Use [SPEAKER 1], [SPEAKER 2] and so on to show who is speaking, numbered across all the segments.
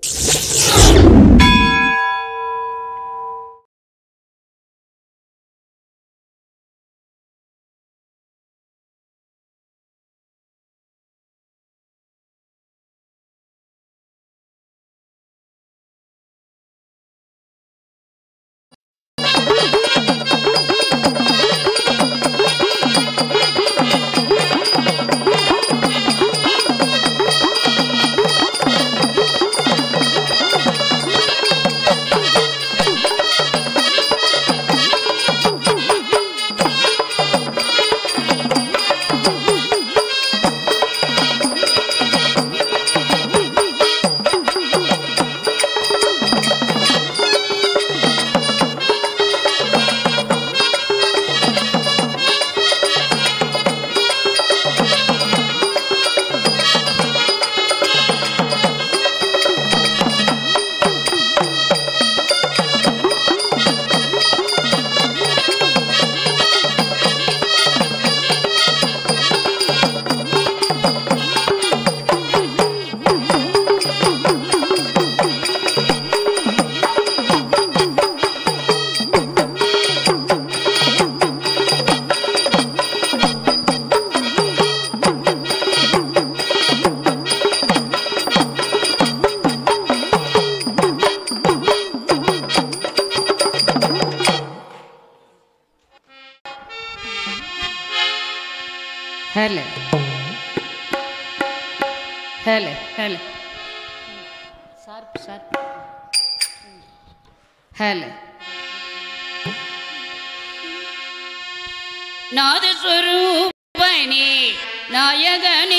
[SPEAKER 1] Hele. Hele, hele. Sharp, sharp. Hele. நாதஸ்வரூபனே நாயகனே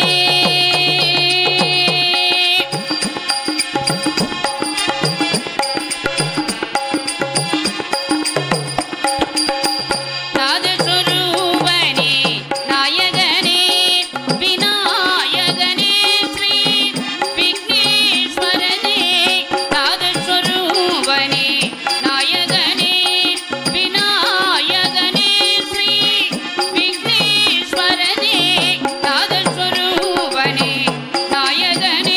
[SPEAKER 1] நாதஸ்வரூபனே நாயகனே விநாயகனே ஸ்ரீ விக்னேஸ்வரனே நாதஸ்வரூபனே நாயகனே விநாயகனே ஸ்ரீ விக்னேஸ்வரனே நாதஸ்வரூபனே நாயகனே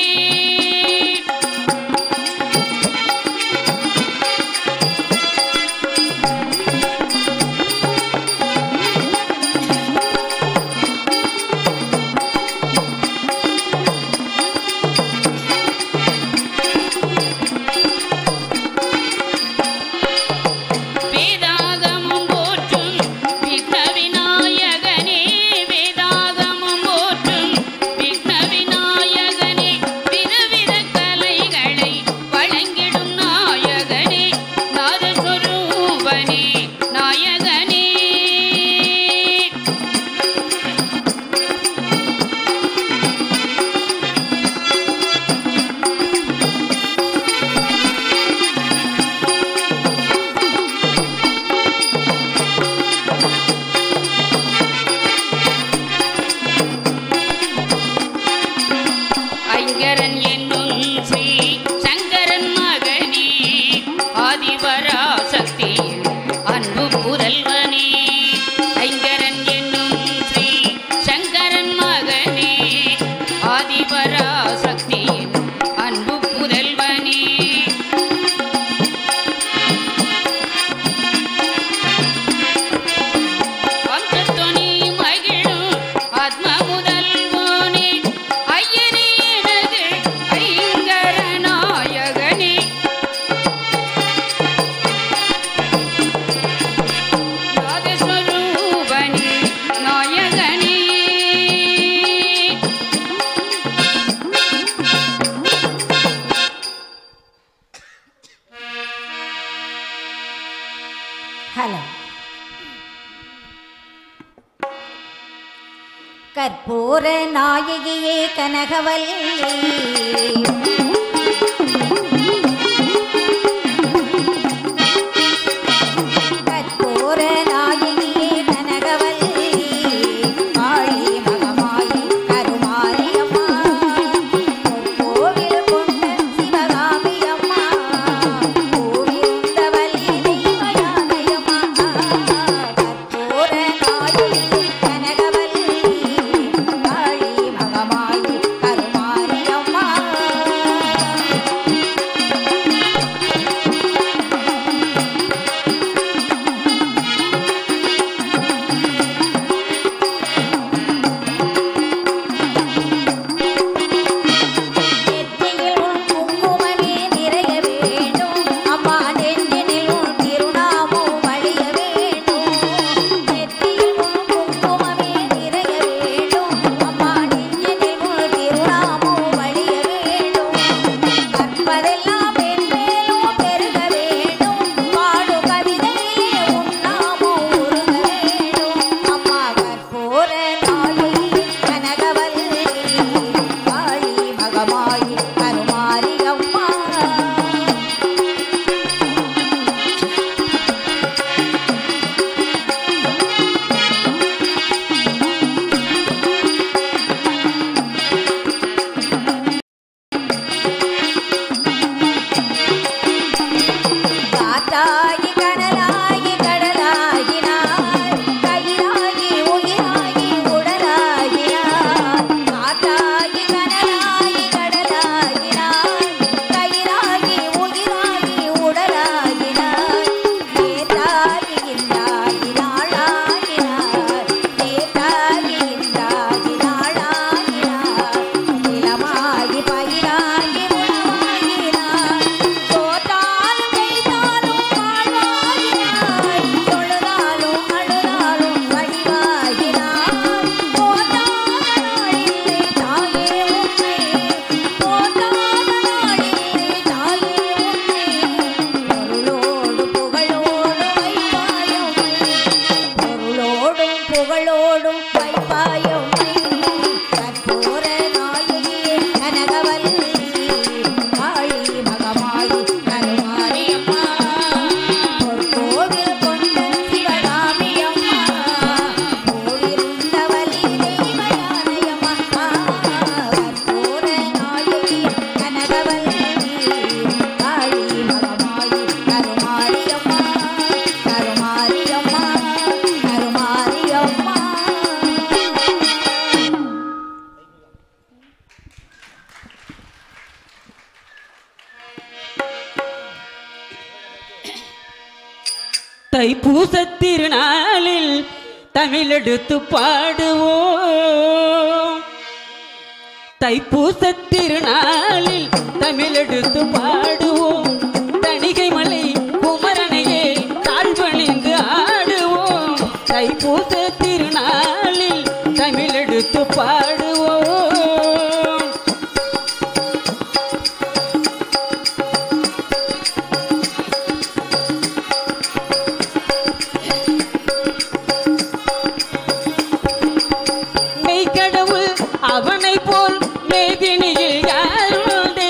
[SPEAKER 1] வேதாகமம் போற்றும் விக்ன விநாயகனே வேதாகமம் போற்றும் விக்ன விநாயகனே விதவித கலைகளை வழங்கிடும் நாயகனே நாதஸ்வரூபனே நாயகனே ஐங்கரன் என்னும் ஸ்ரீ சங்கரன் மகனே ஆதிபராசக்தியின் அன்பு புதல்வனே ஐங்கரன் என்னும் ஸ்ரீ சங்கரன் மகனே ஆதிபராசக்தியின் அன்பு புதல்வனே வம்சத்துணி மகிழும் ஆத்ம முதல்வோனே ஐயனே எனது ஐங்கரநாயகனே நாதஸ்வரூபனே நாயகனே
[SPEAKER 2] ஹலோ கற்பூர நாயகியே கனகவல்லி கற்பூர நாயகியே கனகவல்லி காளி மகமாயி கருமாரியம்மா கோவில் கொண்ட சிவகாமி அம்மா கோவிந்தவல்லி தெய்வயானையம்மா கற்பூர நாயகி கனகவல்லி காளி மகமாயி கருமாரியம்மா
[SPEAKER 3] தைப்பூச திருநாளில் தமிழெடுத்து பாடுவோம் தைப்பூச திருநாளில் தமிழெடுத்து பாடுவோம் தணிகை மலை குமரனையே தாழ்வணிந்து ஆடுவோம் தைப்பூச திருநாளில் தமிழெடுத்து பாடுவோம் மெய்க்கடவுள் அவனை போல் மேதினியில் யாருண்டு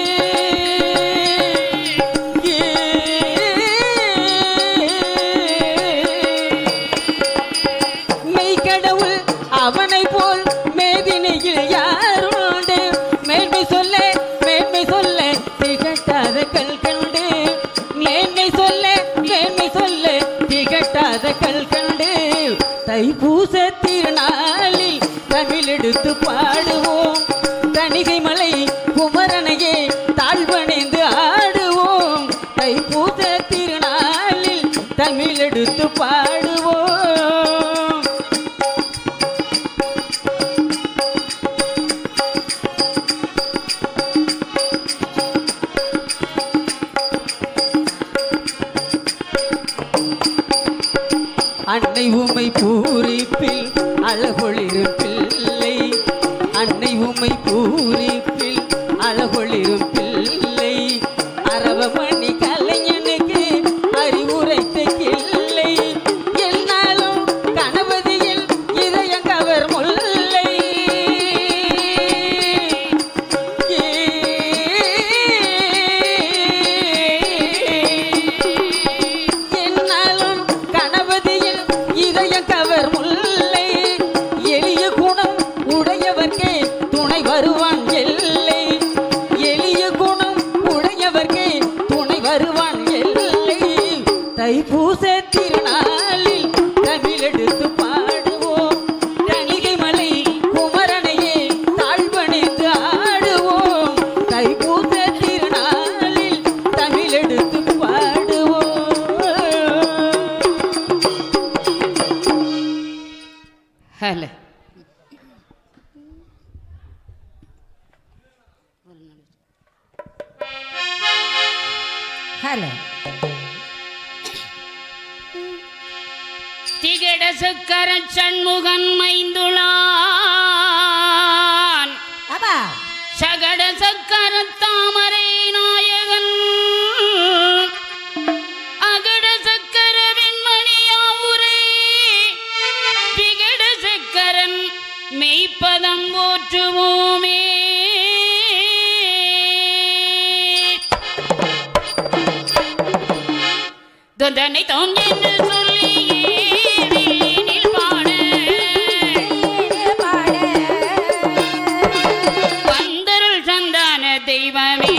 [SPEAKER 3] மெய்க்கடவுள் அவனை போல் மேதினியில் யாருண்டு மேன்மை சொல்ல மேன்மை சொல்ல திகட்டாத கல் கண்டு மேன்மை சொல்ல மேன்மை சொல்ல திகட்டாத கல் கண்டு தைப்பூச திருநாளில் தமிழெடுத்து பாடுவோம் தணிகை மலை குமரனையே தாழ்வணைந்து ஆடுவோம் தைப்பூச திருநாளில் தமிழெடுத்து பாடுவோம் அன்னை உமை பூரிப்பில் அழகொளிரும் பிள்ளை அன்னை உமை பூரிப்பில் அழகொளிரும் பிள்ளை அரவமணி கலைஞனுக்கு அறிவுரைத்த கிள்ளை என்னாலும் கணபதியில் இதயங்கவர் முல்லை என்னாலும் கணபதியில் இதய கவர் முல்லை எளிய குணம் உடையவர்க்கே துணை வருவான் எல்லை எளிய குணம் உடையவர்க்கே துணை வருவான் எல்லை தைப்பூச திருநாளில் தமிழெடுத்து பாடுவோம் தணிகை மலை குமரனையே தாழ்வணிந்து ஆடுவோம் தைப்பூச திருநாளில் தமிழெடுத்து பாடுவோம்
[SPEAKER 1] ஹலோ
[SPEAKER 2] ஹலோ
[SPEAKER 1] திகட சுக்கர சண்முகன் மைந்துளான்
[SPEAKER 2] அப்பா
[SPEAKER 1] சகட சக்கர தாமரை நாயகன் அகட சக்கர வெண்மணியாவுரை விகட சக்கரன் மெய்ப்பதம் போற்றுவோமே தொந்தனை தோன் என்று சொல்லியே வில்லினில் பாட
[SPEAKER 2] பாட
[SPEAKER 1] வந்தருள் சந்தான தெய்வமே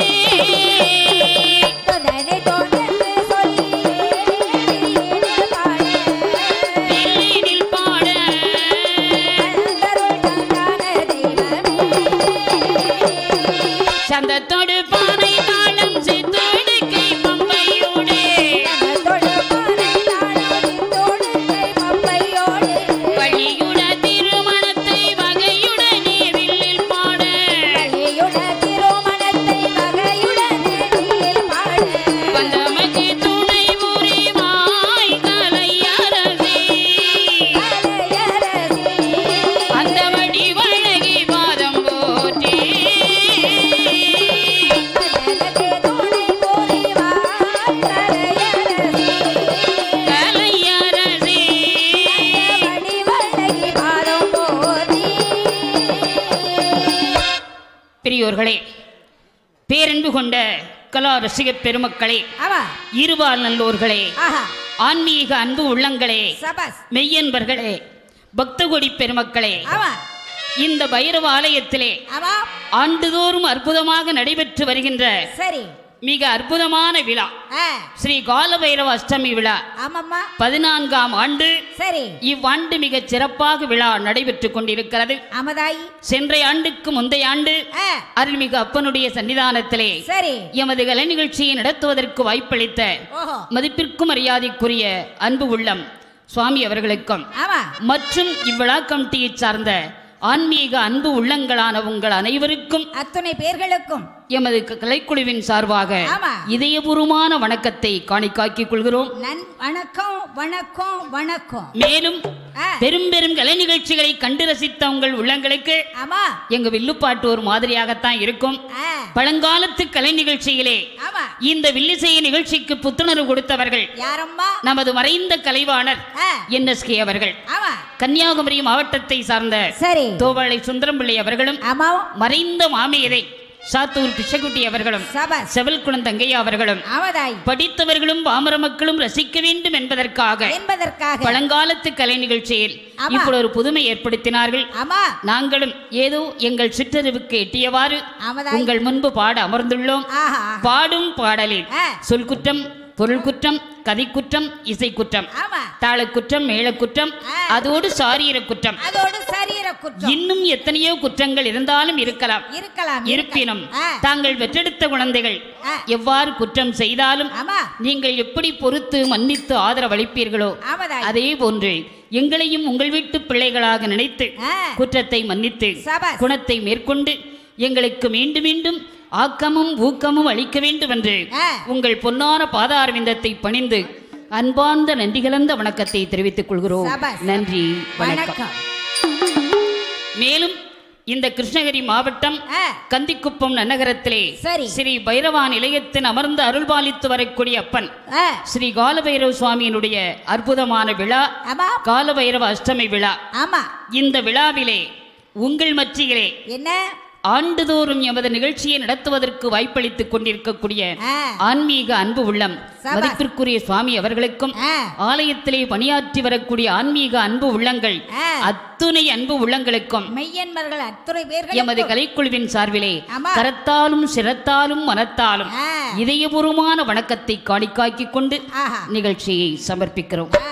[SPEAKER 2] தொண்டனை தோன்றென்று சொல்லி பாட
[SPEAKER 1] வில்லினில் பாட
[SPEAKER 2] அந்தருள் தந்தான தெய்வமே
[SPEAKER 1] சந்தத்தோடு பானை தாளம் சித்தோடு கை பம்பையோடு
[SPEAKER 2] தனதொடு பானை தாளம் சித்தோடு கை பம்பையோடு
[SPEAKER 1] வழியுட திருமணத்தை வகையுடனே வில்லில் பாட
[SPEAKER 2] கலியுட திருமணத்தை வகையுடனே நீர் பாட
[SPEAKER 1] வந்தமக்கு துணை புரிவாய் கலையரசி
[SPEAKER 2] கலையரசி
[SPEAKER 1] அந்த வடி வழகி பாதம் போற்றி
[SPEAKER 2] அதனக்கு துணை புரிவார் கலையரசி
[SPEAKER 1] கலையரசி
[SPEAKER 2] வடிவழகி பாதம் போற்றி
[SPEAKER 1] பெரியோர்களே பேரன்பு கொண்ட கலா ரசிகப் பெருமக்களே
[SPEAKER 2] அவா
[SPEAKER 1] இருபால் நல்லோர்களே
[SPEAKER 2] ஆஹா
[SPEAKER 1] ஆன்மீக அன்பு உள்ளங்களே
[SPEAKER 2] சபாஸ்
[SPEAKER 1] மெய்யன்பர்களே பக்தகொடி பெருமக்களே
[SPEAKER 2] அவா
[SPEAKER 1] இந்த பைரவ ஆலயத்திலே
[SPEAKER 2] அவா
[SPEAKER 1] ஆண்டுதோறும் அற்புதமாக நடைபெற்று வருகின்ற
[SPEAKER 2] சரி
[SPEAKER 1] மிக அற்புதமான விழா
[SPEAKER 2] ஆ,
[SPEAKER 1] ஸ்ரீ காலபைரவ அஷ்டமி விழா
[SPEAKER 2] ஆமாம்மா
[SPEAKER 1] பதினான்காம் ஆண்டு
[SPEAKER 2] சரி
[SPEAKER 1] இவ்வாண்டு மிகச் சிறப்பாக விழா நடைபெற்றுக் கொண்டிருக்கிறது
[SPEAKER 2] ஆமதாயி
[SPEAKER 1] சென்ற ஆண்டுக்கு முந்தைய ஆண்டு
[SPEAKER 2] ஆ,
[SPEAKER 1] அருள்மிகு அப்பனுடைய சன்னிதானத்திலே
[SPEAKER 2] சரி
[SPEAKER 1] எமது கலை நிகழ்ச்சியை நடத்துவதற்கு வாய்ப்பளித்த
[SPEAKER 2] ஓஹோ
[SPEAKER 1] மதிப்பிற்கும் மரியாதைக்குரிய அன்பு உள்ளம் சுவாமி அவர்களுக்கும்
[SPEAKER 2] ஆமா
[SPEAKER 1] மற்றும் இவ்விழா கமிட்டியை சார்ந்த ஆன்மீக அன்பு உள்ளங்களான உங்கள் அனைவருக்கும்
[SPEAKER 2] அத்துணை பேர்களுக்கும்
[SPEAKER 1] எமது க- கலைக்குழுவின் சார்பாக
[SPEAKER 2] ஆமா.
[SPEAKER 1] இதயபூர்வமான வணக்கத்தை காணிக்காக்கிக் கொள்கிறோம்
[SPEAKER 2] நன் வணக்கம் வணக்கம் வணக்கம்
[SPEAKER 1] மேலும்
[SPEAKER 2] ஆ,
[SPEAKER 1] பெரும் பெரும் கலை நிகழ்ச்சிகளை கண்டு ரசித்த உங்கள் உள்ளங்களுக்கு
[SPEAKER 2] ஆமா
[SPEAKER 1] எங்க வில்லுப்பாட்டு ஒரு மாதிரியாகத்தான் இருக்கும்
[SPEAKER 2] ஆ,
[SPEAKER 1] பழங்காலத்து கலை நிகழ்ச்சியிலே
[SPEAKER 2] ஆமா
[SPEAKER 1] இந்த வில்லிசைய நிகழ்ச்சிக்கு புத்துணர்வு கொடுத்தவர்கள்
[SPEAKER 2] யாரம்மா
[SPEAKER 1] நமது மறைந்த கலைவாணர்
[SPEAKER 2] ஆ,
[SPEAKER 1] என்எஸ்கே அவர்கள்
[SPEAKER 2] ஆமா
[SPEAKER 1] கன்னியாகுமரி மாவட்டத்தை சார்ந்த
[SPEAKER 2] சரி
[SPEAKER 1] தோவாளை சுந்தரம்பிள்ளை அவர்களும்
[SPEAKER 2] ஆமா
[SPEAKER 1] மறைந்த மாமேதை சாத்தூர் பிச்சைக்குட்டி அவர்களும்
[SPEAKER 2] சபாஸ்
[SPEAKER 1] செவல் குழந்தையா அவர்களும்
[SPEAKER 2] ஆமதாயி
[SPEAKER 1] படித்தவர்களும் பாமர மக்களும் ரசிக்க வேண்டும் என்பதற்காக
[SPEAKER 2] என்பதற்காக
[SPEAKER 1] பழங்காலத்து கலை நிகழ்ச்சியில்
[SPEAKER 2] ஆமா.
[SPEAKER 1] இப்படி ஒரு புதுமை ஏற்படுத்தினார்கள்
[SPEAKER 2] ஆமா
[SPEAKER 1] நாங்களும் ஏதோ எங்கள் சிற்றறிவுக்கு எட்டியவாறு
[SPEAKER 2] ஆமதாயி
[SPEAKER 1] உங்கள் முன்பு பாட அமர்ந்துள்ளோம்
[SPEAKER 2] ஆஹா
[SPEAKER 1] பாடும் பாடலில்
[SPEAKER 2] ஆ,
[SPEAKER 1] சொல் குற்றம் பொருள் குற்றம் கதை குற்றம் இசை குற்றம்
[SPEAKER 2] ஆமா
[SPEAKER 1] தாளக்குற்றம் மேளக்குற்றம்
[SPEAKER 2] ஆ.
[SPEAKER 1] அதோடு சாரீர குற்றம்
[SPEAKER 2] அதோடு சரீர குற்றம்
[SPEAKER 1] இன்னும் எத்தனையோ குற்றங்கள் இருந்தாலும் இருக்கலாம்
[SPEAKER 2] இருக்கலாம்
[SPEAKER 1] இருப்பினும்
[SPEAKER 2] ஆ,
[SPEAKER 1] தாங்கள் பெற்றெடுத்த குழந்தைகள்
[SPEAKER 2] ஆ.
[SPEAKER 1] எவ்வாறு குற்றம் செய்தாலும்
[SPEAKER 2] ஆமா
[SPEAKER 1] நீங்கள் எப்படி பொறுத்து மன்னித்து ஆதரவளிப்பீர்களோ
[SPEAKER 2] ஆமதாயி
[SPEAKER 1] அதே போன்று எங்களையும் உங்கள் வீட்டு பிள்ளைகளாக நினைத்து
[SPEAKER 2] ஆ,
[SPEAKER 1] குற்றத்தை மன்னித்து
[SPEAKER 2] சபாஸ்.
[SPEAKER 1] குணத்தை மேற்கொண்டு எங்களுக்கு மீண்டும் மீண்டும் ஆக்கமும் ஊக்கமும் அளிக்க வேண்டும் என்று
[SPEAKER 2] ஆ.
[SPEAKER 1] உங்கள் பொன்னான பாதாரவிந்தத்தை பணிந்து அன்பார்ந்த நன்றி கலந்த வணக்கத்தை தெரிவித்துக் கொள்கிறோம்
[SPEAKER 2] சபாஸ்.
[SPEAKER 1] நன்றி வணக்கம்
[SPEAKER 2] வணக்கம்
[SPEAKER 1] மேலும் இந்த கிருஷ்ணகிரி மாவட்டம்
[SPEAKER 2] ஆ,
[SPEAKER 1] கந்திக்குப்பம் நன்னகரத்திலே
[SPEAKER 2] சரி
[SPEAKER 1] ஸ்ரீ பைரவா நிலையத்தின் அமர்ந்து அருள்பாலித்து வரக்கூடிய அப்பன்
[SPEAKER 2] ஆ,
[SPEAKER 1] ஸ்ரீ காலபைரவ சுவாமியினுடைய அற்புதமான விழா
[SPEAKER 2] ஆமா
[SPEAKER 1] காலபைரவ அஷ்டமி விழா
[SPEAKER 2] ஆமா
[SPEAKER 1] இந்த விழாவிலே உங்கள் மத்தியிலே
[SPEAKER 2] என்ன
[SPEAKER 1] ஆண்டுதோறும் எமது நிகழ்ச்சியை நடத்துவதற்கு வாய்ப்பளித்துக் கொண்டிருக்கக்கூடிய
[SPEAKER 2] ஆ,
[SPEAKER 1] ஆன்மீக அன்பு உள்ளம்
[SPEAKER 2] சபாஸ்.
[SPEAKER 1] மதிப்பிற்குரிய சுவாமி அவர்களுக்கும்
[SPEAKER 2] ஆ,
[SPEAKER 1] ஆலயத்திலே பணியாற்றி வரக்கூடிய ஆன்மீக அன்பு உள்ளங்கள்
[SPEAKER 2] ஆ.
[SPEAKER 1] அத்துணை அன்பு உள்ளங்களுக்கும்
[SPEAKER 2] மெய்யன்பர்கள் அத்துறை
[SPEAKER 1] எமது
[SPEAKER 2] பேர்கள்
[SPEAKER 1] கலைக்குழுவின் சார்பிலே
[SPEAKER 2] ஆமா.
[SPEAKER 1] கரத்தாலும் சிரத்தாலும் மனத்தாலும்
[SPEAKER 2] ஆ,
[SPEAKER 1] இதயபூர்வமான வணக்கத்தை காணிக்காக்கிக் கொண்டு
[SPEAKER 2] ஆஹா
[SPEAKER 1] நிகழ்ச்சியை சமர்ப்பிக்கிறோம்
[SPEAKER 2] ஆ,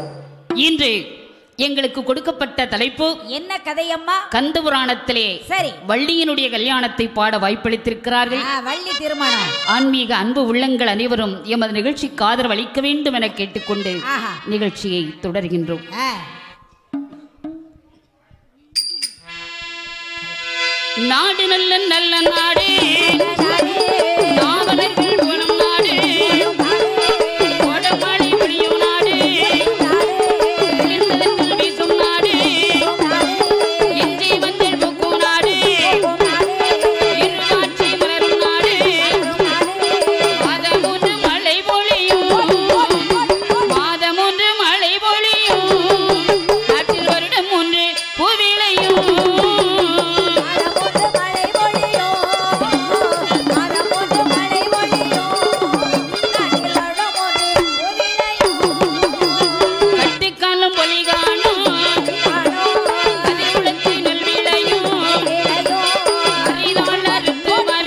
[SPEAKER 1] இன்று எங்களுக்கு கொடுக்கப்பட்ட தலைப்பு
[SPEAKER 2] என்ன கதையம்மா
[SPEAKER 1] கந்த புராணத்திலே
[SPEAKER 2] சரி
[SPEAKER 1] வள்ளியினுடைய கல்யாணத்தை பாட வாய்ப்பளித்திருக்கிறார்கள்
[SPEAKER 2] ஆ, வள்ளி திருமணம்
[SPEAKER 1] ஆன்மீக அன்பு உள்ளங்கள் அனைவரும் எமது நிகழ்ச்சிக்கு ஆதரவு அளிக்க வேண்டும் என கேட்டுக்கொண்டு
[SPEAKER 2] ஆஹா
[SPEAKER 1] நிகழ்ச்சியை தொடர்கின்றோம்
[SPEAKER 2] ஆ,
[SPEAKER 1] நாடு நல்ல நல்ல நாடு
[SPEAKER 2] நாடே,
[SPEAKER 1] நாவலர்கள் குணம் நாடு கொடமழை பொழியும் நாடு குளிர்ந்ததத்தில் வீசும் நாடு இஞ்சி மஞ்சள் பூக்கும் நாடு இருவாட்சி மலரும் நாடு மாதமொன்று மழை பொழியும் மாதமொன்று மழை பொழியும் நாட்டில் வருடம் ஒன்று பூவிளையும்
[SPEAKER 2] மனமொன்று மழை பொழியும், மனமொன்று மழை பொழியும், நாட்டில் வளமொன்று புவிளையும்.
[SPEAKER 1] கட்டிக்காலம் பொலி காணும் கதிருளத்து நெல் விளையும் அரிதாள் அறுத்து வர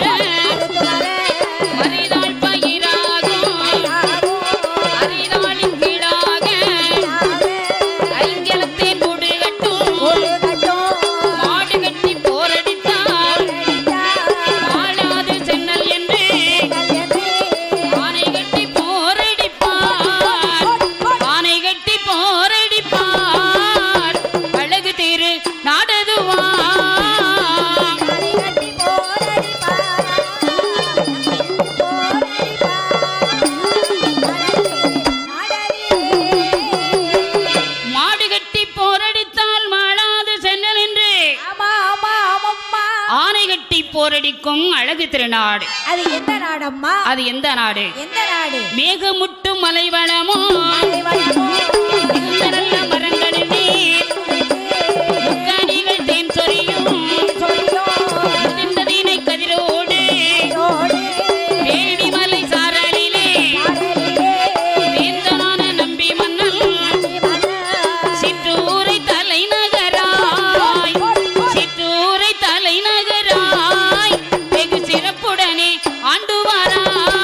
[SPEAKER 1] மறிதாள் பயிராகும் அரிதாளின் கீழாக ஐங்கலத்தை கூடு கட்டும் மாடு கட்டி போரடித்தால் ஆளாது சென்னல் என்று ஆனை கட்டி போரடிப்பார் ஆனை கட்டி போரடிப்பார் அழகு தேரு நாடதுவா மாடு கட்டி போரடித்தால் மாளாது சென்னல் என்று ஆனை கட்டி போரடிக்கும் அழகு திருநாடு
[SPEAKER 2] அது எந்த நாடம்மா
[SPEAKER 1] அது எந்த நாடு
[SPEAKER 2] எந்த நாடு
[SPEAKER 1] மேகமுட்டு மலைவளமோ மிகுந்த நல்ல மரங்களில் நீர் முக்கணிகள் தேன் சொரியும் முதிர்ந்ததினை கதிரோடு வேள்வி மலை சாரலிலே வேந்தனான நம்பி மன்னன் சிற்றூரை தலைநகராய் சிற்றூரை தலைநகராய் வெகு சிறப்புடனே ஆண்டு வாராய்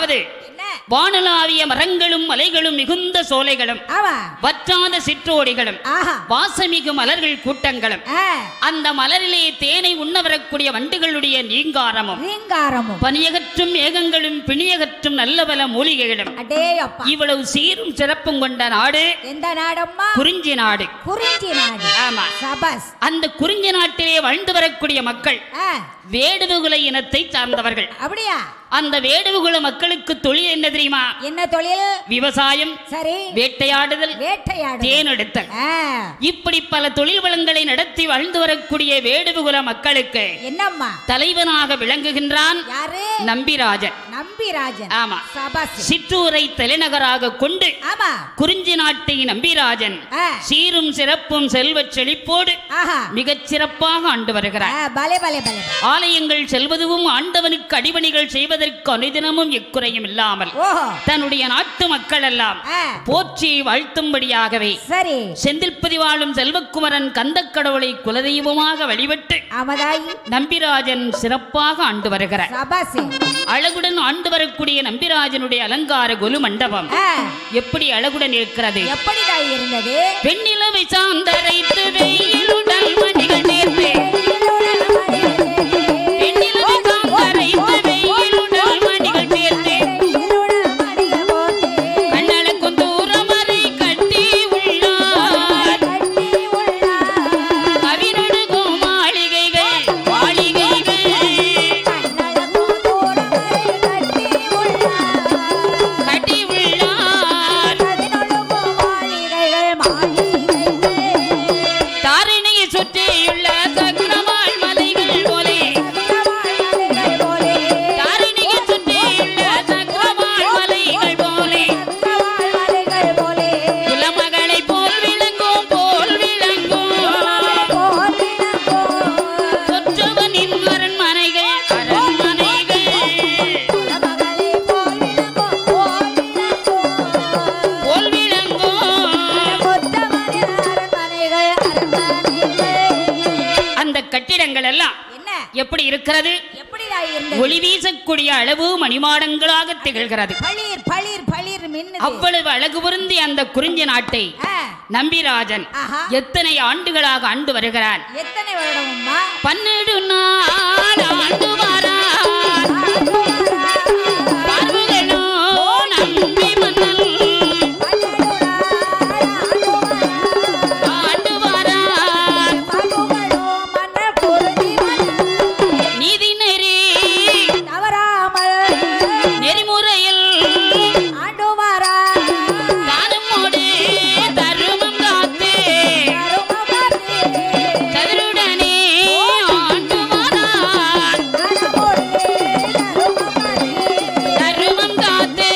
[SPEAKER 1] அதாவது
[SPEAKER 2] என்ன
[SPEAKER 1] வானலாவிய மரங்களும் மலைகளும் மிகுந்த சோலைகளும்
[SPEAKER 2] ஆமா
[SPEAKER 1] வற்றாத சிற்றோடிகளும்
[SPEAKER 2] ஆஹா
[SPEAKER 1] வாசமிகு மலர்கள் கூட்டங்களும்
[SPEAKER 2] ஆ,
[SPEAKER 1] அந்த மலரிலே தேனை உண்ண வரக்கூடிய வண்டுகளுடைய நீங்காரமும்
[SPEAKER 2] ரீங்காரமும்
[SPEAKER 1] பனியகற்றும் ஏகங்களும் பிணியகற்றும் நல்ல பல மூலிகைகளும்
[SPEAKER 2] அடே அப்பா
[SPEAKER 1] இவ்வளவு சீரும் சிறப்பும் கொண்ட நாடு
[SPEAKER 2] எந்த நாடம்மா
[SPEAKER 1] குறிஞ்சி நாடு
[SPEAKER 2] குறிஞ்சி நாடு
[SPEAKER 1] ஆமா
[SPEAKER 2] சபஸ்
[SPEAKER 1] அந்த குறிஞ்சி நாட்டிலே வாழ்ந்து வரக்கூடிய மக்கள்
[SPEAKER 2] ஆ,
[SPEAKER 1] வேடுவகுல இனத்தை சார்ந்தவர்கள்
[SPEAKER 2] அப்படியா
[SPEAKER 1] அந்த வேடுவகுல மக்களுக்கு தொழில் என்ன தெரியுமா
[SPEAKER 2] என்ன தொழில்
[SPEAKER 1] விவசாயம்
[SPEAKER 2] சரி
[SPEAKER 1] வேட்டையாடுதல்
[SPEAKER 2] வேட்டையாடு
[SPEAKER 1] தேன் எடுத்தல்
[SPEAKER 2] ஆ,
[SPEAKER 1] இப்படி பல தொழில் வளங்களை நடத்தி வாழ்ந்து வரக்கூடிய வேடுவகுல மக்களுக்கு
[SPEAKER 2] என்னம்மா
[SPEAKER 1] தலைவனாக விளங்குகின்றான்
[SPEAKER 2] யாரு
[SPEAKER 1] நம்பிராஜன்
[SPEAKER 2] நம்பிராஜன்
[SPEAKER 1] ஆமா
[SPEAKER 2] சபஸ்
[SPEAKER 1] சிற்றூரை தலைநகராக கொண்டு
[SPEAKER 2] ஆமா
[SPEAKER 1] குறிஞ்சி நாட்டை நம்பிராஜன்
[SPEAKER 2] ஆ,
[SPEAKER 1] சீரும் சிறப்பும் செல்வச் செழிப்போடு
[SPEAKER 2] ஆஹா
[SPEAKER 1] மிகச் சிறப்பாக ஆண்டு வருகிறார்
[SPEAKER 2] ஆ, பலே பலே பலே
[SPEAKER 1] ஆலயங்கள் செல்வதும் ஆண்டவனுக்கு அடிபணிகள் செய்வதற்கு அனுதினமும் எக்குறையும் இல்லாமல்
[SPEAKER 2] ஓஹோ
[SPEAKER 1] தன்னுடைய நாட்டு மக்கள் எல்லாம்
[SPEAKER 2] ஆ,
[SPEAKER 1] போற்றி வாழ்த்தும்படியாகவே
[SPEAKER 2] சரி
[SPEAKER 1] செந்தில்பதி வாழும் செல்வக்குமரன் கந்தக் கடவுளை குலதெய்வமாக வழிபட்டு
[SPEAKER 2] ஆமதாய்
[SPEAKER 1] நம்பிராஜன் சிறப்பாக ஆண்டு வருகிறார்
[SPEAKER 2] சபஸ்
[SPEAKER 1] அழகுடன் ஆண்டு வரக்கூடிய நம்பிராஜனுடைய அலங்கார கொலு மண்டபம்
[SPEAKER 2] ஆ,
[SPEAKER 1] எப்படி அழகுடன் இருக்கிறது
[SPEAKER 2] எப்படிதாய் இருந்தது
[SPEAKER 1] பெண்ணிலவை சாந்தரைத்து வெயிலுடல் மணிகள் நேர்த்து பெண்ணிலவை சாந்தரைத்து வெயிலுடல் மணிகள் நேர்த்து கண்ணளக்கும் தூரம் வரை கட்டி உள்ளார் கவினடுகும் மாளிகைகள் மாளிகைகள் கட்டி உள்ளார் தாரிணியை சுற்றியுள்ள சக்கரவாள் மலைகள் போலே தாரிணியை சுற்றியுள்ள சக்கரவாள் மலைகள் போலே குலமகளை போல் விளங்கும் போல் விளங்கும் சொற்றவனின் அரண்மனைகள் அரண்மனைகள் போல் விளங்கும் அந்த கட்டிடங்கள் எல்லாம்
[SPEAKER 2] என்ன
[SPEAKER 1] எப்படி இருக்கிறது
[SPEAKER 2] எப்படிதாய் இருந்தது
[SPEAKER 1] ஒளி வீசக்கூடிய அளவு மணிமாடங்களாக திகழ்கிறது
[SPEAKER 2] பளிர் பளிர் பளிர் மின்னுது
[SPEAKER 1] அவ்வளவு அழகு பொருந்திய அந்த குறிஞ்சி நாட்டை
[SPEAKER 2] ஆ,
[SPEAKER 1] நம்பிராஜன்
[SPEAKER 2] ஆஹா
[SPEAKER 1] எத்தனை ஆண்டுகளாக ஆண்டு வருகிறான்
[SPEAKER 2] எத்தனை வருடம்மா
[SPEAKER 1] பன்னெண்டு நாள் ஆண்டு வரான் பார்வகளோ நம்பி மன்னன் ஆண்டு வரான் நீதி நெறி நெறிமுறையில் தானமோடு தருமம் காத்து சதுருடனே ஆண்டு வரான் தருமம் காத்து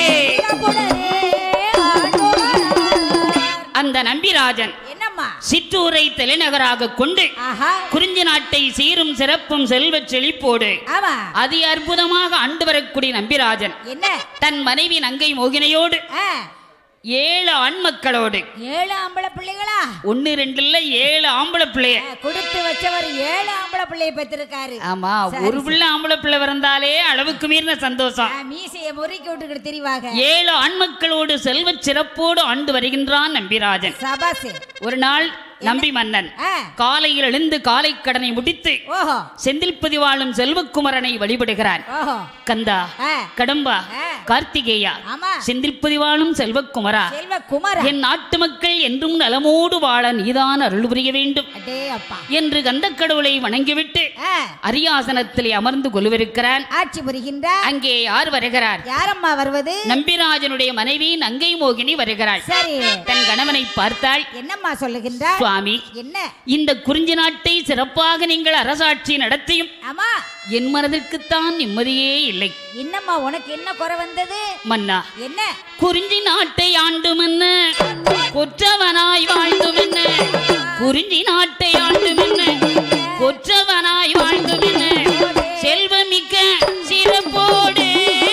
[SPEAKER 1] அந்த நம்பிராஜன்
[SPEAKER 2] என்னம்மா
[SPEAKER 1] சிற்றூரை தலைநகராக கொண்டு
[SPEAKER 2] ஆஹா
[SPEAKER 1] குறிஞ்சி நாட்டை சீரும் சிறப்பும் செல்வச் செழிப்போடு
[SPEAKER 2] ஆமா
[SPEAKER 1] அதி அற்புதமாக ஆண்டு வரக்கூடிய நம்பிராஜன்
[SPEAKER 2] என்ன
[SPEAKER 1] தன் மனைவி நங்கை மோகினையோடு
[SPEAKER 2] ஆ,
[SPEAKER 1] ஏழு ஆண் மக்களோடு
[SPEAKER 2] ஏழு ஆம்பளை பிள்ளைகளா
[SPEAKER 1] ஒன்னு ரெண்டு இல்ல ஏழு ஆம்பளை பிள்ளைய
[SPEAKER 2] ஆ, கொடுத்து வச்சவர் ஏழு ஆம்பளை பிள்ளைய பெற்றிருக்காரு
[SPEAKER 1] ஆமா
[SPEAKER 2] சரி,
[SPEAKER 1] ஒரு பிள்ளை ஆம்பளை பிள்ளை பிறந்தாலே அளவுக்கு மீறின சந்தோஷம்
[SPEAKER 2] ஆ, மீசைய முறுக்கி விட்டுக்கிட்டு திரிவாக
[SPEAKER 1] ஏழு ஆண் மக்களோடு செல்வச் சிறப்போடு ஆண்டு வருகின்றான் நம்பிராஜன்
[SPEAKER 2] சபாசு
[SPEAKER 1] ஒரு நாள் நம்பி மன்னன்
[SPEAKER 2] ஆ,
[SPEAKER 1] காலையில் எழுந்து காலை கடனை முடித்து
[SPEAKER 2] ஓஹோ
[SPEAKER 1] செந்தில்பதி வாழும் செல்வக்குமரனை வழிபடுகிறான்
[SPEAKER 2] ஓஹோ
[SPEAKER 1] கந்தா
[SPEAKER 2] ஆ,
[SPEAKER 1] கடம்பா
[SPEAKER 2] ஆ.
[SPEAKER 1] கார்த்திகேயா
[SPEAKER 2] ஆமா
[SPEAKER 1] செந்தில்பதி வாழும் செல்வக்குமரா
[SPEAKER 2] செல்வ குமர
[SPEAKER 1] என் நாட்டு மக்கள் என்றும் நலமோடு வாழ நீதான் அருள் புரிய வேண்டும்
[SPEAKER 2] அடே அப்பா
[SPEAKER 1] என்று கந்தக் கடவுளை வணங்கிவிட்டு
[SPEAKER 2] ஆ,
[SPEAKER 1] அரியாசனத்திலே அமர்ந்து கொலுவிருக்கிறான்
[SPEAKER 2] ஆட்சி புரிகின்றார்
[SPEAKER 1] அங்கே யார் வருகிறார்
[SPEAKER 2] யாரம்மா வருவது
[SPEAKER 1] நம்பிராஜனுடைய மனைவி நங்கை மோகினி வருகிறாள்
[SPEAKER 2] சரி
[SPEAKER 1] தன் கணவனை பார்த்தாள்
[SPEAKER 2] என்னம்மா சொல்லுகின்றார்
[SPEAKER 1] சுவாமி
[SPEAKER 2] என்ன
[SPEAKER 1] இந்த குறிஞ்சி நாட்டை சிறப்பாக நீங்கள் அரசாட்சி நடத்தியும்
[SPEAKER 2] ஆமா
[SPEAKER 1] என் மனதிற்குத்தான் நிம்மதியே இல்லை
[SPEAKER 2] என்னம்மா உனக்கு என்ன குறை வந்தது
[SPEAKER 1] மன்னா
[SPEAKER 2] என்ன
[SPEAKER 1] குறிஞ்சி நாட்டை ஆண்டும் என்ன கொற்றவனாய் வாழ்ந்தும் என்ன குறிஞ்சி நாட்டை ஆண்டும் என்ன கொற்றவனாய் வாழ்ந்தும் என்ன செல்வமிக்க சிறப்போடு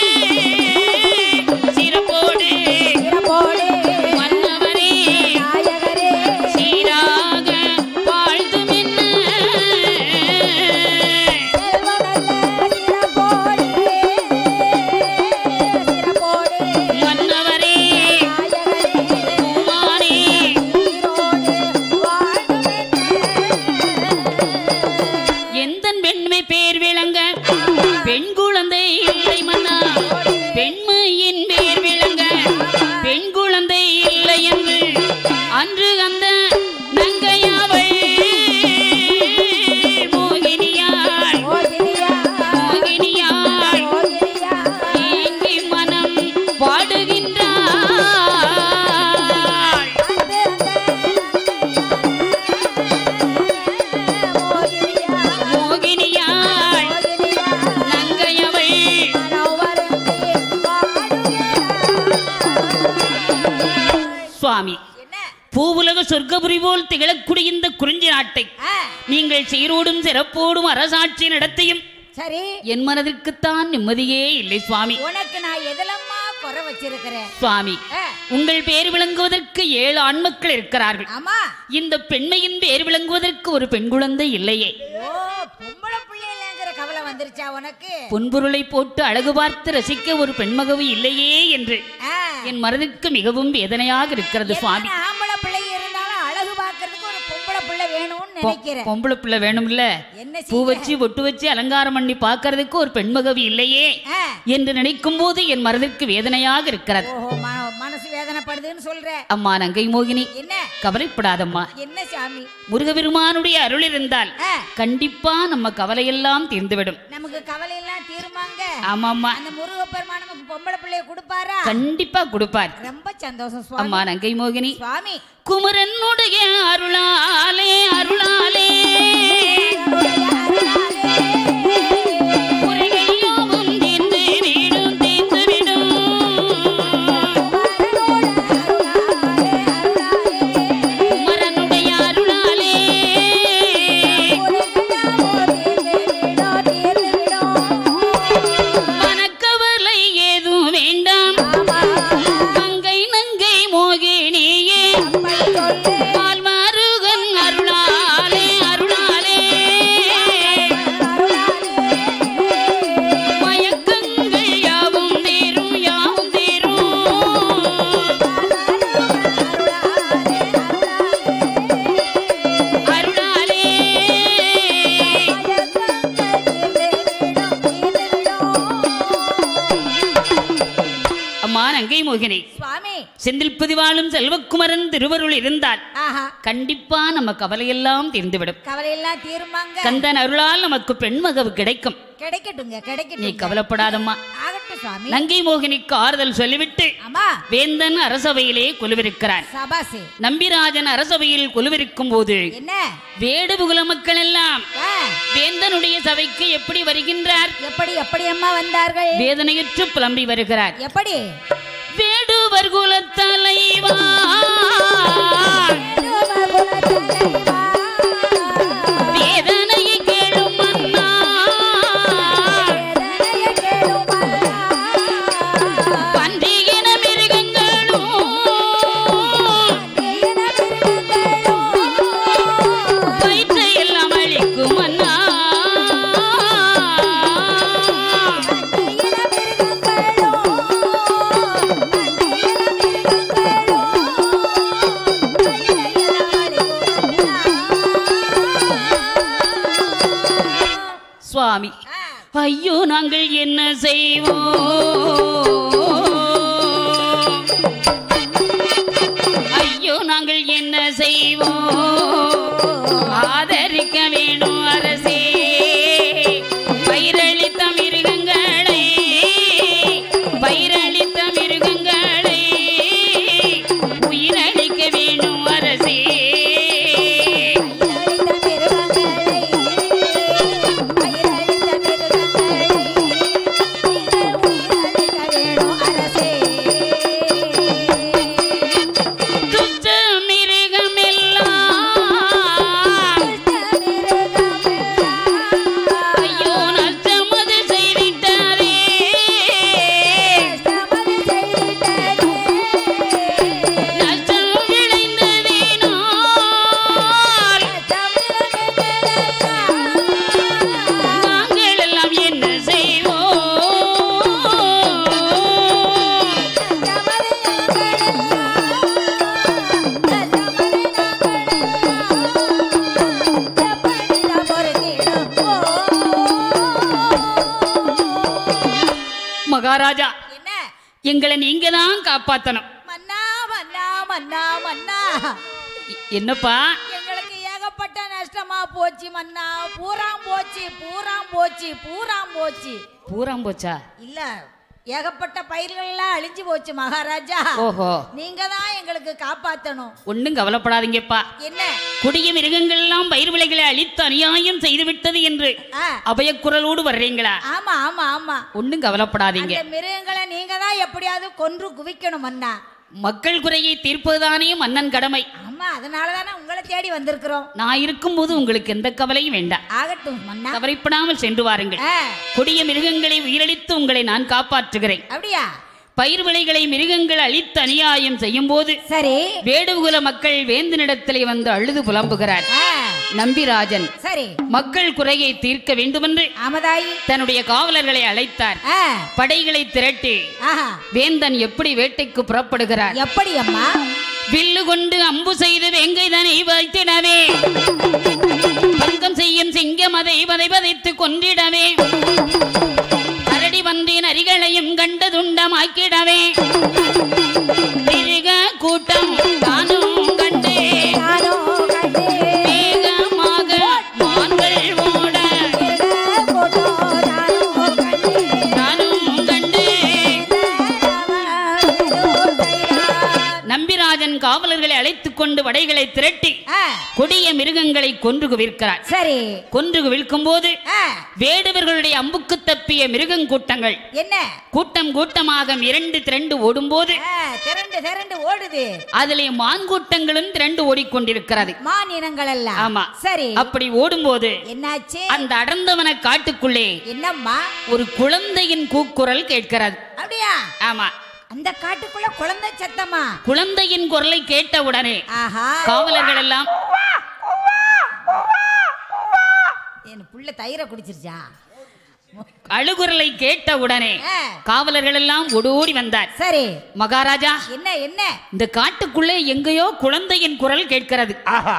[SPEAKER 1] சிறப்போடு
[SPEAKER 2] சிறப்போடு
[SPEAKER 1] மன்னவரே
[SPEAKER 2] நாயகரே
[SPEAKER 1] சீராக வாழ்ந்தும் என்ன
[SPEAKER 2] செல்வமல்ல சிறப்போடு
[SPEAKER 1] சுவாமி
[SPEAKER 2] என்ன
[SPEAKER 1] பூவுலக சொர்க்கபுரி போல் திகழக்கூடிய இந்த குறிஞ்சி நாட்டை
[SPEAKER 2] ஆ,
[SPEAKER 1] நீங்கள் சீரோடும் சிறப்போடும் அரசாட்சி நடத்தியும்
[SPEAKER 2] சரி
[SPEAKER 1] என் மனதிற்குத்தான் நிம்மதியே இல்லை சுவாமி
[SPEAKER 2] உனக்கு நான் எதுலம்மா குறை வச்சிருக்கிறேன்
[SPEAKER 1] சுவாமி
[SPEAKER 2] ஆ,
[SPEAKER 1] உங்கள் பேர் விளங்குவதற்கு ஏழு ஆண்மக்கள் இருக்கிறார்கள்
[SPEAKER 2] ஆமா
[SPEAKER 1] இந்த பெண்மையின் பேர் விளங்குவதற்கு ஒரு பெண் குழந்தை இல்லையே
[SPEAKER 2] ஓ பொம்பளை பிள்ளைங்கிற கவலை வந்துருச்சா உனக்கு
[SPEAKER 1] பொன்பொருளை போட்டு அழகு பார்த்து ரசிக்க ஒரு பெண்மகவு இல்லையே என்று
[SPEAKER 2] ஆ,
[SPEAKER 1] என் மனதிற்கு மிகவும் வேதனையாக இருக்கிறது சுவாமி
[SPEAKER 2] எத்தனை ஆம்பளை பிள்ளை இருந்தாலும் அழகு பார்க்கறதுக்கு ஒரு பொம்பளை பிள்ளை வேணும்னு நினைக்கிறேன்
[SPEAKER 1] பொம்பளை பிள்ளை வேணும்ல
[SPEAKER 2] என்ன
[SPEAKER 1] பூ
[SPEAKER 2] செய்ய
[SPEAKER 1] வச்சு பொட்டு வச்சு அலங்காரம் பண்ணி பார்க்கறதுக்கு ஒரு பெண்மகவு இல்லையே
[SPEAKER 2] ஆ,
[SPEAKER 1] என்று நினைக்கும் போது என் மனதிற்கு வேதனையாக இருக்கிறது
[SPEAKER 2] ஓஹோ மன- மனசு வேதனைப்படுதுன்னு சொல்ற
[SPEAKER 1] அம்மா நங்கை மோகினி
[SPEAKER 2] என்ன
[SPEAKER 1] கவலைப்படாதம்மா
[SPEAKER 2] என்ன சாமி
[SPEAKER 1] முருகபெருமானுடைய அருள் இருந்தால்
[SPEAKER 2] ஆ,
[SPEAKER 1] கண்டிப்பா நம்ம கவலையெல்லாம் தீர்ந்துவிடும்
[SPEAKER 2] நமக்கு கவலை எல்லாம் தீருமாங்க
[SPEAKER 1] ஆமாம்மா
[SPEAKER 2] அந்த முருகப்பெருமான் நமக்கு பொம்பளை பிள்ளைய கொடுப்பாரா
[SPEAKER 1] கண்டிப்பா கொடுப்பார்
[SPEAKER 2] ரொம்ப சந்தோஷம் சுவாமி
[SPEAKER 1] அம்மா நங்கை மோகினி
[SPEAKER 2] சுவாமி
[SPEAKER 1] குமரனுடைய அருளாலே அருளாலே குறைகள் யாவும் தீர்ந்து விடும் தீர்ந்து விடும் குமரனுடைய அருளாலே மனக்கவலை ஏதும் வேண்டாம் மங்கை நங்கை மோகினியே மால்மாருகன் அருளாலே அருளாலே மயக்கங்கள் யாவும் தீரும் யாவும் தீரும் அருளாலே அம்மா நங்கை மோகினி
[SPEAKER 2] சுவாமி
[SPEAKER 1] செந்தில் பதிவாளும் செல்வக்குமரன் திருவருள் இருந்தால்
[SPEAKER 2] ஆஹா
[SPEAKER 1] கண்டிப்பா நம்ம கவலையெல்லாம் தீர்ந்துவிடும்
[SPEAKER 2] கவலை எல்லாம் தீருமாங்க
[SPEAKER 1] கந்தன் அருளால் நமக்கு பெண்மகவு கிடைக்கும்
[SPEAKER 2] கிடைக்கட்டுங்க
[SPEAKER 1] நீ
[SPEAKER 2] கிடைக்கட்டும்
[SPEAKER 1] கவலைப்படாதம்மா
[SPEAKER 2] ஆகட்டும் சுவாமி
[SPEAKER 1] நங்கை மோகினிக்கு ஆறுதல் சொல்லிவிட்டு
[SPEAKER 2] ஆமா
[SPEAKER 1] வேந்தன் அரசவையிலே கொலுவிருக்கிறான்
[SPEAKER 2] சபாசி
[SPEAKER 1] நம்பிராஜன் அரசவையில் கொலுவிருக்கும் போது
[SPEAKER 2] என்ன
[SPEAKER 1] வேடுபுகுல மக்கள் எல்லாம்
[SPEAKER 2] ஆ,
[SPEAKER 1] வேந்தனுடைய சபைக்கு எப்படி வருகின்றார்
[SPEAKER 2] எப்படி எப்படி அம்மா வந்தார்கள்
[SPEAKER 1] வேதனையுற்று புலம்பி வருகிறார்
[SPEAKER 2] எப்படி
[SPEAKER 1] வேடுவர் குலத்தலைவா வேதனையை கேளும் மன்னா பன்றியின மிருகங்களும் வயிற்றை எல்லாம் அழிக்கும் மன்னா சுவாமி ஐயோ நாங்கள் என்ன செய்வோம் ஐயோ நாங்கள் என்ன செய்வோம் ஆதரிக்க வேணும் அரசே பயிரளித்த மிருகங்களை பயிரளித்த மிருகங்களை உயிரளிக்க வேணும் அரசே துச்ச மிருகமெல்லாம் ஐயோ நச்சமது செய்விட்டாரே நச்சம் விளைந்ததினால் நாங்கள் எல்லாம் என்ன செய்வோம் மகாராஜா
[SPEAKER 2] என்ன
[SPEAKER 1] எங்களை நீங்க தான் காப்பாத்தணும்
[SPEAKER 2] மன்னா மன்னா மன்னா மன்னா
[SPEAKER 1] எ- என்னப்பா
[SPEAKER 2] எங்களுக்கு ஏகப்பட்ட நஷ்டமா போச்சு மன்னா பூராம் போச்சு பூராம் போச்சு பூராம் போச்சு
[SPEAKER 1] பூராம் போச்சா
[SPEAKER 2] இல்ல ஏகப்பட்ட பயிர்கள் எல்லாம் அழிஞ்சு போச்சு மகாராஜா
[SPEAKER 1] ஓஹோ
[SPEAKER 2] நீங்க தான் எங்களுக்கு காப்பாத்தணும்
[SPEAKER 1] ஒண்ணும் கவலைப்படாதீங்கப்பா
[SPEAKER 2] என்ன
[SPEAKER 1] கொடிய மிருகங்கள் எல்லாம் பயிர் விலைகளை அழித்து அநியாயம் செய்து விட்டது என்று
[SPEAKER 2] ஆ,
[SPEAKER 1] அபயக்குரலோடு வர்றீங்களா
[SPEAKER 2] ஆமா ஆமா ஆமா
[SPEAKER 1] ஒண்ணும் கவலைப்படாதீங்க
[SPEAKER 2] அந்த மிருகங்களை நீங்க தான் எப்படியாவது கொன்று குவிக்கணும் அண்ணா
[SPEAKER 1] மக்கள் குறையை தீர்ப்பதுதானே மன்னன் கடமை
[SPEAKER 2] ஆமா அதனாலதானே உங்களை தேடி வந்திருக்கிறோம்
[SPEAKER 1] நான் இருக்கும்போது உங்களுக்கு எந்த கவலையும் வேண்டாம்
[SPEAKER 2] ஆகட்டும் மன்னா
[SPEAKER 1] தவறிப்படாமல் சென்று வாருங்கள்
[SPEAKER 2] ஆ,
[SPEAKER 1] கொடிய மிருகங்களை உயிரளித்து உங்களை நான் காப்பாற்றுகிறேன்
[SPEAKER 2] அப்படியா
[SPEAKER 1] பயிர் விளைகளை மிருகங்கள் அழித்து அநியாயம் செய்யும் போது
[SPEAKER 2] சரி
[SPEAKER 1] வேடுகுல மக்கள் வேந்தனிடத்திலே வந்து அழுது புலம்புகிறார்
[SPEAKER 2] ஆ,
[SPEAKER 1] நம்பிராஜன்
[SPEAKER 2] சரி
[SPEAKER 1] மக்கள் குறையை தீர்க்க வேண்டுமென்று
[SPEAKER 2] ஆமதாயி
[SPEAKER 1] தன்னுடைய காவலர்களை அழைத்தார்
[SPEAKER 2] ஆ,
[SPEAKER 1] படைகளை திரட்டி
[SPEAKER 2] ஆஹா
[SPEAKER 1] வேந்தன் எப்படி வேட்டைக்கு புறப்படுகிறார்
[SPEAKER 2] எப்படி அம்மா
[SPEAKER 1] வில்லு கொண்டு அம்பு செய்து வெங்கைதனை வைத்திடவே பங்கம் செய்யும் சிங்கம் அதை வதை வதைத்து கொன்றிடவே கரடி வந்தின் அரிகளையும் கண்டதுண்டமாக்கிடவே மிருக கூட்டம் தானும் கண்டு
[SPEAKER 2] நானோ கண்டே
[SPEAKER 1] வேகமாக மான்கள் ஓட
[SPEAKER 2] போட்டோ நானோ கண்டே
[SPEAKER 1] நானும் கண்டு
[SPEAKER 2] செய்தான்.
[SPEAKER 1] நம்பிராஜன் காவலர்களை அழைத்துக் கொண்டு வடைகளை திரட்டி
[SPEAKER 2] ஆ,
[SPEAKER 1] கொடிய மிருகங்களை கொன்று குவிக்கிறார்
[SPEAKER 2] சரி
[SPEAKER 1] கொன்று குவிக்கும் போது
[SPEAKER 2] ஆ,
[SPEAKER 1] வேடுவர்களுடைய அம்புக்கு தப்பிய மிருகங்கூட்டங்கள்
[SPEAKER 2] என்ன
[SPEAKER 1] கூட்டம் கூட்டமாக இரண்டு திரண்டு ஓடும்போது
[SPEAKER 2] ஆ, திரண்டு திரண்டு ஓடுது
[SPEAKER 1] அதிலே மான்கூட்டங்களும் திரண்டு ஓடிக்கொண்டிருக்கிறது
[SPEAKER 2] மான் இனங்கள் எல்லாம்
[SPEAKER 1] ஆமா
[SPEAKER 2] சரி
[SPEAKER 1] அப்படி ஓடும்போது
[SPEAKER 2] என்னாச்சு
[SPEAKER 1] அந்த அடர்ந்தவன காட்டுக்குள்ளே
[SPEAKER 2] என்னம்மா
[SPEAKER 1] ஒரு குழந்தையின் கூக்குரல் கேட்கிறது
[SPEAKER 2] அப்படியா
[SPEAKER 1] ஆமா
[SPEAKER 2] அந்த காட்டுக்குள்ள குழந்தை சத்தமா
[SPEAKER 1] குழந்தையின் குரலை கேட்டவுடனே
[SPEAKER 2] ஆஹா
[SPEAKER 1] காவலர்கள் எல்லாம்
[SPEAKER 2] என் புள்ள தயிரை குடிச்சிருச்சா
[SPEAKER 1] அழுகுரலை கேட்டவுடனே
[SPEAKER 2] ஆ,
[SPEAKER 1] காவலர்கள் எல்லாம் ஓடோடி வந்தார்
[SPEAKER 2] சரி
[SPEAKER 1] மகாராஜா
[SPEAKER 2] என்ன என்ன
[SPEAKER 1] இந்த காட்டுக்குள்ளே எங்கேயோ குழந்தையின் குரல் கேட்கிறது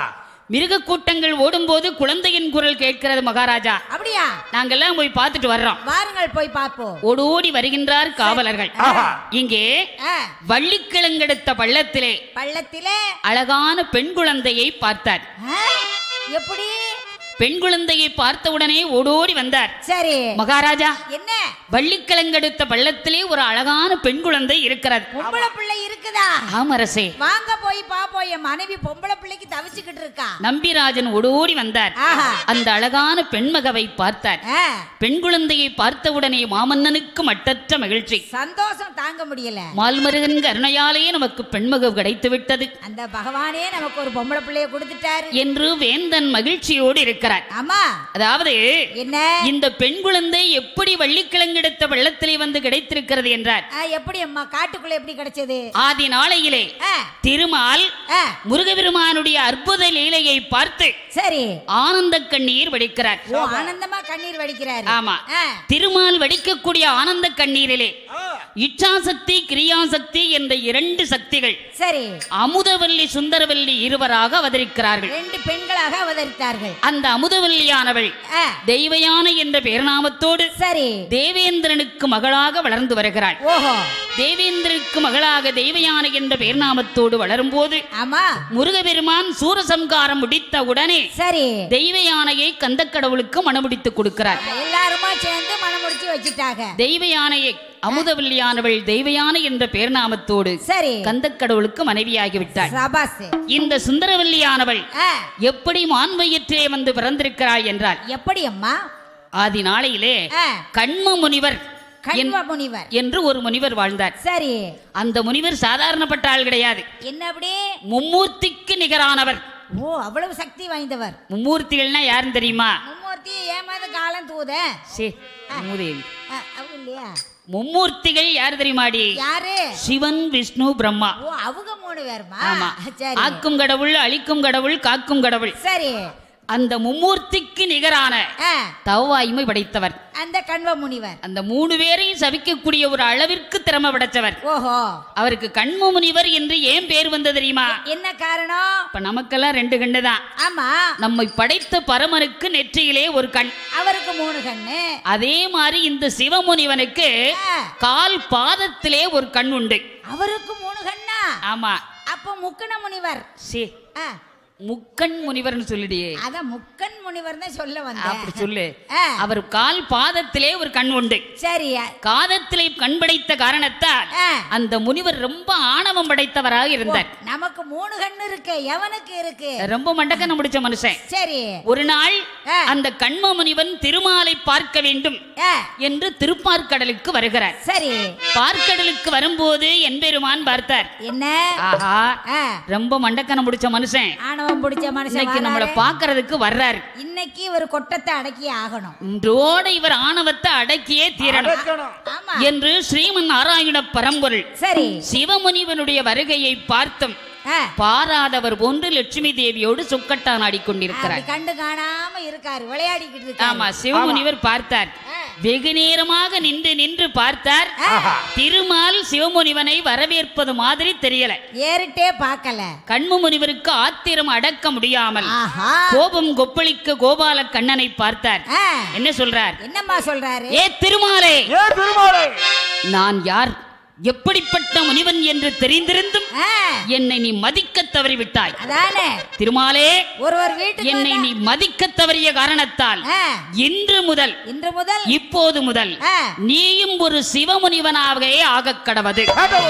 [SPEAKER 1] மிருக கூட்டங்கள் ஓடும்போது குழந்தையின் குரல் கேட்கிறது மகாராஜா
[SPEAKER 2] அப்படியா
[SPEAKER 1] நாங்கெல்லாம் போய் பார்த்துட்டு வர்றோம்
[SPEAKER 2] வாருங்கள் போய் பார்ப்போம்
[SPEAKER 1] ஓடோடி வருகின்றார் காவலர்கள் இங்கே
[SPEAKER 2] ஆ,
[SPEAKER 1] வள்ளிக்கிழங்கெடுத்த பள்ளத்திலே
[SPEAKER 2] பள்ளத்திலே
[SPEAKER 1] அழகான பெண் குழந்தையை பார்த்தார்
[SPEAKER 2] ஆ, எப்படி
[SPEAKER 1] பெண் குழந்தையை பார்த்தவுடனே ஓடோடி வந்தார்
[SPEAKER 2] சரி
[SPEAKER 1] மகாராஜா
[SPEAKER 2] என்ன
[SPEAKER 1] வள்ளிக்கிழங்கெடுத்த பள்ளத்திலே ஒரு அழகான பெண் குழந்தை இருக்கிறது
[SPEAKER 2] பொம்பளை பிள்ளை இருக்குதா
[SPEAKER 1] ஆமரசே
[SPEAKER 2] வாங்க போய் பாப்போம் என் மனைவி பொம்பளை பிள்ளைக்கு தவிச்சுக்கிட்டு இருக்கா
[SPEAKER 1] நம்பிராஜன் ஓடோடி வந்தார்
[SPEAKER 2] ஆஹா
[SPEAKER 1] அந்த அழகான பெண்மகவை பார்த்தார்
[SPEAKER 2] ஆ,
[SPEAKER 1] பெண் குழந்தையை பார்த்தவுடனே மாமன்னனுக்கு மட்டற்ற மகிழ்ச்சி
[SPEAKER 2] சந்தோஷம் தாங்க முடியல
[SPEAKER 1] மால்மருகன் கருணையாலேயே நமக்கு பெண்மகவு கிடைத்து விட்டது
[SPEAKER 2] அந்த பகவானே நமக்கு ஒரு பொம்பளை பிள்ளைய கொடுத்துட்டாரு
[SPEAKER 1] என்று வேந்தன் மகிழ்ச்சியோடு இருக்கிறார்
[SPEAKER 2] ஆமா
[SPEAKER 1] அதாவது
[SPEAKER 2] என்ன
[SPEAKER 1] இந்த பெண் குழந்தை எப்படி வள்ளிக்கிழங்கெடுத்த வெள்ளத்திலே வந்து கிடைத்திருக்கிறது என்றார்
[SPEAKER 2] ஆ, எப்படி அம்மா காட்டுக்குள்ள எப்படி கிடைச்சது
[SPEAKER 1] ஆதி நாளையிலே
[SPEAKER 2] ஆ,
[SPEAKER 1] திருமால்
[SPEAKER 2] ஆ,
[SPEAKER 1] முருகபெருமானுடைய அற்புத லீலையை பார்த்து
[SPEAKER 2] சரி
[SPEAKER 1] ஆனந்த கண்ணீர் வடிக்கிறார்
[SPEAKER 2] ஓ ஆனந்தமா கண்ணீர் வடிக்கிறாரு
[SPEAKER 1] ஆமா
[SPEAKER 2] ஆ,
[SPEAKER 1] திருமால் வடிக்கக்கூடிய ஆனந்த கண்ணீரிலே இச்சாசக்தி கிரியாசக்தி என்ற இரண்டு சக்திகள்
[SPEAKER 2] சரி
[SPEAKER 1] அமுதவல்லி சுந்தரவல்லி இருவராக அவதரிக்கிறார்கள்
[SPEAKER 2] ரெண்டு பெண்களாக அவதரித்தார்கள்
[SPEAKER 1] அந்த அமுதவல்லியானவள்
[SPEAKER 2] ஆ,
[SPEAKER 1] தெய்வயானை என்ற பெயர்நாமத்தோடு
[SPEAKER 2] சரி
[SPEAKER 1] தேவேந்திரனுக்கு மகளாக வளர்ந்து வருகிறாள்
[SPEAKER 2] ஓஹோ
[SPEAKER 1] தேவேந்திரனுக்கு மகளாக தெய்வயானை என்ற பெயர்நாமத்தோடு வளரும்போது
[SPEAKER 2] ஆமா
[SPEAKER 1] முருகபெருமான் சூரசம்காரம் முடித்த உடனே
[SPEAKER 2] சரி
[SPEAKER 1] தெய்வ யானையை கந்தக்கடவுளுக்கு மணமுடித்து கொடுக்கிறார்
[SPEAKER 2] எல்லாருமா சேர்ந்து மனம் முடிச்சு வச்சுட்டாங்க
[SPEAKER 1] தெய்வ யானையை அமுதவல்லியானவள் தெய்வ யானை என்ற பெயர்நாமத்தோடு
[SPEAKER 2] சரி
[SPEAKER 1] கந்தக்கடவுளுக்கு மனைவியாகிவிட்டாள்
[SPEAKER 2] சபாஸ்
[SPEAKER 1] இந்த சுந்தரவல்லியானவள்
[SPEAKER 2] ஆ,
[SPEAKER 1] எப்படி மான்வயிற்றிலே வந்து பிறந்திருக்கிறாள் என்றால்
[SPEAKER 2] எப்படி அம்மா
[SPEAKER 1] ஆதி நாளையிலே
[SPEAKER 2] ஆ,
[SPEAKER 1] கண்ம முனிவர்
[SPEAKER 2] கண்வ முனிவர்
[SPEAKER 1] என்று ஒரு முனிவர் வாழ்ந்தார்
[SPEAKER 2] சரி
[SPEAKER 1] அந்த முனிவர் சாதாரணப்பட்ட ஆள் கிடையாது
[SPEAKER 2] என்ன அப்படி
[SPEAKER 1] மும்மூர்த்திக்கு நிகரானவர்
[SPEAKER 2] ஓ அவ்வளவு சக்தி வாய்ந்தவர்
[SPEAKER 1] மும்மூர்த்திகள்னா யாருன்னு தெரியுமா
[SPEAKER 2] மும்மூர்த்தி ஏமாத காலம் தூத
[SPEAKER 1] சே மூதேவி
[SPEAKER 2] ஆ, அவங்க இல்லையா
[SPEAKER 1] மும்மூர்த்திகள் யார் தெரியுமாடி
[SPEAKER 2] யாரு
[SPEAKER 1] சிவன் விஷ்ணு பிரம்மா
[SPEAKER 2] ஓ அவங்க மூணு பேருமா
[SPEAKER 1] ஆமா
[SPEAKER 2] சரி
[SPEAKER 1] ஆக்கும் கடவுள் அழிக்கும் கடவுள் காக்கும் கடவுள்
[SPEAKER 2] சரி
[SPEAKER 1] அந்த மும்மூர்த்திக்கு நிகரான
[SPEAKER 2] ஆ,
[SPEAKER 1] தவாய்மை படைத்தவர்
[SPEAKER 2] அந்த கண்வ முனிவர்
[SPEAKER 1] அந்த மூணு பேரையும் சபிக்கக்கூடிய ஒரு அளவிற்கு திறமை படைச்சவர்
[SPEAKER 2] ஓஹோ
[SPEAKER 1] அவருக்கு கண்ம முனிவர் என்று ஏன் பேர் வந்தது தெரியுமா
[SPEAKER 2] என்ன காரணம்
[SPEAKER 1] இப்ப நமக்கெல்லாம் ரெண்டு கண்ணு தான்
[SPEAKER 2] ஆமா
[SPEAKER 1] நம்மை படைத்த பரமனுக்கு நெற்றியிலே ஒரு கண்
[SPEAKER 2] அவருக்கு மூணு கண்ணு
[SPEAKER 1] அதே மாதிரி இந்த சிவமுனிவனுக்கு
[SPEAKER 2] ஆ,
[SPEAKER 1] கால் பாதத்திலே ஒரு கண் உண்டு
[SPEAKER 2] அவருக்கு மூணு கண்ணா
[SPEAKER 1] ஆமா
[SPEAKER 2] அப்ப முக்குண முனிவர்
[SPEAKER 1] சே
[SPEAKER 2] ஆ,
[SPEAKER 1] முக்கண் முனிவர்னு சொல்லிடியே
[SPEAKER 2] அத முக்கன் முனிவர் தான் சொல்ல
[SPEAKER 1] அப்படி
[SPEAKER 2] வந்தேன்
[SPEAKER 1] சொல்லு
[SPEAKER 2] ஆ,
[SPEAKER 1] அவர் கால் பாதத்திலே ஒரு கண் உண்டு
[SPEAKER 2] சரி
[SPEAKER 1] காதத்திலே கண் படைத்த காரணத்தால்
[SPEAKER 2] ஆ,
[SPEAKER 1] அந்த முனிவர் ரொம்ப ஆணவம் படைத்தவராக இருந்தார்
[SPEAKER 2] நமக்கு மூணு கண்ணு இருக்கு எவனுக்கு இருக்கு
[SPEAKER 1] ரொம்ப மண்டக்கன முடிச்ச மனுஷன்
[SPEAKER 2] சரி
[SPEAKER 1] ஒரு நாள்
[SPEAKER 2] ஆ.
[SPEAKER 1] அந்த கண்ம முனிவன் திருமாலை பார்க்க வேண்டும்
[SPEAKER 2] ஆ,
[SPEAKER 1] என்று திருப்பார்க்கடலுக்கு வருகிறார்
[SPEAKER 2] சரி
[SPEAKER 1] பார்க்கடலுக்கு வரும்போது என்பெருமான் பார்த்தார்
[SPEAKER 2] என்ன
[SPEAKER 1] ஆஹா
[SPEAKER 2] ஆ,
[SPEAKER 1] ரொம்ப மண்டக்கன முடிச்ச மனுஷன்
[SPEAKER 2] ஆணவம் பிடிச்ச மனுஷன்
[SPEAKER 1] இன்னைக்கு நம்மள
[SPEAKER 2] வராரு.
[SPEAKER 1] பாக்குறதுக்கு வர்றாரு
[SPEAKER 2] இன்னைக்கு ஒரு கொட்டத்தை அடக்கி ஆகணும்
[SPEAKER 1] இன்றோட இவர் ஆணவத்தை அடக்கியே தீரணும்
[SPEAKER 2] ஆமா
[SPEAKER 1] என்று ஸ்ரீமன் நாராயண பரம்பொருள்
[SPEAKER 2] சரி
[SPEAKER 1] சிவமுனிவனுடைய வருகையை பார்த்தும்
[SPEAKER 2] ஆ,
[SPEAKER 1] பாராதவர் போன்று லட்சுமி தேவியோடு சுக்கட்டான் ஆடிக்கொண்டிருக்கிறார்
[SPEAKER 2] அப்படி கண்டு காணாம இருக்காரு விளையாடிக்கிட்டு இருக்காரு
[SPEAKER 1] ஆமா சிவமுனிவர் பார்த்தார்
[SPEAKER 2] ஆ.
[SPEAKER 1] வெகு நேரமாக நின்று நின்று பார்த்தார் திருமால் சிவமுனிவனை வரவேற்பது மாதிரி தெரியல
[SPEAKER 2] ஏறிட்டே பார்க்கல
[SPEAKER 1] கண்மு முனிவருக்கு ஆத்திரம் அடக்க முடியாமல்
[SPEAKER 2] ஆஹா
[SPEAKER 1] கோபம் கொப்பளிக்க கோபால கண்ணனை பார்த்தார்
[SPEAKER 2] ஆ,
[SPEAKER 1] என்ன சொல்றார்
[SPEAKER 2] என்னம்மா சொல்றாரு
[SPEAKER 1] ஏ திருமாலே
[SPEAKER 4] ஏ திருமாலை
[SPEAKER 1] நான் யார் எப்படிப்பட்ட முனிவன் என்று தெரிந்திருந்தும்
[SPEAKER 2] ஆ,
[SPEAKER 1] என்னை நீ மதிக்க தவறிவிட்டாய்
[SPEAKER 2] அதானே
[SPEAKER 1] திருமாலே
[SPEAKER 2] ஒருவர் வீட்டுக்கு
[SPEAKER 1] என்னை
[SPEAKER 2] வந்தா-
[SPEAKER 1] நீ மதிக்க தவறிய காரணத்தால்
[SPEAKER 2] ஆ,
[SPEAKER 1] இன்று முதல்
[SPEAKER 2] இன்று முதல்
[SPEAKER 1] இப்போது முதல்
[SPEAKER 2] ஆ,
[SPEAKER 1] நீயும் ஒரு சிவமுனிவனாகவே ஆகக் கடவது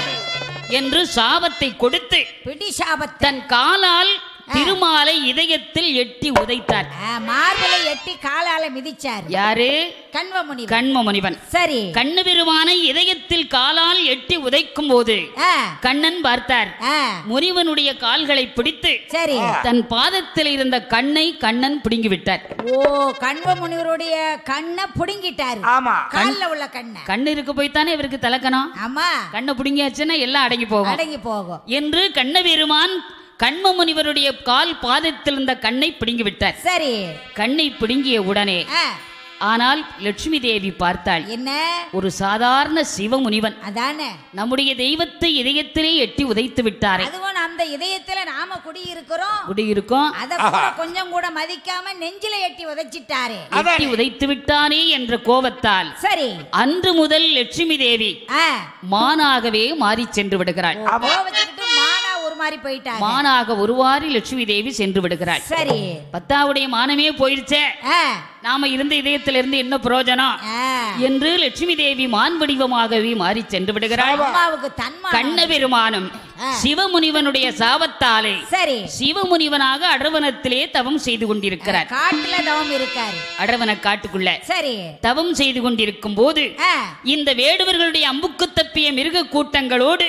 [SPEAKER 1] என்று சாபத்தை கொடுத்து
[SPEAKER 2] பிடி சாபத்தை
[SPEAKER 1] தன் காலால் திருமாலை இதயத்தில் எட்டி உதைத்தார்
[SPEAKER 2] ஆ, மார்பலை எட்டி காலால மிதிச்சாரு
[SPEAKER 1] யாரு
[SPEAKER 2] கண்வ முனிவர்
[SPEAKER 1] கண்ம முனிவன்
[SPEAKER 2] சரி
[SPEAKER 1] கண்ணு பெருமானை இதயத்தில் காலால் எட்டி உதைக்கும் போது
[SPEAKER 2] ஆ,
[SPEAKER 1] கண்ணன் பார்த்தார்
[SPEAKER 2] ஆ,
[SPEAKER 1] முனிவனுடைய கால்களை பிடித்து
[SPEAKER 2] சரி
[SPEAKER 1] தன் பாதத்தில் இருந்த கண்ணை கண்ணன் பிடுங்கி விட்டார்
[SPEAKER 2] ஓ கண்வ முனிவருடைய கண்ணை புடுங்கிட்டாரு
[SPEAKER 4] ஆமா
[SPEAKER 2] கால்ல உள்ள கண்ணை
[SPEAKER 1] கண்ணு இருக்கு போய்த்தானே இவருக்கு தலக்கணும்
[SPEAKER 2] ஆமா
[SPEAKER 1] கண்ணை பிடுங்கியாச்சுன்னா எல்லாம் அடங்கி போகும்
[SPEAKER 2] அடங்கி போகும்
[SPEAKER 1] என்று கண்ணபெருமான் கண்ம முனிவருடைய கால் பாதத்தில் இருந்த கண்ணை பிடுங்கி விட்டார்
[SPEAKER 2] சரி
[SPEAKER 1] கண்ணை பிடுங்கிய உடனே
[SPEAKER 2] ஆ,
[SPEAKER 1] ஆனால் லட்சுமி தேவி பார்த்தாள்
[SPEAKER 2] என்ன
[SPEAKER 1] ஒரு சாதாரண சிவமுனிவன்
[SPEAKER 2] அதானே
[SPEAKER 1] நம்முடைய தெய்வத்தை இதயத்திலே எட்டி உதைத்து விட்டாரே
[SPEAKER 2] அதுவும் அந்த இதயத்துல நாம குடி இருக்கிறோம்
[SPEAKER 1] குடி இருக்கும்
[SPEAKER 2] அத கூட கொஞ்சம் கூட மதிக்காம நெஞ்சில எட்டி உதைச்சிட்டாரு
[SPEAKER 1] எட்டி உதைத்து விட்டானே என்ற கோபத்தால்
[SPEAKER 2] சரி
[SPEAKER 1] அன்று முதல் லட்சுமி தேவி
[SPEAKER 2] ஆ,
[SPEAKER 1] மானாகவே மாறி சென்று விடுகிறாள்
[SPEAKER 2] கோவச்சுக்கிட்டு மானா ஒரு மாதிரி போயிட்டாரு
[SPEAKER 1] மானாக ஒருவாரி லட்சுமி தேவி சென்று விடுகிறாள்
[SPEAKER 2] சரி
[SPEAKER 1] பத்தாவுடைய மானமே போயிருச்சே
[SPEAKER 2] ஆ,
[SPEAKER 1] நாம இருந்த இதயத்திலிருந்து என்ன பிரயோஜனம்
[SPEAKER 2] ஆ.
[SPEAKER 1] என்று லட்சுமி தேவி மான் வடிவமாகவே மாறி சென்று விடுகிறாள்
[SPEAKER 2] அம்மாவுக்கு தன்மா
[SPEAKER 1] கண்ண பெருமானும்
[SPEAKER 2] ஆ.
[SPEAKER 1] சிவமுனிவனுடைய சாபத்தாலே
[SPEAKER 2] சரி
[SPEAKER 1] சிவமுனிவனாக அடர்வனத்திலே தவம் செய்து கொண்டிருக்கிறார்
[SPEAKER 2] காட்டுல தவம் இருக்காரு
[SPEAKER 1] அடர்வன காட்டுக்குள்ள
[SPEAKER 2] சரி
[SPEAKER 1] தவம் செய்து கொண்டிருக்கும் போது
[SPEAKER 2] ஆ,
[SPEAKER 1] இந்த வேடுவர்களுடைய அம்புக்கு தப்பிய மிருக கூட்டங்களோடு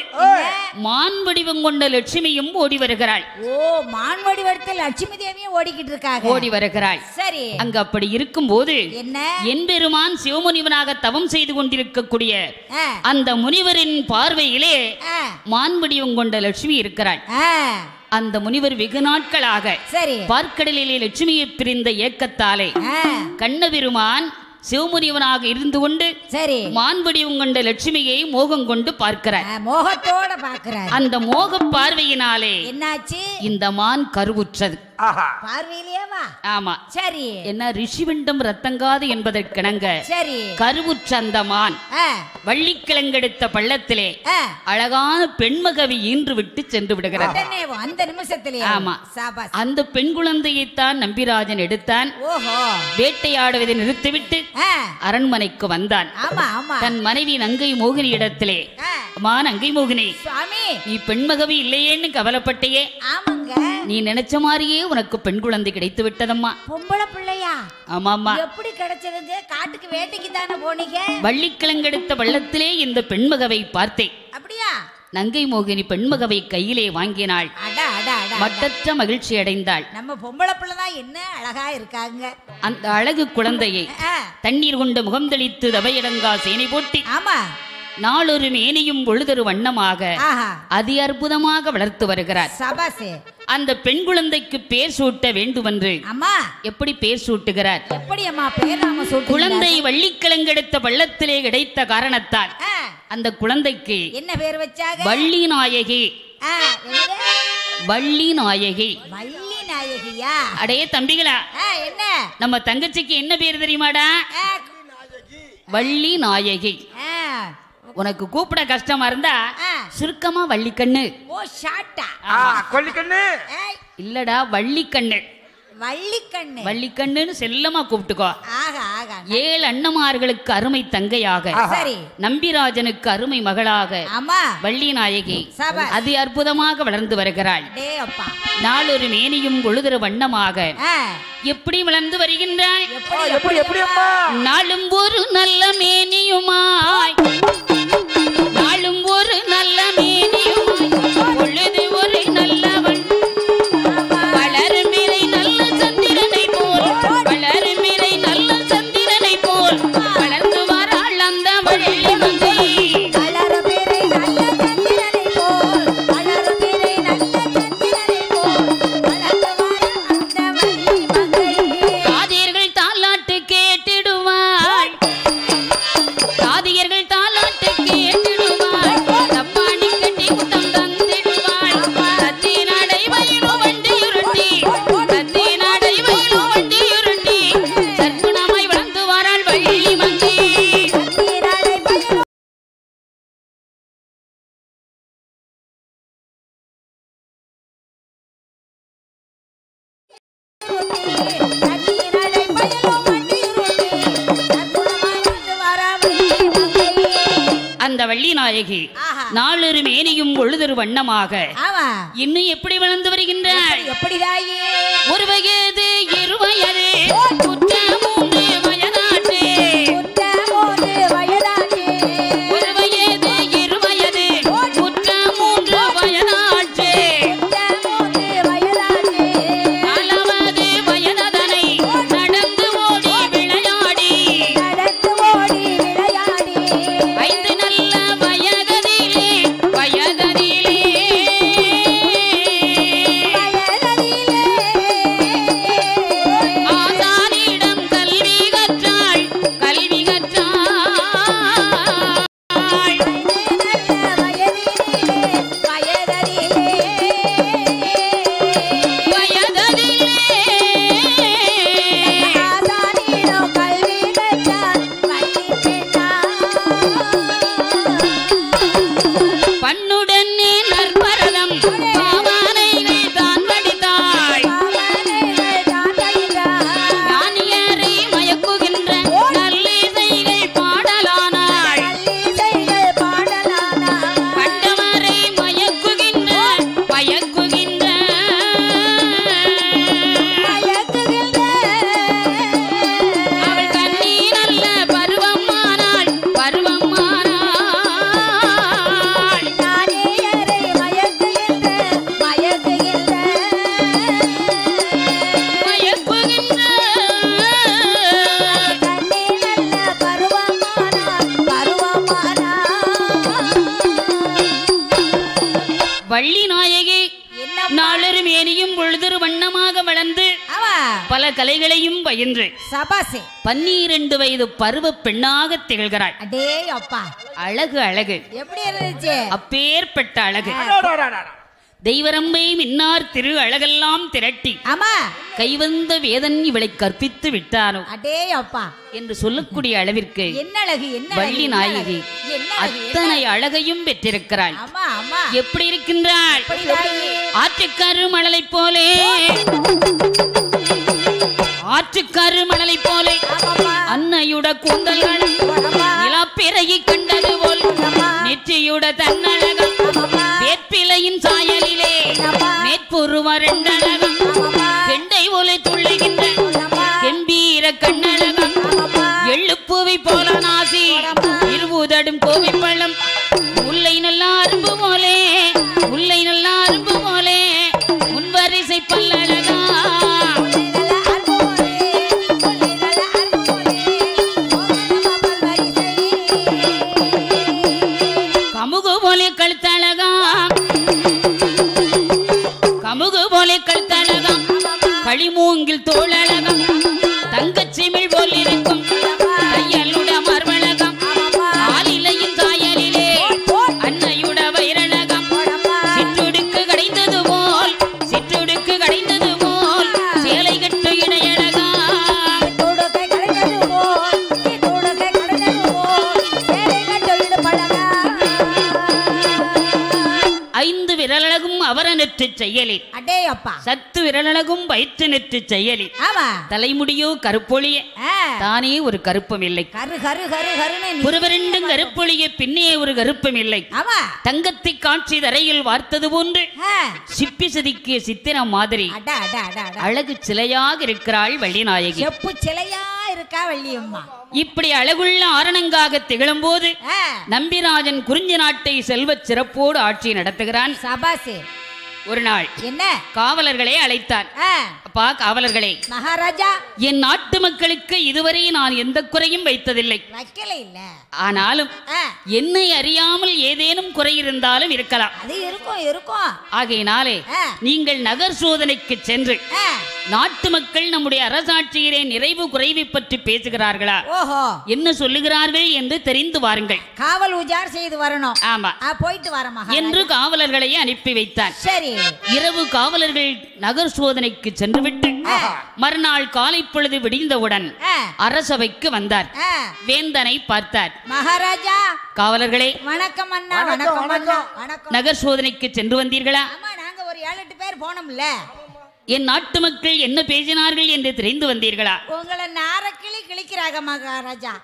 [SPEAKER 1] மான் வடிவம் கொண்ட லட்சுமியும் ஓடி வருகிறாள்
[SPEAKER 2] ஓ மான்வடி வடத்தில் லட்சுமி தேவியும் ஓடிக்கிட்டு இருக்காங்க
[SPEAKER 1] ஓடி வருகிறாள்
[SPEAKER 2] சரி
[SPEAKER 1] அங்கு அப்படி இருக்கும்போது
[SPEAKER 2] என்ன
[SPEAKER 1] என்பெருமான் சிவமுனிவனாக தவம் செய்து கொண்டிருக்கக்கூடிய
[SPEAKER 2] ஆ,
[SPEAKER 1] அந்த முனிவரின் பார்வையிலே
[SPEAKER 2] ஆ,
[SPEAKER 1] மான் வடிவம் கொண்ட லட்சுமி இருக்கிறாள்
[SPEAKER 2] ஆ,
[SPEAKER 1] அந்த முனிவர் வெகு நாட்களாக
[SPEAKER 2] சரி
[SPEAKER 1] பார்க்கடலிலே லட்சுமியை பிரிந்த ஏக்கத்தாலே
[SPEAKER 2] ஆ,
[SPEAKER 1] கண்ணபெருமான் சிவமுனிவனாக இருந்து கொண்டு
[SPEAKER 2] சரி
[SPEAKER 1] மான் வடிவம் கொண்ட லட்சுமியை மோகம் கொண்டு பார்க்கிறார்
[SPEAKER 2] ஆ, மோகத்தோட பாக்குறாரு
[SPEAKER 1] அந்த மோக பார்வையினாலே
[SPEAKER 2] என்னாச்சு
[SPEAKER 1] இந்த மான் கருவுற்றது
[SPEAKER 4] ஆஹா
[SPEAKER 2] பார்வையிலேவா
[SPEAKER 1] ஆமா
[SPEAKER 2] சரி
[SPEAKER 1] என்ன ரிஷிவிண்டம் ரத்தங்காது என்பதற்கிணங்க
[SPEAKER 2] சரி
[SPEAKER 1] கருவுற்ற அந்த மான்
[SPEAKER 2] ஆ,
[SPEAKER 1] வள்ளிக்கிழங்கெடுத்த பள்ளத்திலே
[SPEAKER 2] ஆ,
[SPEAKER 1] அழகான பெண்மகவி ஈன்று விட்டு சென்று விடுகிறது
[SPEAKER 2] உடனே அந்த நிமிஷத்திலேயே
[SPEAKER 1] ஆமா.
[SPEAKER 2] சாபாஸ்
[SPEAKER 1] அந்த பெண் குழந்தையைத்தான் நம்பிராஜன் எடுத்தான்
[SPEAKER 2] ஓஹோ
[SPEAKER 1] வேட்டையாடுவதை நிறுத்திவிட்டு
[SPEAKER 2] ஆ,
[SPEAKER 1] அரண்மனைக்கு வந்தான்
[SPEAKER 2] ஆமா ஆமா
[SPEAKER 1] தன் மனைவி நங்கை மோகினி இடத்திலே
[SPEAKER 2] ஆ,
[SPEAKER 1] அம்மா நங்கை மோகினி
[SPEAKER 2] சுவாமி
[SPEAKER 1] நீ பெண்மகவி இல்லையேன்னு கவலைப்பட்டியே
[SPEAKER 2] ஆமாங்க
[SPEAKER 1] நீ நினைச்ச மாதிரியே உனக்கு பெண் குழந்தை கிடைத்து விட்டதம்மா
[SPEAKER 2] பொம்பளை பிள்ளையா
[SPEAKER 1] ஆமாம்மா
[SPEAKER 2] எப்படி கிடைச்சதுங்க காட்டுக்கு வேட்டைக்கு தானே போனீங்க
[SPEAKER 1] வள்ளிக்கிழங்கெடுத்த வள்ளத்திலே இந்த பெண்மகவை பார்த்தேன்
[SPEAKER 2] அப்படியா
[SPEAKER 1] நங்கை மோகினி பெண்மகவை கையிலே வாங்கினாள்
[SPEAKER 2] அட அட அட அட.
[SPEAKER 1] மட்டற்ற மகிழ்ச்சி அடைந்தாள்
[SPEAKER 2] நம்ம பொம்பளை பிள்ளை தான் என்ன அழகா இருக்காங்க
[SPEAKER 1] அந்த அழகு குழந்தையை
[SPEAKER 2] ஆ,
[SPEAKER 1] தண்ணீர் கொண்டு முகம் தெளித்து தவையடங்கா சேனை போட்டி
[SPEAKER 2] ஆமா
[SPEAKER 1] நாளொரு மேனியும் பொழுதொரு வண்ணமாக
[SPEAKER 2] ஆஹா
[SPEAKER 1] அதி அற்புதமாக வளர்த்து வருகிறார்
[SPEAKER 2] சபாசு
[SPEAKER 1] அந்த பெண் குழந்தைக்கு பேர் சூட்ட வேண்டுமென்று
[SPEAKER 2] அம்மா
[SPEAKER 1] எப்படி பேர் சூட்டுகிறார்
[SPEAKER 2] எப்படி அம்மா பேர் நாம சொல்லிட்டு
[SPEAKER 1] குழந்தை வள்ளிக்கிழங்கெடுத்த பள்ளத்திலே கிடைத்த காரணத்தால்
[SPEAKER 2] ஆ,
[SPEAKER 1] அந்த குழந்தைக்கு
[SPEAKER 2] என்ன பேர் வச்சாங்க
[SPEAKER 1] வள்ளி நாயகி
[SPEAKER 2] ஆ, என்னது?
[SPEAKER 1] வள்ளி நாயகி
[SPEAKER 2] வள்ளி நாயகியா
[SPEAKER 1] அடே தம்பிகளா
[SPEAKER 2] ஆ, என்ன
[SPEAKER 1] நம்ம தங்கச்சிக்கு என்ன பேர் தெரியுமாடா
[SPEAKER 2] ஆ,
[SPEAKER 1] வள்ளி நாயகி
[SPEAKER 2] ஆ,
[SPEAKER 1] உனக்கு கூப்பிட கஷ்டமா இருந்தா
[SPEAKER 2] ஆ.
[SPEAKER 1] சுருக்கமா வள்ளிக்கண்ணு
[SPEAKER 2] ஓ ஷாட்டா
[SPEAKER 4] ஆ கொல்லிக்கண்ணு
[SPEAKER 2] ஏய்
[SPEAKER 1] இல்லடா வள்ளிக்கண்ணு
[SPEAKER 2] வள்ளிக்கண்ணு
[SPEAKER 1] வள்ளிக்கண்ணுன்னு செல்லமா கூப்பிட்டுக்கோ
[SPEAKER 2] ஆக ஆக
[SPEAKER 1] ஏழு அண்ணமார்களுக்கு அருமை தங்கையாக
[SPEAKER 2] சரி
[SPEAKER 1] நம்பிராஜனுக்கு அருமை மகளாக
[SPEAKER 2] ஆமா
[SPEAKER 1] வள்ளி நாயகி
[SPEAKER 2] சபா
[SPEAKER 1] அதி அற்புதமாக வளர்ந்து வருகிறாள்
[SPEAKER 2] டே அப்பா
[SPEAKER 1] நாளொரு மேனியும் பொழுதுற வண்ணமாக
[SPEAKER 2] ஆ,
[SPEAKER 1] எப்படி வளர்ந்து வருகின்றாள்
[SPEAKER 2] எப்படி
[SPEAKER 4] எப்படி எப்படி அம்மா
[SPEAKER 1] நாளும் ஒரு நல்ல மேனியுமாய் நாளும் ஒரு நல்ல மேனியுமாய் பொழுது ஒரு நல்லவன் வளரும் இலை நல்ல சந்திரனை போல் வளரும் இலை நல்ல சந்திரனை போல் வளர்ந்து வராள் அந்த வள்ளி மங்கை
[SPEAKER 2] வளர பேரை நல்ல சந்திரனை போல் வளர பேரை நல்ல சந்திரனை போல் வளர்ந்து வர அந்த வள்ளி மங்கை
[SPEAKER 1] காதியர்கள் தாலாட்டு கேட்டிடுவாள் காதியர்கள் தாலாட்டு கேட்டிடுவாள் தப்பாணி கட்டி முத்தம் தந்திடுவாள் தத்தி நடை வயிறு வண்டி உருட்டி தத்தி நடை வயிறு வண்டி உருட்டி சற்குணமாய் வளர்ந்து வராள் வள்ளி மங்கை
[SPEAKER 2] சந்திரனை பயிர் சந்திரனை பயிலும் வண்டி உருட்டி சற்குணமாய் வந்து வர வள்ளி மங்கை
[SPEAKER 1] அந்த வள்ளி நாயகி
[SPEAKER 2] ஆஹா.
[SPEAKER 1] நாளொரு மேனியும் பொழுதொரு வண்ணமாக
[SPEAKER 2] ஆமா
[SPEAKER 1] இன்னும் எப்படி வளர்ந்து வருகின்றாள்
[SPEAKER 2] எப்படி தாயே
[SPEAKER 1] ஒரு வயது இரு வயது குற்ற மூன்று வயதாட்டு
[SPEAKER 2] குற்றமோடு வயதானே
[SPEAKER 1] ஒரு வயது இரு வயது குற்ற மூன்று வயதாட்டு
[SPEAKER 2] குற்றமோடு வயதானே
[SPEAKER 1] நாலாவது வயததனை நடந்து ஓடி விளையாடி
[SPEAKER 2] நடந்து ஓடி விளையாடி
[SPEAKER 1] ஐந்து நல்ல வயததிலே வயததிலே ஆசானிடம் கல்வி கற்றாள் கல்வி கற்றாள் வயததிலே பண்ணுடனே நற்பரதம் பாவானைகள் தான் படித்தாள் ஞானியரை மயக்குகின்ற நல்லிசைகள் பாடலானாள் கண்டவரை மயக்குகின்ற மயக்குகின்ற அவள் கண்ணி நல்ல பருவமானாள் பருவமானாள் மயக்குகின்ற வள்ளி நாயகி நாளொரு மேனியும் பொழுதொரு வண்ணமாக வளர்ந்து பல கலைகளையும் பயின்று
[SPEAKER 2] சபாசே
[SPEAKER 1] பன்னிரண்டு வயது பருவ பெண்ணாக திகழ்கிறாள்
[SPEAKER 2] அடே அப்பா
[SPEAKER 1] அழகு அழகு
[SPEAKER 2] எப்படி இருந்துச்சு
[SPEAKER 1] அப்பேற்பட்ட அழகு
[SPEAKER 4] அடாடாடாடா.
[SPEAKER 1] தெய்வரம்பை மின்னார் திரு அழகெல்லாம் திரட்டி
[SPEAKER 2] ஆமா
[SPEAKER 1] கைவந்த வேதன் இவளை கற்பித்து விட்டானோ
[SPEAKER 2] அடே அப்பா
[SPEAKER 1] என்று சொல்லக்கூடிய அளவிற்கு
[SPEAKER 2] என்ன அழகு என்ன அழகு,
[SPEAKER 1] வள்ளி
[SPEAKER 2] என்ன அழகு,
[SPEAKER 1] நாயகி
[SPEAKER 2] என்ன அழகு, என்ன
[SPEAKER 1] அத்தனை அழகையும் பெற்றிருக்கிறாள்
[SPEAKER 2] ஆமா ஆமா
[SPEAKER 1] எப்படி இருக்கின்றாள்
[SPEAKER 2] எப்படி தாயே?
[SPEAKER 1] ஆற்றுக்காரு மணலை போலே ஆற்றுக்காரு மணலை போலே
[SPEAKER 2] ஆமாப்பா.
[SPEAKER 1] அன்னையுட கூந்தல்கள்
[SPEAKER 2] ஆமாப்பா.
[SPEAKER 1] நிலாப்பிறகி கண்டது போல்
[SPEAKER 2] ஆமாப்பா.
[SPEAKER 1] நெற்றியுட தன்னழகம்
[SPEAKER 2] ஆமாப்பா.
[SPEAKER 1] வேட்பிலையின் சாயலிலே
[SPEAKER 2] ஆமாப்பா.
[SPEAKER 1] மேற்புருவ ரெண்டழகம்
[SPEAKER 2] ஆமாப்பா.
[SPEAKER 1] கெண்டை ஒலை துள்ளுகின்ற
[SPEAKER 2] ஆமாப்பா.
[SPEAKER 1] கெம்பீர கண்ணழகம்
[SPEAKER 2] ஆமாப்பா.
[SPEAKER 1] எள்ளுப்பூவை போல நாசி இருபுதடும் கோவை பழம் முல்லை நல்ல அரும்பு போலே முல்லை நல்ல அரும்பு போலே முன்வரிசை பல்லழகா
[SPEAKER 2] நல்ல அன்பு போலே, கொள்ளை நல்ல அன்பு போலே, மோகனமா பல்வரிசை.
[SPEAKER 1] கமுகு போலே கழுத்தழகா கமுகு போலே கழுத்தழகா களிமூங்கில் தோளழகம் தங்கச்சிமிழ் போல் இருக்கும் தையலுட மர்மழகம் ஆலிலையின் சாயலிலே அன்னையுட வைரழகம் சிற்றுடுக்கு கடைந்தது போல் சிற்றுடுக்கு கடைந்தது போல் சேலை கட்டு இடையழகா
[SPEAKER 2] தொடுகை கலைந்தது போல், நீ தொடுகை கலைந்தது போல், சேலை கட்டு இடுப்பழகா.
[SPEAKER 1] ஐந்து விரலழகும் அவரனற்று செயலில்
[SPEAKER 2] அடே அப்பா
[SPEAKER 1] சத்து விரலழகும் வயிற்று நெற்று செயலில்
[SPEAKER 2] ஆமா
[SPEAKER 1] தலைமுடியோ கருப்பொழிய
[SPEAKER 2] ஆ,
[SPEAKER 1] தானே ஒரு கருப்பம் இல்லை
[SPEAKER 2] கரு கரு கரு கருன்னு நீ-
[SPEAKER 1] புருவரெண்டும் கருப்பொழிய பின்னே ஒரு கருப்பம் இல்லை
[SPEAKER 2] ஆமா
[SPEAKER 1] தங்கத்தை காட்சி தரையில் வார்த்தது போன்று
[SPEAKER 2] ஆ,
[SPEAKER 1] சிப்பி செதுக்கிய சித்திரம் மாதிரி
[SPEAKER 2] அட அட அட அட
[SPEAKER 1] அழகு சிலையாக இருக்கிறாள் வள்ளிநாயகி
[SPEAKER 2] செப்பு சிலையா இருக்கா வள்ளியம்மா
[SPEAKER 1] இப்படி அழகுள்ள ஆரணங்காக திகழும் போது
[SPEAKER 2] ஆ,
[SPEAKER 1] நம்பிராஜன் குறிஞ்சி நாட்டை செல்வச் சிறப்போடு ஆட்சி நடத்துகிறான்
[SPEAKER 2] சபாசு
[SPEAKER 1] ஒரு நாள்
[SPEAKER 2] என்ன
[SPEAKER 1] காவலர்களை அழைத்தான்
[SPEAKER 2] ஆ,
[SPEAKER 1] அப்பா காவலர்களே
[SPEAKER 2] மகாராஜா
[SPEAKER 1] என் நாட்டு மக்களுக்கு இதுவரை நான் எந்த குறையும் வைத்ததில்லை
[SPEAKER 2] வைக்கல இல்ல
[SPEAKER 1] ஆனாலும்
[SPEAKER 2] ஆ,
[SPEAKER 1] என்னை அறியாமல் ஏதேனும் குறை இருந்தாலும் இருக்கலாம்
[SPEAKER 2] அது இருக்கும் இருக்கும்
[SPEAKER 1] ஆகையினாலே
[SPEAKER 2] ஆ,
[SPEAKER 1] நீங்கள் நகர் சோதனைக்கு சென்று
[SPEAKER 2] ஆ,
[SPEAKER 1] நாட்டு மக்கள் நம்முடைய அரசாட்சியிலே நிறைவு குறைவை பற்றி பேசுகிறார்களா
[SPEAKER 2] ஓஹோ
[SPEAKER 1] என்ன சொல்லுகிறார்கள் என்று தெரிந்து வாருங்கள்
[SPEAKER 2] காவல் உஜார் செய்து வரணும்
[SPEAKER 1] ஆமா
[SPEAKER 2] ஆ, போயிட்டு வர மகா
[SPEAKER 1] என்று காவலர்களை அனுப்பி வைத்தான்
[SPEAKER 2] சரி
[SPEAKER 1] இரவு காவலர்கள் நகர் சோதனைக்கு சென்றுவிட்டு மறுநாள் காலை பொழுது விடிந்தவுடன்
[SPEAKER 2] ஆ,
[SPEAKER 1] அரசவைக்கு வந்தார்
[SPEAKER 2] ஆ,
[SPEAKER 1] வேந்தனை பார்த்தார்
[SPEAKER 2] மகாராஜா
[SPEAKER 1] காவலர்களே
[SPEAKER 2] வணக்கம் அண்ணா வணக்கம் அண்ணா வணக்கம்
[SPEAKER 1] நகர் சோதனைக்கு சென்று வந்தீர்களா
[SPEAKER 2] ஆமா நாங்க ஒரு ஏழு எட்டு பேர் போனோம்ல
[SPEAKER 1] என் நாட்டு மக்கள் என்ன பேசினார்கள் என்று தெரிந்து வந்தீர்களா
[SPEAKER 2] உங்களை நாரக்கிளி கிழிக்கிறாங்க மகாராஜா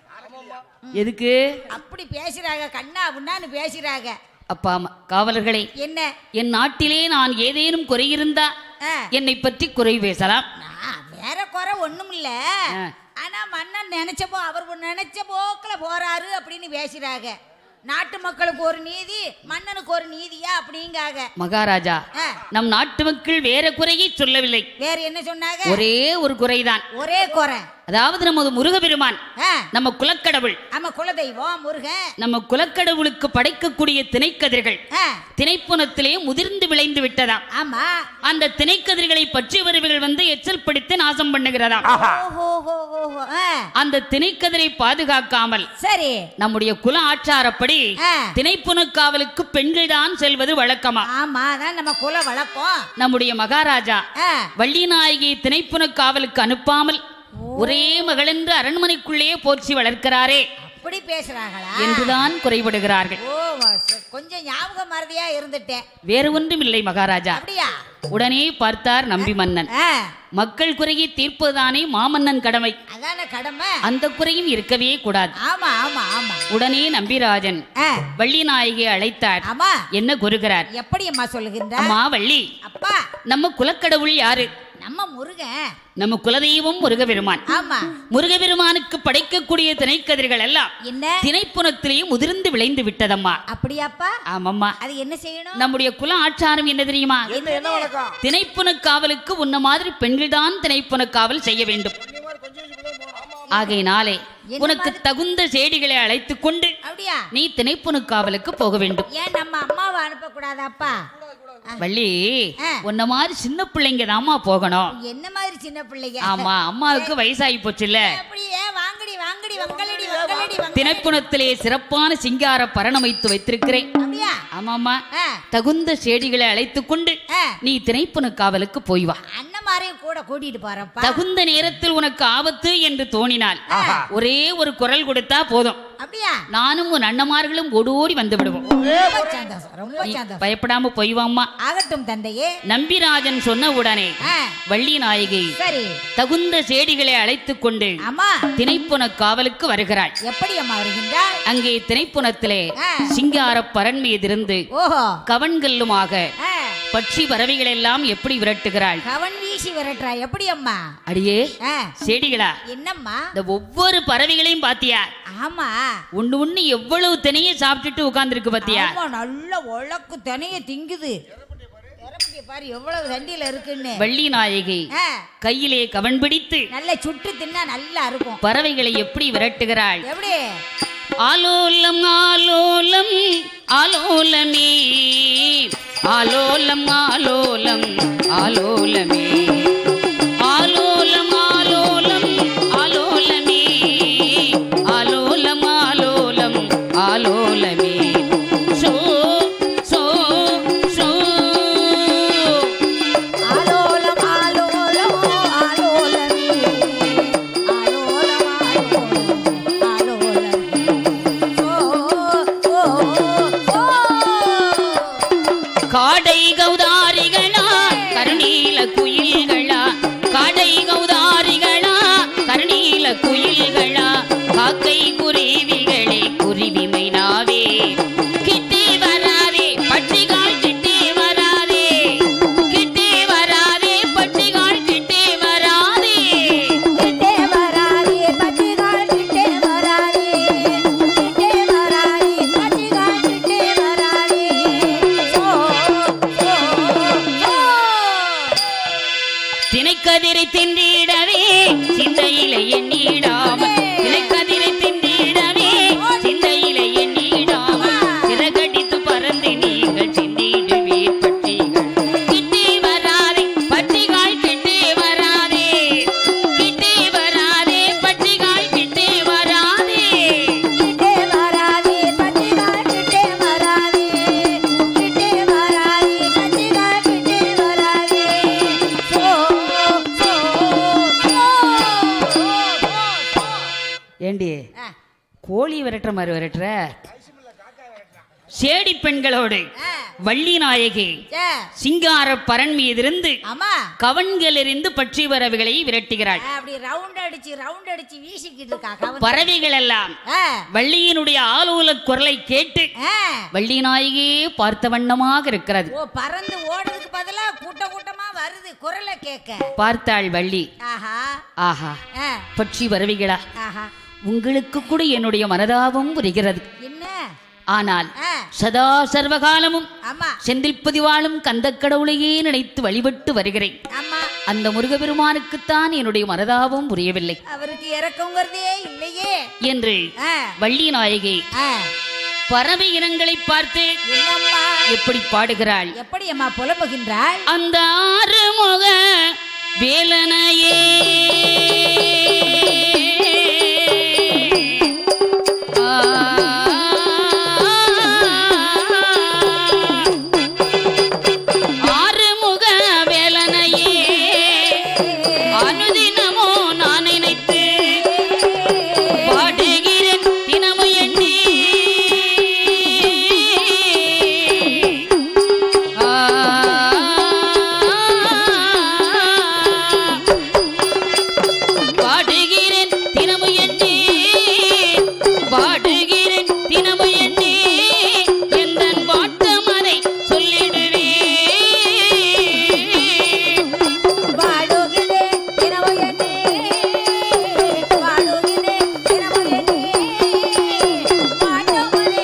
[SPEAKER 1] எதுக்கு
[SPEAKER 2] அப்படி பேசுறாங்க கண்ணா புண்ணான்னு பேசுறாங்க
[SPEAKER 1] அப்பா அம்மா, காவலர்களே
[SPEAKER 2] என்ன
[SPEAKER 1] என் நாட்டிலே நான் ஏதேனும் குறை இருந்தா
[SPEAKER 2] ஆ,
[SPEAKER 1] என்னை பற்றி குறை பேசலாம்
[SPEAKER 2] நான் வேற குறை ஒண்ணும் இல்ல
[SPEAKER 1] ஆ.
[SPEAKER 2] ஆனா மன்னன் நினைச்சப்போ அவர் நினைச்ச போக்குல போறாரு அப்படின்னு பேசுறாங்க நாட்டு மக்களுக்கு ஒரு நீதி மன்னனுக்கு ஒரு நீதியா அப்படிங்காங்க
[SPEAKER 1] மகாராஜா
[SPEAKER 2] ஆ,
[SPEAKER 1] நம் நாட்டு மக்கள் வேற குறையை சொல்லவில்லை
[SPEAKER 2] வேற என்ன சொன்னாங்க
[SPEAKER 1] ஒரே ஒரு குறைதான்
[SPEAKER 2] ஒரே குறை
[SPEAKER 1] அதாவது நமது முருகபெருமான்
[SPEAKER 2] ஆ,
[SPEAKER 1] நம்ம குலக்கடவுள்
[SPEAKER 2] ஆமா குலதெய்வம் முருகன்
[SPEAKER 1] நம்ம குலக்கடவுளுக்கு படைக்கக்கூடிய திணைக்கதிர்கள்
[SPEAKER 2] ஆ,
[SPEAKER 1] திணைப்புணத்திலே முதிர்ந்து விளைந்து விட்டதாம்
[SPEAKER 2] ஆமா
[SPEAKER 1] அந்த திணைக்கதிர்களை பற்றியவர்கள் வந்து எச்சல் பிடித்து நாசம் பண்ணுகிறதாம்
[SPEAKER 2] ஓஹோ ஓஹோ, ஓஹோ. ஆ,
[SPEAKER 1] அந்த திணைக்கதிரை பாதுகாக்காமல்
[SPEAKER 2] சரி
[SPEAKER 1] நம்முடைய குல ஆச்சாரப்படி
[SPEAKER 2] ஆ,
[SPEAKER 1] திணைப்புணக்காவலுக்கு பெண்கள் தான் செல்வது வழக்கமா
[SPEAKER 2] ஆமா அதான் நம்ம குல வழக்கம்
[SPEAKER 1] நம்முடைய மகாராஜா
[SPEAKER 2] ஆ,
[SPEAKER 1] வள்ளிநாயகி திணைப்புணக்காவலுக்கு அனுப்பாமல் ஒரே மகளென்று அரண்மனைக்குள்ளேயே போற்றி வளர்க்கிறாரே
[SPEAKER 2] அப்படி பேசுறாங்களா
[SPEAKER 1] என்றுதான் குறைபடுகிறார்கள்
[SPEAKER 2] ஓ ச- கொஞ்சம் ஞாபக மறதியா இருந்துட்டேன்
[SPEAKER 1] வேறு ஒன்றும் இல்லை மகாராஜா
[SPEAKER 2] அப்படியா
[SPEAKER 1] உடனே பார்த்தார் நம்பி மன்னன்
[SPEAKER 2] ஆ,
[SPEAKER 1] மக்கள் குறையை தீர்ப்பதுதானே மாமன்னன் கடமை
[SPEAKER 2] அதான கடமை
[SPEAKER 1] அந்த குறையும் இருக்கவே கூடாது
[SPEAKER 2] ஆமா ஆமா ஆமா
[SPEAKER 1] உடனே நம்பிராஜன்
[SPEAKER 2] ஆ,
[SPEAKER 1] வள்ளி நாயகி அழைத்தார்
[SPEAKER 2] ஆமா
[SPEAKER 1] என்ன குறுகிறார்
[SPEAKER 2] எப்படி அம்மா சொல்லுகின்ற
[SPEAKER 1] அம்மா வள்ளி
[SPEAKER 2] அப்பா
[SPEAKER 1] நம்ம குலக்கடவுள் யாரு
[SPEAKER 2] நம்ம முருகன்
[SPEAKER 1] நம்ம குலதெய்வம் முருகபெருமான்
[SPEAKER 2] ஆமா
[SPEAKER 1] முருகபெருமானுக்கு படைக்கக்கூடிய திணைக்கதிர்கள் எல்லாம்
[SPEAKER 2] என்ன
[SPEAKER 1] திணைப்புணத்திலேயே முதிர்ந்து விளைந்து விட்டதம்மா
[SPEAKER 2] அப்படியாப்பா
[SPEAKER 1] ஆமாம்மா
[SPEAKER 2] அது என்ன செய்யணும்
[SPEAKER 1] நம்முடைய குல ஆச்சாரம் என்ன தெரியுமா
[SPEAKER 2] என்ன
[SPEAKER 1] திணைப்புண காவலுக்கு உன்ன மாதிரி பெண்கள் தான் திணைப்புண காவல் செய்ய வேண்டும் ஆகையினாலே உனக்கு தகுந்த செடிகளை அழைத்துக் கொண்டு
[SPEAKER 2] அப்படியா
[SPEAKER 1] நீ திணைப்புண காவலுக்கு போக வேண்டும்
[SPEAKER 2] ஏன் நம்ம அம்மாவை அனுப்பக்கூடாதாப்பா
[SPEAKER 1] வள்ளி
[SPEAKER 2] ஆ.
[SPEAKER 1] உன்ன மாதிரி சின்ன பிள்ளைங்க தாம்மா போகணும்
[SPEAKER 2] என்ன மாதிரி சின்ன பிள்ளைங்க
[SPEAKER 1] ஆமா அம்மாவுக்கு வயசாகி போச்சுல்ல
[SPEAKER 2] அப்படியே வாங்கடி வாங்கடி வங்களடி வங்களடி வங்க
[SPEAKER 1] திணைப்புணத்திலே சிறப்பான சிங்கார பரணமைத்து வைத்திருக்கிறேன்
[SPEAKER 2] அப்படியா
[SPEAKER 1] ஆமாமா
[SPEAKER 2] ஆ,
[SPEAKER 1] தகுந்த செடிகளை அழைத்துக் கொண்டு
[SPEAKER 2] ஆ,
[SPEAKER 1] நீ திணைப்புண காவலுக்கு போய் வா
[SPEAKER 2] அண்ணமாரையும் கூட கூட்டிட்டு போறப்பா
[SPEAKER 1] தகுந்த நேரத்தில் உனக்கு ஆபத்து என்று தோணினால் ஒரே ஒரு குரல் கொடுத்தா போதும்
[SPEAKER 2] அப்படியா
[SPEAKER 1] நானும் உன் அண்ணமார்களும் ஓடோடி வந்து விடுவோம்
[SPEAKER 2] ரொம்ப சந்தோஷம் ரொம்ப
[SPEAKER 1] நீ
[SPEAKER 2] சந்தோஷம்
[SPEAKER 1] பயப்படாம போய் வாம்மா
[SPEAKER 2] ஆகட்டும் தந்தையே
[SPEAKER 1] நம்பிராஜன் சொன்ன உடனே
[SPEAKER 2] ஆ,
[SPEAKER 1] வள்ளி நாயகி
[SPEAKER 2] சரி
[SPEAKER 1] தகுந்த செடிகளை அழைத்துக் கொண்டு
[SPEAKER 2] அம்மா
[SPEAKER 1] திணைப்புண காவலுக்கு வருகிறாள்
[SPEAKER 2] எப்படி அம்மா வருகின்றாள்
[SPEAKER 1] அங்கே திணைப்புணத்திலே
[SPEAKER 2] ஆ.
[SPEAKER 1] சிங்கார பரண் மீதிருந்து
[SPEAKER 2] ஓஹோ
[SPEAKER 1] கவன்கல்லுமாக
[SPEAKER 2] ஆ,
[SPEAKER 1] பட்சி பறவைகள் எல்லாம் எப்படி விரட்டுகிறாள்
[SPEAKER 2] கவன் வீசி விரட்டுறா எப்படி அம்மா
[SPEAKER 1] அடியே
[SPEAKER 2] ஆ,
[SPEAKER 1] செடிகளா
[SPEAKER 2] என்னம்மா
[SPEAKER 1] இந்த ஒவ்வொரு பறவைகளையும் பாத்தியா
[SPEAKER 2] ஆமா
[SPEAKER 1] ஒண்ணு ஒண்ணு எவ்வளவு தினைய சாப்பிட்டுட்டு உட்கார்ந்துருக்கு பாத்தியா
[SPEAKER 2] ஆமா நல்ல உழக்கு தனைய திங்குது திறப்புக்கு பாரு எவ்வளவு தண்டியில இருக்குன்னு
[SPEAKER 1] வள்ளி நாயகி
[SPEAKER 2] ஆ,
[SPEAKER 1] கையிலே கவன் பிடித்து
[SPEAKER 2] நல்ல சுட்டு தின்னா நல்லா இருக்கும்
[SPEAKER 1] பறவைகளை எப்படி விரட்டுகிறாள்
[SPEAKER 2] எப்படி
[SPEAKER 1] ஆலோலம் ஆலோலம் ஆலோலமே ஆலோலம் ஆலோலம் ஆலோலமே ஆலோலம் ஆலோலம் ஆலோலமே ஆலோலம் ஆலோலம் ஆலோலமே சோ சோ சோ
[SPEAKER 2] ஆலோலம் ஆலோலம் ஆலோலமே ஆலோலம் ஆலோலம் ஆலோலமே ஓ ஓ ஓ
[SPEAKER 1] காடை கௌதாரிகளா கருணீல குயில்களா காடை கௌதாரிகளா கருணீல குயில்களா காக்கை குருவிகளே குருவி மைனாவே கிட்டே வராதே பட்டிகால் கிட்டே வராதே கிட்டே வராதே பட்டிகால் கிட்டே வராதே
[SPEAKER 2] கிட்டே வராதே பச்சிகால் கிட்டே வராதே கிட்டே வராதே பச்சிகால் கிட்டே வராதே சோ சோ சோ
[SPEAKER 1] திணைக்கதிரை தின்றிடவே சிந்தையில எண்ணிடாமல் திணைக்கதிரை தின்றிடவே சிந்தையில எண்ணிடாமல் சிறகடித்து பறந்து நீங்கள் சிந்திடுவே பட்சிகள் கிட்டே வராதே பட்சிகால் கிட்டே வராதே கிட்டே வராதே பட்சிகால் கிட்டே வராதே
[SPEAKER 2] கிட்டே வராதே பச்சிகால் கிட்டே வராதே கிட்டே வராதே பச்சிகால் கிட்டே வராதே சோ சோ சோ
[SPEAKER 1] ஏண்டி
[SPEAKER 2] ஆ
[SPEAKER 1] கோழி விரட்டுற மாதிரி விரட்டுற சேடி பெண்களோடு
[SPEAKER 2] ஆ
[SPEAKER 1] வள்ளி நாயகி
[SPEAKER 2] சே
[SPEAKER 1] சிங்கார பரன் மீதிருந்து
[SPEAKER 2] ஆமா
[SPEAKER 1] கவன்களிலிருந்து பற்றி வரவுகளை விரட்டுகிறாள்
[SPEAKER 2] ஆ, அப்படி ரவுண்ட் அடிச்சு ரவுண்ட் அடிச்சு வீசிக்கிட்டு இருக்கா கவன்
[SPEAKER 1] பறவைகள் எல்லாம்
[SPEAKER 2] ஆ
[SPEAKER 1] வள்ளியினுடைய ஆலோல குரலை கேட்டு
[SPEAKER 2] ஆ
[SPEAKER 1] வள்ளி நாயகியே பார்த்த வண்ணமாக இருக்கிறது
[SPEAKER 2] ஓ பறந்து ஓடுறதுக்கு பதிலா கூட்டம் கூட்டமா வருது குரலை கேட்க
[SPEAKER 1] பார்த்தாள் வள்ளி
[SPEAKER 2] ஆஹா
[SPEAKER 1] ஆஹா
[SPEAKER 2] ஆ
[SPEAKER 1] பற்றி வருவீங்களா
[SPEAKER 2] ஆஹா
[SPEAKER 1] உங்களுக்கு கூட என்னுடைய மனதாபம் புரிகிறது
[SPEAKER 2] என்ன
[SPEAKER 1] ஆனால்
[SPEAKER 2] ஆ
[SPEAKER 1] சதா சர்வகாலமும்
[SPEAKER 2] ஆமா
[SPEAKER 1] செந்தில் பதிவாளும் கந்தக் கடவுளையே நினைத்து வழிபட்டு வருகிறேன்
[SPEAKER 2] ஆமா
[SPEAKER 1] அந்த முருகபெருமானுக்குத்தான் என்னுடைய மனதாபம் புரியவில்லை
[SPEAKER 2] அவருக்கு இறக்கங்கிறதே இல்லையே
[SPEAKER 1] என்று
[SPEAKER 2] ஆ
[SPEAKER 1] வள்ளி நாயகி
[SPEAKER 2] ஆ
[SPEAKER 1] பறவை இனங்களை பார்த்து
[SPEAKER 2] என்னம்மா
[SPEAKER 1] எப்படி பாடுகிறாள்
[SPEAKER 2] எப்படி அம்மா புலம்புகின்றாள்
[SPEAKER 1] அந்த ஆறுமுக வேலனையே ஆ. ஆறுமுக வேலனையே அனுதினமோ நான் நினைத்து பாடுகிறேன் தினமும் எண்ணி ஆ. பாடுகிறேன் தினமும் எண்ணி பாடுகிறேன் தினமும் எண்ணி எந்தன் வாட்டமதை சொல்லிடுவேன்
[SPEAKER 2] வாடுகிறே தினமுயனே வாடுகிறே தினமுயனே வாட்டமனை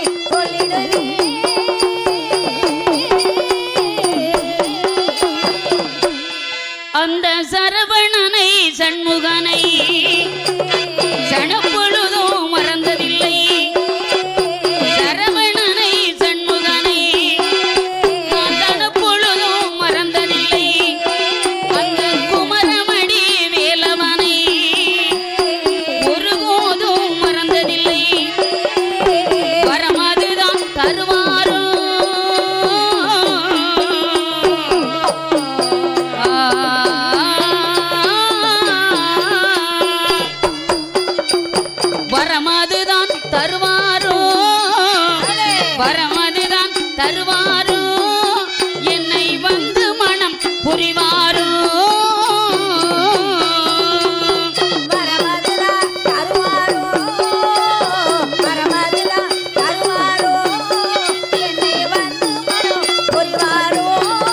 [SPEAKER 2] சொல்லிடுவே
[SPEAKER 1] அந்த சரவணனை சண்முகனை சனப்பொழுதும் மறந்ததில்லை சரவணனை சண்முகனை நான் சனப்பொழுதும் மறந்ததில்லை அந்த குமரமடி வேலவனை ஒருபோதும் மறந்ததில்லை வரமதுதான் தருவாரோ வரமதுதான் தருவாரோ வரமதுதான் தருவாரோ என்னை வந்து மனம் புரிவாரோ
[SPEAKER 2] வரமதுரா தருவாரோ வரமதுரா தருவாரோ என்னை வந்து மனம் புரிவாரோ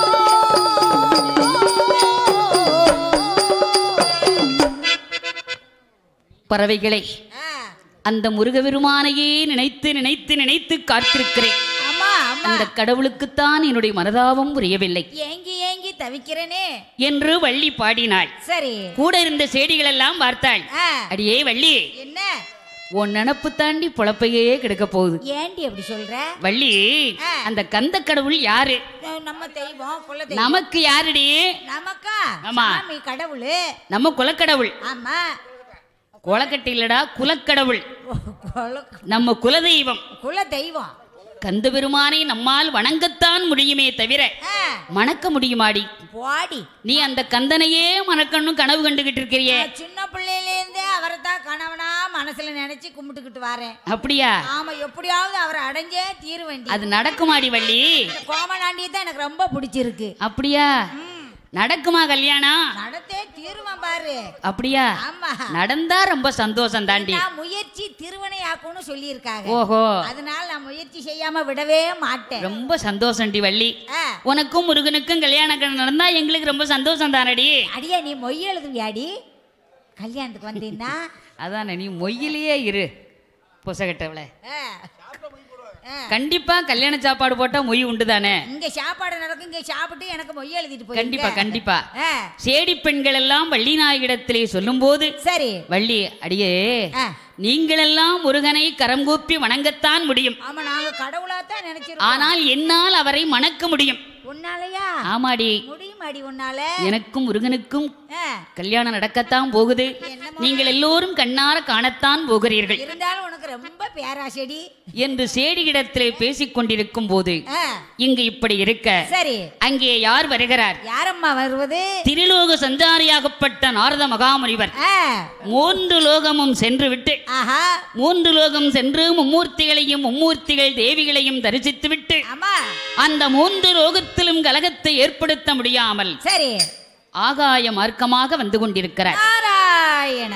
[SPEAKER 1] பறவைகளை
[SPEAKER 2] ஆ,
[SPEAKER 1] அந்த முருகபெருமானையே நினைத்து நினைத்து நினைத்து காத்திருக்கிறேன்
[SPEAKER 2] ஆமா ஆமா
[SPEAKER 1] அந்த கடவுளுக்குத்தான் என்னுடைய மனதாபம் புரியவில்லை
[SPEAKER 2] ஏங்கி ஏங்கி தவிக்கிறேனே
[SPEAKER 1] என்று வள்ளி பாடினாள்
[SPEAKER 2] சரி
[SPEAKER 1] கூட இருந்த செடிகள் எல்லாம் பார்த்தாள்
[SPEAKER 2] ஆ,
[SPEAKER 1] அடியே வள்ளி
[SPEAKER 2] என்ன
[SPEAKER 1] உன் நினப்பு தாண்டி பொழப்பையே கெடுக்க போகுது
[SPEAKER 2] ஏண்டி அப்படி சொல்ற
[SPEAKER 1] வள்ளி
[SPEAKER 2] ஆ.
[SPEAKER 1] அந்த கந்த கடவுள் யாரு
[SPEAKER 2] அஹ் நம்ம தெய்வம் குல தெய்வம்
[SPEAKER 1] நமக்கு யாருடி
[SPEAKER 2] நமக்கா
[SPEAKER 1] ஆமா.
[SPEAKER 2] சாமி கடவுள்
[SPEAKER 1] நம்ம குலக்கடவுள்
[SPEAKER 2] ஆமா
[SPEAKER 1] குலக்கட்டு இல்லடா குலக்கடவுள்
[SPEAKER 2] குல
[SPEAKER 1] நம்ம குலதெய்வம்
[SPEAKER 2] குல தெய்வம்
[SPEAKER 1] கந்த பெருமானை நம்மால் வணங்கத்தான் முடியுமே தவிர
[SPEAKER 2] ஆ,
[SPEAKER 1] மணக்க முடியுமாடி
[SPEAKER 2] போடி
[SPEAKER 1] நீ அந்த கந்தனையே மணக்கணும் கனவு கண்டுகிட்டு இருக்கிறியே
[SPEAKER 2] நான் சின்ன பிள்ளையிலேருந்தே அவரை தான் கணவனா மன மனசுல நினைச்சு கும்பிட்டுக்கிட்டு வரேன்
[SPEAKER 1] அப்படியா
[SPEAKER 2] ஆமா எப்படியாவது அவரை அடைஞ்சே தீருவேண்டி
[SPEAKER 1] அது நடக்குமாடி வள்ளி
[SPEAKER 2] இந்த கோமலாண்டியை தான் எனக்கு ரொம்ப பிடிச்சிருக்கு
[SPEAKER 1] அப்படியா
[SPEAKER 2] ம்,
[SPEAKER 1] நடக்குமா கல்யாணம்
[SPEAKER 2] நடத்தே தீருவேன் பாரு
[SPEAKER 1] அப்படியா
[SPEAKER 2] ஆமா
[SPEAKER 1] நடந்தா ரொம்ப சந்தோஷம் தாண்டி
[SPEAKER 2] நான் முயற்சி திருவனையாக்கும்னு சொல்லியிருக்காங்க
[SPEAKER 1] ஓஹோ
[SPEAKER 2] அதனால நான் முயற்சி செய்யாம விடவே மாட்டேன்
[SPEAKER 1] ரொம்ப சந்தோஷம்டி வள்ளி
[SPEAKER 2] ஆ,
[SPEAKER 1] உனக்கும் முருகனுக்கும் கல்யாணம் நடந்தா எங்களுக்கு ரொம்ப சந்தோஷம் தானடி
[SPEAKER 2] அடியே நீ மொய் எழுதுவியாடி கல்யாணத்துக்கு வந்தீங்கன்னா
[SPEAKER 1] அதானே நீ மொய்யிலேயே இரு புசகட்டவள
[SPEAKER 2] ஆ, ஆ.
[SPEAKER 1] கண்டிப்பா கல்யாண சாப்பாடு போட்டா மொய் உண்டு தானே
[SPEAKER 2] இங்க சாப்பாடு நடக்கும் இங்க சாப்பிட்டு எனக்கு மொய் எழுதிட்டு போய்
[SPEAKER 1] கண்டிப்பா கண்டிப்பா
[SPEAKER 2] ஆ,
[SPEAKER 1] சேடி பெண்கள் எல்லாம் வள்ளி நாயகிடத்திலே சொல்லும்போது
[SPEAKER 2] சரி
[SPEAKER 1] வள்ளி அடியே
[SPEAKER 2] ஆ,
[SPEAKER 1] நீங்களெல்லாம் முருகனை கரம் கூப்பி வணங்கத்தான் முடியும்
[SPEAKER 2] ஆமா நாங்க கடவுளா தான் நினைச்சிருக்கோம்
[SPEAKER 1] ஆனால் என்னால் அவரை மணக்க முடியும்
[SPEAKER 2] உன்னாலயா
[SPEAKER 1] ஆமாடி
[SPEAKER 2] முடியும் அடி உன்னால
[SPEAKER 1] எனக்கும் முருகனுக்கும்
[SPEAKER 2] ஆ,
[SPEAKER 1] கல்யாணம் நடக்கத்தான் போகுது
[SPEAKER 2] என்னமோ
[SPEAKER 1] நீங்கள் எல்லோரும் கண்ணார காணத்தான் போகிறீர்கள்
[SPEAKER 2] இருந்தாலும் உனக்கு ரொம்ப பேராசடி
[SPEAKER 1] என்று சேடியிடத்திலே பேசிக் கொண்டிருக்கும் போது
[SPEAKER 2] ஆ,
[SPEAKER 1] இங்கு இப்படி இருக்க
[SPEAKER 2] சரி
[SPEAKER 1] அங்கே யார் வருகிறார்
[SPEAKER 2] யாரம்மா வருவது
[SPEAKER 1] திரிலோக சஞ்சாரியாகப்பட்ட நாரத மகாமுனிவர்
[SPEAKER 2] ஆ,
[SPEAKER 1] மூன்று லோகமும் சென்று விட்டு
[SPEAKER 2] ஆஹா
[SPEAKER 1] மூன்று லோகம் சென்று மும்மூர்த்திகளையும் மும்மூர்த்திகள் தேவிகளையும் தரிசித்துவிட்டு
[SPEAKER 2] ஆமா
[SPEAKER 1] அந்த மூன்று லோகத்திலும் கலகத்தை ஏற்படுத்த முடியாமல்
[SPEAKER 2] சரி
[SPEAKER 1] ஆகாய மார்க்கமாக வந்து கொண்டிருக்கிறார்
[SPEAKER 2] நாராயண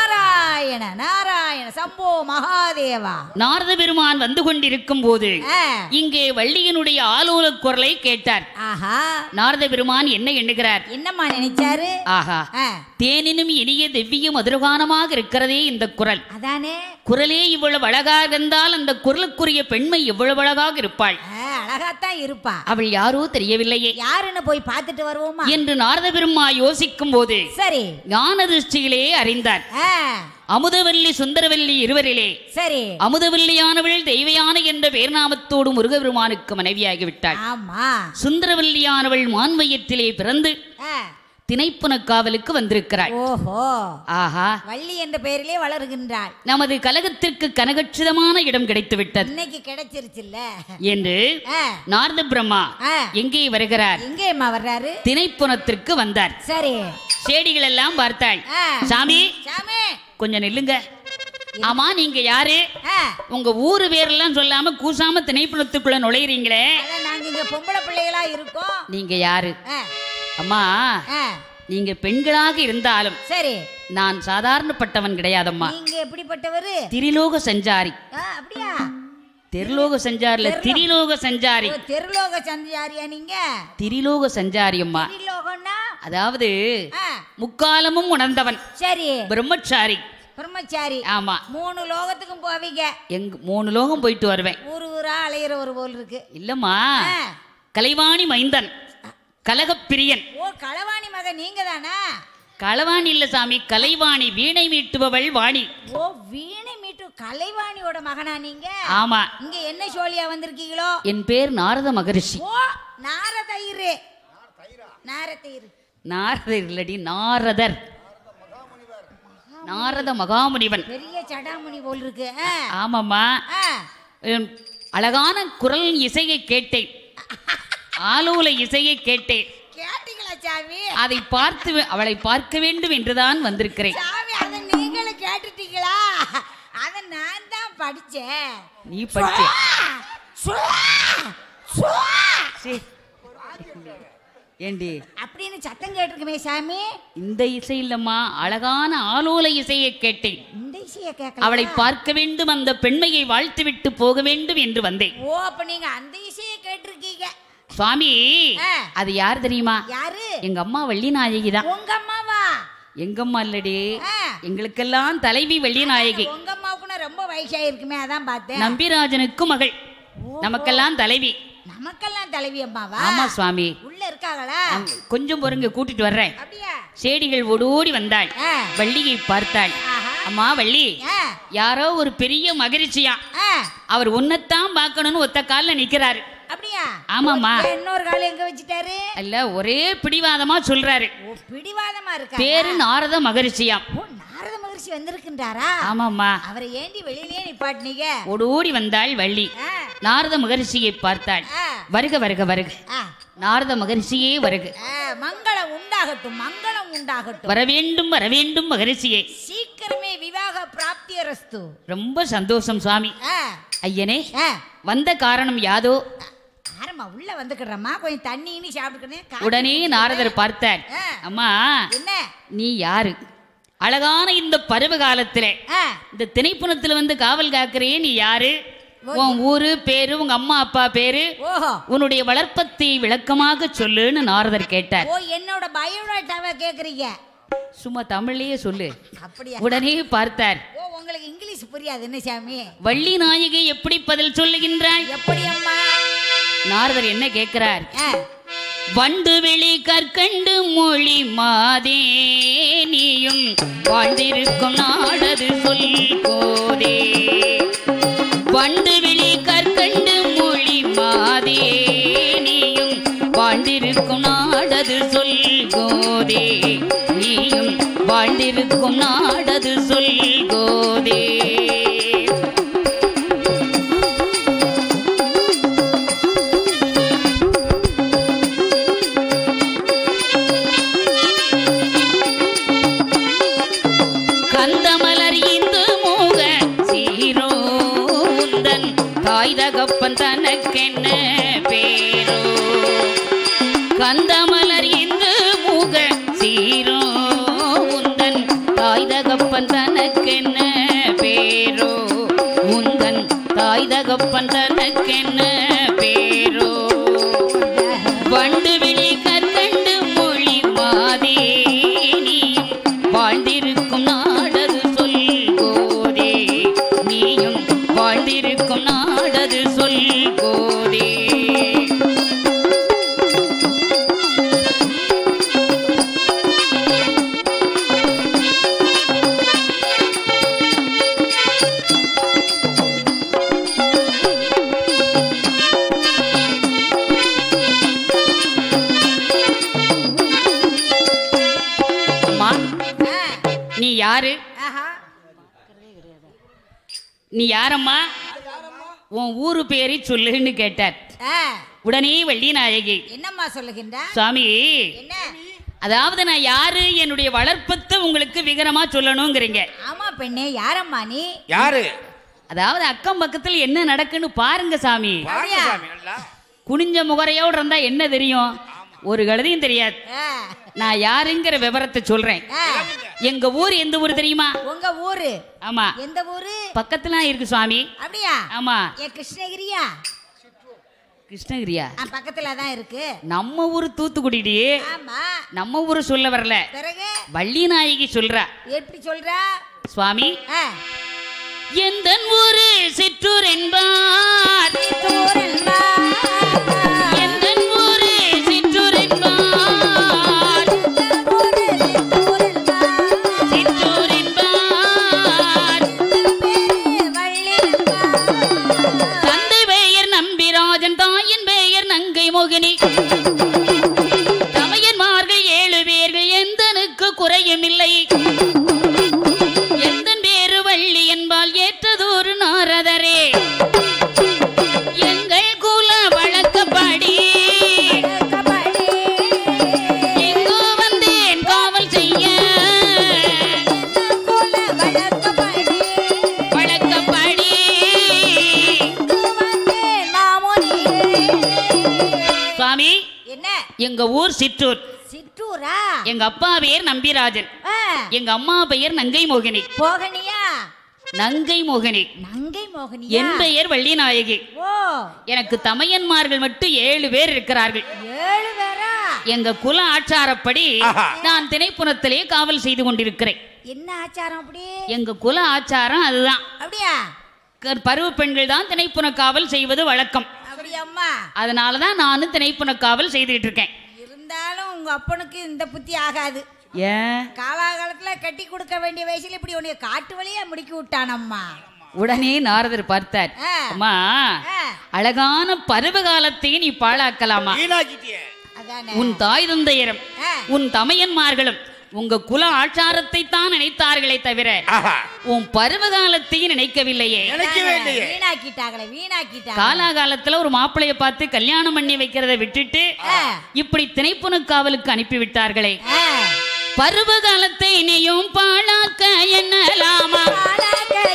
[SPEAKER 2] நாராயண நாராயண சம்போ மகாதேவா
[SPEAKER 1] நாரத பெருமான் வந்து கொண்டிருக்கும் போது
[SPEAKER 2] ஆ,
[SPEAKER 1] இங்கே வள்ளியனுடைய ஆலோல குரலை கேட்டார்
[SPEAKER 2] ஆஹா
[SPEAKER 1] நாரத பெருமான் என்ன எண்ணுகிறார்
[SPEAKER 2] என்னம்மா நினைச்சாரு
[SPEAKER 1] ஆஹா
[SPEAKER 2] ஆ,
[SPEAKER 1] தேனினும் இனிய தெவ்விய மதுரகானமாக இருக்கிறதே இந்த குரல்
[SPEAKER 2] அதானே
[SPEAKER 1] குரலே இவ்வளவு அழகாக இருந்தால் அந்த குரலுக்குரிய பெண்மை எவ்வளவு அழகாக இருப்பாள்
[SPEAKER 2] ஆ, அழகாத்தான் இருப்பா
[SPEAKER 1] அவள் யாரோ தெரியவில்லையே
[SPEAKER 2] யாருன்னு போய் பார்த்துட்டு வருவோமா
[SPEAKER 1] என்று நாரத பெருமா யோசிக்கும் போது
[SPEAKER 2] சரி
[SPEAKER 1] ஞான திருஷ்டியிலே அறிந்தார்
[SPEAKER 2] ஆ,
[SPEAKER 1] அமுதவல்லி சுந்தரவல்லி இருவரிலே
[SPEAKER 2] சரி
[SPEAKER 1] அமுதவல்லியானவள் தெய்வயான என்ற பேர்நாமத்தோடு முருகபெருமானுக்கு மனைவியாகிவிட்டாள்
[SPEAKER 2] ஆமா
[SPEAKER 1] சுந்தரவல்லியானவள் மான்வயத்திலே பிறந்து
[SPEAKER 2] ஆ,
[SPEAKER 1] திணைப்புனக்காவலுக்கு வந்திருக்கிறாள்
[SPEAKER 2] ஓஹோ
[SPEAKER 1] ஆஹா
[SPEAKER 2] வள்ளி என்ற பெயரிலே வளருகின்றாள்
[SPEAKER 1] நமது கலகத்திற்கு கனகச்சிதமான இடம் கிடைத்து விட்டது
[SPEAKER 2] இன்னைக்கு கிடைச்சிருச்சுல்ல
[SPEAKER 1] என்று
[SPEAKER 2] ஆ,
[SPEAKER 1] நாரத பிரம்மா
[SPEAKER 2] ஆ,
[SPEAKER 1] எங்கே வருகிறார்
[SPEAKER 2] எங்கேம்மா வர்றாரு
[SPEAKER 1] திணைப்புனத்திற்கு வந்தார்
[SPEAKER 2] சரி
[SPEAKER 1] செடிகள் எல்லாம் பார்த்தாள்
[SPEAKER 2] ஆ,
[SPEAKER 1] சாமி
[SPEAKER 2] சாமி
[SPEAKER 1] கொஞ்சம் நில்லுங்க ஆமா நீங்க யாரு
[SPEAKER 2] ஆ,
[SPEAKER 1] உங்க ஊரு பேரெல்லாம் சொல்லாம கூசாம திணைப்புணத்துக்குள்ள நுழையிறீங்களே
[SPEAKER 2] அதான் நாங்க இங்க பொம்பளை பிள்ளைகளா இருக்கோம்
[SPEAKER 1] நீங்க யாரு
[SPEAKER 2] ஆ,
[SPEAKER 1] அம்மா
[SPEAKER 2] ஆ,
[SPEAKER 1] நீங்க பெண்களாக இருந்தாலும்
[SPEAKER 2] சரி
[SPEAKER 1] நான் சாதாரணப்பட்டவன் கிடையாதம்மா
[SPEAKER 2] நீங்க எப்படிப்பட்டவரு
[SPEAKER 1] திரிலோக சஞ்சாரி
[SPEAKER 2] ஆ, அப்படியா
[SPEAKER 1] தெருலோக சஞ்சாரில திரிலோக சஞ்சாரி
[SPEAKER 2] ஓ, தெருலோக சந்தியாரியா நீங்க
[SPEAKER 1] திரிலோக சஞ்சாரி அம்மா
[SPEAKER 2] திரிலோகம்னா
[SPEAKER 1] அதாவது
[SPEAKER 2] ஆ,
[SPEAKER 1] முக்காலமும் உணர்ந்தவன்
[SPEAKER 2] சரி
[SPEAKER 1] பிரம்மச்சாரி
[SPEAKER 2] பிரம்மச்சாரி
[SPEAKER 1] ஆமா
[SPEAKER 2] மூணு லோகத்துக்கும் போவீங்க
[SPEAKER 1] எங்க மூணு லோகம் போயிட்டு வருவேன்
[SPEAKER 2] ஊரு ஊரா அலையிற ஒரு போல் இருக்கு
[SPEAKER 1] இல்லம்மா
[SPEAKER 2] ஆ,
[SPEAKER 1] கலைவாணி மைந்தன் கலகப்பிரியன்
[SPEAKER 2] ஓ களவாணி மகன் நீங்க தானா
[SPEAKER 1] களவாணி இல்ல சாமி கலைவாணி வீணை மீட்டுபவள் வாணி
[SPEAKER 2] ஓ வீணை மீட்டு கலைவாணியோட மகனா நீங்க
[SPEAKER 1] ஆமா
[SPEAKER 2] இங்க என்ன சோழியா வந்திருக்கீங்களோ
[SPEAKER 1] என் பேர் நாரத மகரிஷி
[SPEAKER 2] ஓ நாரதயிரு நாரதயிரு
[SPEAKER 1] நாரதர் இல்லடி நாரதர் நாரத மகாமுனிவன்
[SPEAKER 2] பெரிய சடாமுனி போல் இருக்கு ஆ,
[SPEAKER 1] ஆமாம்மா
[SPEAKER 2] ஆ,
[SPEAKER 1] என் அழகான குரல் இசையை கேட்டேன் ஆலோல இசையை கேட்டேன்
[SPEAKER 2] கேட்டீங்களா சாமி
[SPEAKER 1] அதை பார்த்து வே- அவளை பார்க்க வேண்டும் என்றுதான் வந்திருக்கிறேன்
[SPEAKER 2] சாமி அதை நீங்களும் கேட்டுட்டீங்களா அதை நான் தான் படிச்சேன்
[SPEAKER 1] நீ படிச்ச
[SPEAKER 2] சுவா, சுவா.
[SPEAKER 1] சீ. ஏண்டி
[SPEAKER 2] அப்படின்னு சத்தம் கேட்டிருக்குமே சாமி
[SPEAKER 1] இந்த இசை இல்லம்மா அழகான ஆலோல இசையை கேட்டேன்
[SPEAKER 2] இந்த இசைய கேட்கல
[SPEAKER 1] அவளை பார்க்க வேண்டும் அந்த பெண்மையை வாழ்த்துவிட்டு போக வேண்டும் என்று வந்தேன்
[SPEAKER 2] ஓ அப்ப நீங்க அந்த இசைய கேட்டிருக்கீங்க
[SPEAKER 1] சுவாமி
[SPEAKER 2] ஆ.
[SPEAKER 1] அது யார் தெரியுமா
[SPEAKER 2] யாரு
[SPEAKER 1] எங்க அம்மா வள்ளி நாயகி தான்
[SPEAKER 2] உங்க அம்மாவா
[SPEAKER 1] எங்க அம்மா இல்லடி
[SPEAKER 2] ஆ.
[SPEAKER 1] எங்களுக்கெல்லாம் தலைவி வள்ளி நாயகி
[SPEAKER 2] உங்க அம்மாவுக்குன்னா ரொம்ப வயசாயிருக்குமே அதான் பார்த்தேன்
[SPEAKER 1] நம்பிராஜனுக்கு மகள் நமக்கெல்லாம் தலைவி
[SPEAKER 2] நமக்கெல்லாம் தலைவி அம்மாவா
[SPEAKER 1] ஆமா சுவாமி
[SPEAKER 2] உள்ள இருக்காங்களா
[SPEAKER 1] கொஞ்சம் பொறுங்க கூட்டிட்டு வர்றேன்
[SPEAKER 2] அப்படியா
[SPEAKER 1] செடிகள் ஓடோடி வந்தாள்
[SPEAKER 2] ஆ.
[SPEAKER 1] வள்ளியை பார்த்தாள்
[SPEAKER 2] ஆஹா.
[SPEAKER 1] அம்மா வள்ளி
[SPEAKER 2] ஆ,
[SPEAKER 1] யாரோ ஒரு பெரிய மகிழ்ச்சியா
[SPEAKER 2] ஆ,
[SPEAKER 1] அவர் உன்னைத்தான் பார்க்கணும்னு ஒத்த கால்ல நிக்கிறாரு
[SPEAKER 2] அப்படியா
[SPEAKER 1] ஆமாம்மா.
[SPEAKER 2] ஏன் இன்னொரு காலம் எங்க வச்சுட்டாரு
[SPEAKER 1] அல்ல ஒரே பிடிவாதமா சொல்றாரு
[SPEAKER 2] ஓ பிடிவாதமா இருக்கா
[SPEAKER 1] பேரு நாரத மகரிஷியாம்
[SPEAKER 2] ஓ நாரத மகர்ஷி வந்திருக்கின்றாரா
[SPEAKER 1] ஆமாம்மா
[SPEAKER 2] அவரை ஏண்டி வெளியிலேயே நிப்பாட்டினீங்க
[SPEAKER 1] ஓடோடி வந்தாள் வள்ளி
[SPEAKER 2] ஆ,
[SPEAKER 1] நாரத மகரிஷியை பார்த்தாள்
[SPEAKER 2] ஆ,
[SPEAKER 1] வருக வருக வருக
[SPEAKER 2] ஆ,
[SPEAKER 1] நாரத மகரிஷியே வருக
[SPEAKER 2] ஆ, மங்களம் உண்டாகட்டும் மங்களம் உண்டாகட்டும்
[SPEAKER 1] வரவேண்டும் வரவேண்டும் மகரிஷியே
[SPEAKER 2] சீக்கிரமே விவாக பிராப்தி சாந்தியரஸ்து
[SPEAKER 1] ரொம்ப சந்தோஷம் சுவாமி
[SPEAKER 2] ஆ
[SPEAKER 1] ஐயனே
[SPEAKER 2] ஆ
[SPEAKER 1] வந்த காரணம் யாதோ
[SPEAKER 2] ஆரம்மா உள்ள வந்துக்கிறம்மா கொஞ்சம் தண்ணின்னு சாப்பிட்டுக்கணும்
[SPEAKER 1] உடனே நாரதர் பார்த்தார்
[SPEAKER 2] ஆ.
[SPEAKER 1] அம்மா
[SPEAKER 2] என்ன
[SPEAKER 1] நீ யாரு அழகான இந்த பருவ காலத்திலே
[SPEAKER 2] ஆ
[SPEAKER 1] இந்த திணைப்புணத்துல வந்து காவல் காக்கிறே நீ யாரு உன் ஊரு பேரு உங்க அம்மா அப்பா பேரு
[SPEAKER 2] ஓஹோ
[SPEAKER 1] உன்னுடைய வளர்ப்பத்தை விளக்கமாக சொல்லுன்னு நாரதர் கேட்டார்
[SPEAKER 2] ஓ என்னோட பயோடாட்டாவை கேக்குறீங்க
[SPEAKER 1] சும்மா தமிழ்லயே சொல்லு
[SPEAKER 2] அப்படியா
[SPEAKER 1] உடனே பார்த்தார்
[SPEAKER 2] ஓ உங்களுக்கு இங்கிலீஷ் புரியாது என்ன சாமி
[SPEAKER 1] வள்ளி நாயகி எப்படி பதில் சொல்லுகின்றாய்
[SPEAKER 2] எப்படி அம்மா
[SPEAKER 1] நாரதர் என்ன கேட்கிறார்
[SPEAKER 2] ஆ
[SPEAKER 1] வண்டு வெளி கற்கண்டு மொழி மாதே நீயும் வாழ்ந்திருக்கும் நாடது சொல் போதே வண்டு வெளி கற்கண்டு மொழி மாதே நீயும் வாழ்ந்திருக்கும் நாடது சொல் கோதே நீயும் வாழ்ந்திருக்கும் நாடது சொல் கோதே கந்தமலர் இந்து மூக சீரோந்தன் தாய் தகப்பன் தனக்கென்ன பேரோ கந்தமலர் இந்து மூக சீரோந்தன் தாய் தகப்பன் தனக்கென்ன பேரோ உந்தன் தாய் தகப்பன் தனக்கென்ன பேரோ வண்டு விழி கற்கண்டு மொழி மாதே நீயும் வாழ்ந்திருக்கும் நாடது சொல் கோதே நீயும் வாழ்ந்திருக்கும் நாடது சொல் கோதே அம்மா
[SPEAKER 2] ஆ
[SPEAKER 1] நீ யாரு
[SPEAKER 2] ஆஹா
[SPEAKER 1] நீ யாரம்மா உன் ஊரு பேரை சொல்லுன்னு கேட்டார்
[SPEAKER 2] ஆ
[SPEAKER 1] உடனே வள்ளி நாயகி
[SPEAKER 2] என்னம்மா சொல்லுகின்ற
[SPEAKER 1] சுவாமி
[SPEAKER 2] என்ன
[SPEAKER 1] அதாவது நான் யாரு என்னுடைய வளர்ப்பத்தை உங்களுக்கு விகரமா சொல்லணுங்கிறீங்க
[SPEAKER 2] ஆமா பெண்ணே யாரம்மா நீ
[SPEAKER 4] யாரு
[SPEAKER 1] அதாவது அக்கம் பக்கத்துல என்ன நடக்குன்னு பாருங்க சாமி
[SPEAKER 4] பாருங்க சாமி நல்லா
[SPEAKER 1] குனிஞ்ச முகரையோடு இருந்தா என்ன தெரியும் ஒரு கழுதையும் தெரியாது
[SPEAKER 2] ஆ,
[SPEAKER 1] நான் யாருங்கிற விவரத்தை சொல்றேன்
[SPEAKER 2] ஆ,
[SPEAKER 1] எங்க ஊர் எந்த ஊர் தெரியுமா
[SPEAKER 2] உங்க ஊரு
[SPEAKER 1] ஆமா
[SPEAKER 2] எந்த ஊரு
[SPEAKER 1] பக்கத்துல இருக்கு சுவாமி
[SPEAKER 2] அப்படியா
[SPEAKER 1] ஆமா
[SPEAKER 2] ஏ கிருஷ்ணகிரியா
[SPEAKER 1] கிருஷ்ணகிரியா
[SPEAKER 2] ஆ, பக்கத்துல தான் இருக்கு
[SPEAKER 1] நம்ம ஊர் தூத்துக்குடி
[SPEAKER 2] ஆமா
[SPEAKER 1] நம்ம ஊர் சொல்ல வரல
[SPEAKER 2] பிறகு
[SPEAKER 1] வள்ளி நாயகி சொல்றா
[SPEAKER 2] எப்படி சொல்றா
[SPEAKER 1] சுவாமி
[SPEAKER 2] ஆ,
[SPEAKER 1] எந்த ஊரு சிற்றூர் என்பார்
[SPEAKER 2] தூரல்வா.
[SPEAKER 1] எந்த ஊரு சிற்றூர் என்பார்
[SPEAKER 2] இந்த ஊரு தூரல்வா.
[SPEAKER 1] சிற்றூர் என்பார்
[SPEAKER 2] பேரு வள்ளியல்வா.
[SPEAKER 1] தந்தை பெயர் நம்பிராஜன் தாயின் பெயர் நங்கை மோகினி தமையன்மார்கள் ஏழு பேர்கள் எந்தனுக்கு குறையும் இல்லை எந்தன் பேரு வள்ளி என்பால் ஏற்றதொரு நாரதரே எங்கள் குல வழக்கப்படி
[SPEAKER 2] கபடி.
[SPEAKER 1] எங்கோ வந்தேன் காவல் செய்ய
[SPEAKER 2] குல வழக்கப்படி.
[SPEAKER 1] வழக்கப்படி
[SPEAKER 2] வந்தேன் மாமுனி.
[SPEAKER 1] சுவாமி
[SPEAKER 2] என்ன
[SPEAKER 1] எங்க ஊர் சிற்றூர்
[SPEAKER 2] சிற்றூரா
[SPEAKER 1] எங்க அப்பா பெயர் நம்பிராஜன்
[SPEAKER 2] ஆ,
[SPEAKER 1] எங்க அம்மா பெயர் நங்கை மோகினி
[SPEAKER 2] போகனியா
[SPEAKER 1] நங்கை மோகினி
[SPEAKER 2] நங்கை மோகனியா
[SPEAKER 1] என் பெயர் வள்ளி நாயகி
[SPEAKER 2] ஓ
[SPEAKER 1] எனக்கு தமையன்மார்கள் மட்டும் ஏழு பேர் இருக்கிறார்கள்
[SPEAKER 2] ஏழு பேரா
[SPEAKER 1] எங்க குல ஆச்சாரப்படி
[SPEAKER 4] ஆஹா.
[SPEAKER 1] நான் திணைப்புணத்திலே காவல் செய்து கொண்டிருக்கிறேன்
[SPEAKER 2] என்ன ஆச்சாரம் அப்படி
[SPEAKER 1] எங்க குல ஆச்சாரம் அதுதான்
[SPEAKER 2] அப்படியா
[SPEAKER 1] க- பருவ பெண்கள் தான் திணைப்புண காவல் செய்வது வழக்கம்
[SPEAKER 2] அப்படியாம்மா
[SPEAKER 1] அதனால தான் நானும் திணைப்புண காவல் செய்துகிட்டு இருக்கேன்
[SPEAKER 2] இருந்தாலும் உங்க அப்பனுக்கு இந்த புத்தி ஆகாது
[SPEAKER 1] ஏன்
[SPEAKER 2] காலாகாலத்துல கட்டி கொடுக்க வேண்டிய வயசுல இப்படி உன்னைய காட்டு வழியா முடுக்கி விட்டானம்மா
[SPEAKER 1] உடனே நாரதர் பார்த்தார்
[SPEAKER 2] ஆ.
[SPEAKER 1] அம்மா
[SPEAKER 2] ஆ,
[SPEAKER 1] அழகான பருவ காலத்தையும் நீ பாழாக்கலாமா
[SPEAKER 4] வீணாக்கிட்டியே
[SPEAKER 2] அதானே
[SPEAKER 1] உன் தாய் தந்தையரும்
[SPEAKER 2] ஆ,
[SPEAKER 1] உன் தமையன்மார்களும் உங்க குல ஆச்சாரத்தை தான் நினைத்தார்களே தவிர
[SPEAKER 4] ஆஹா
[SPEAKER 1] உன் பருவ காலத்தையும் நினைக்கவில்லையே
[SPEAKER 4] நினைக்கவே இல்லையே
[SPEAKER 2] வீணாக்கிட்டாங்களே வீணாக்கிட்டாங்க
[SPEAKER 1] காலாகாலத்துல ஒரு மாப்பிளைய பார்த்து கல்யாணம் பண்ணி வைக்கிறத விட்டுட்டு
[SPEAKER 2] ஆ,
[SPEAKER 1] இப்படி திணைப்புண காவலுக்கு அனுப்பி விட்டார்களே
[SPEAKER 2] ஆ.
[SPEAKER 1] பருவ காலத்தை இனியும் பாழாக்க என்னலாமா
[SPEAKER 2] பாழாக்க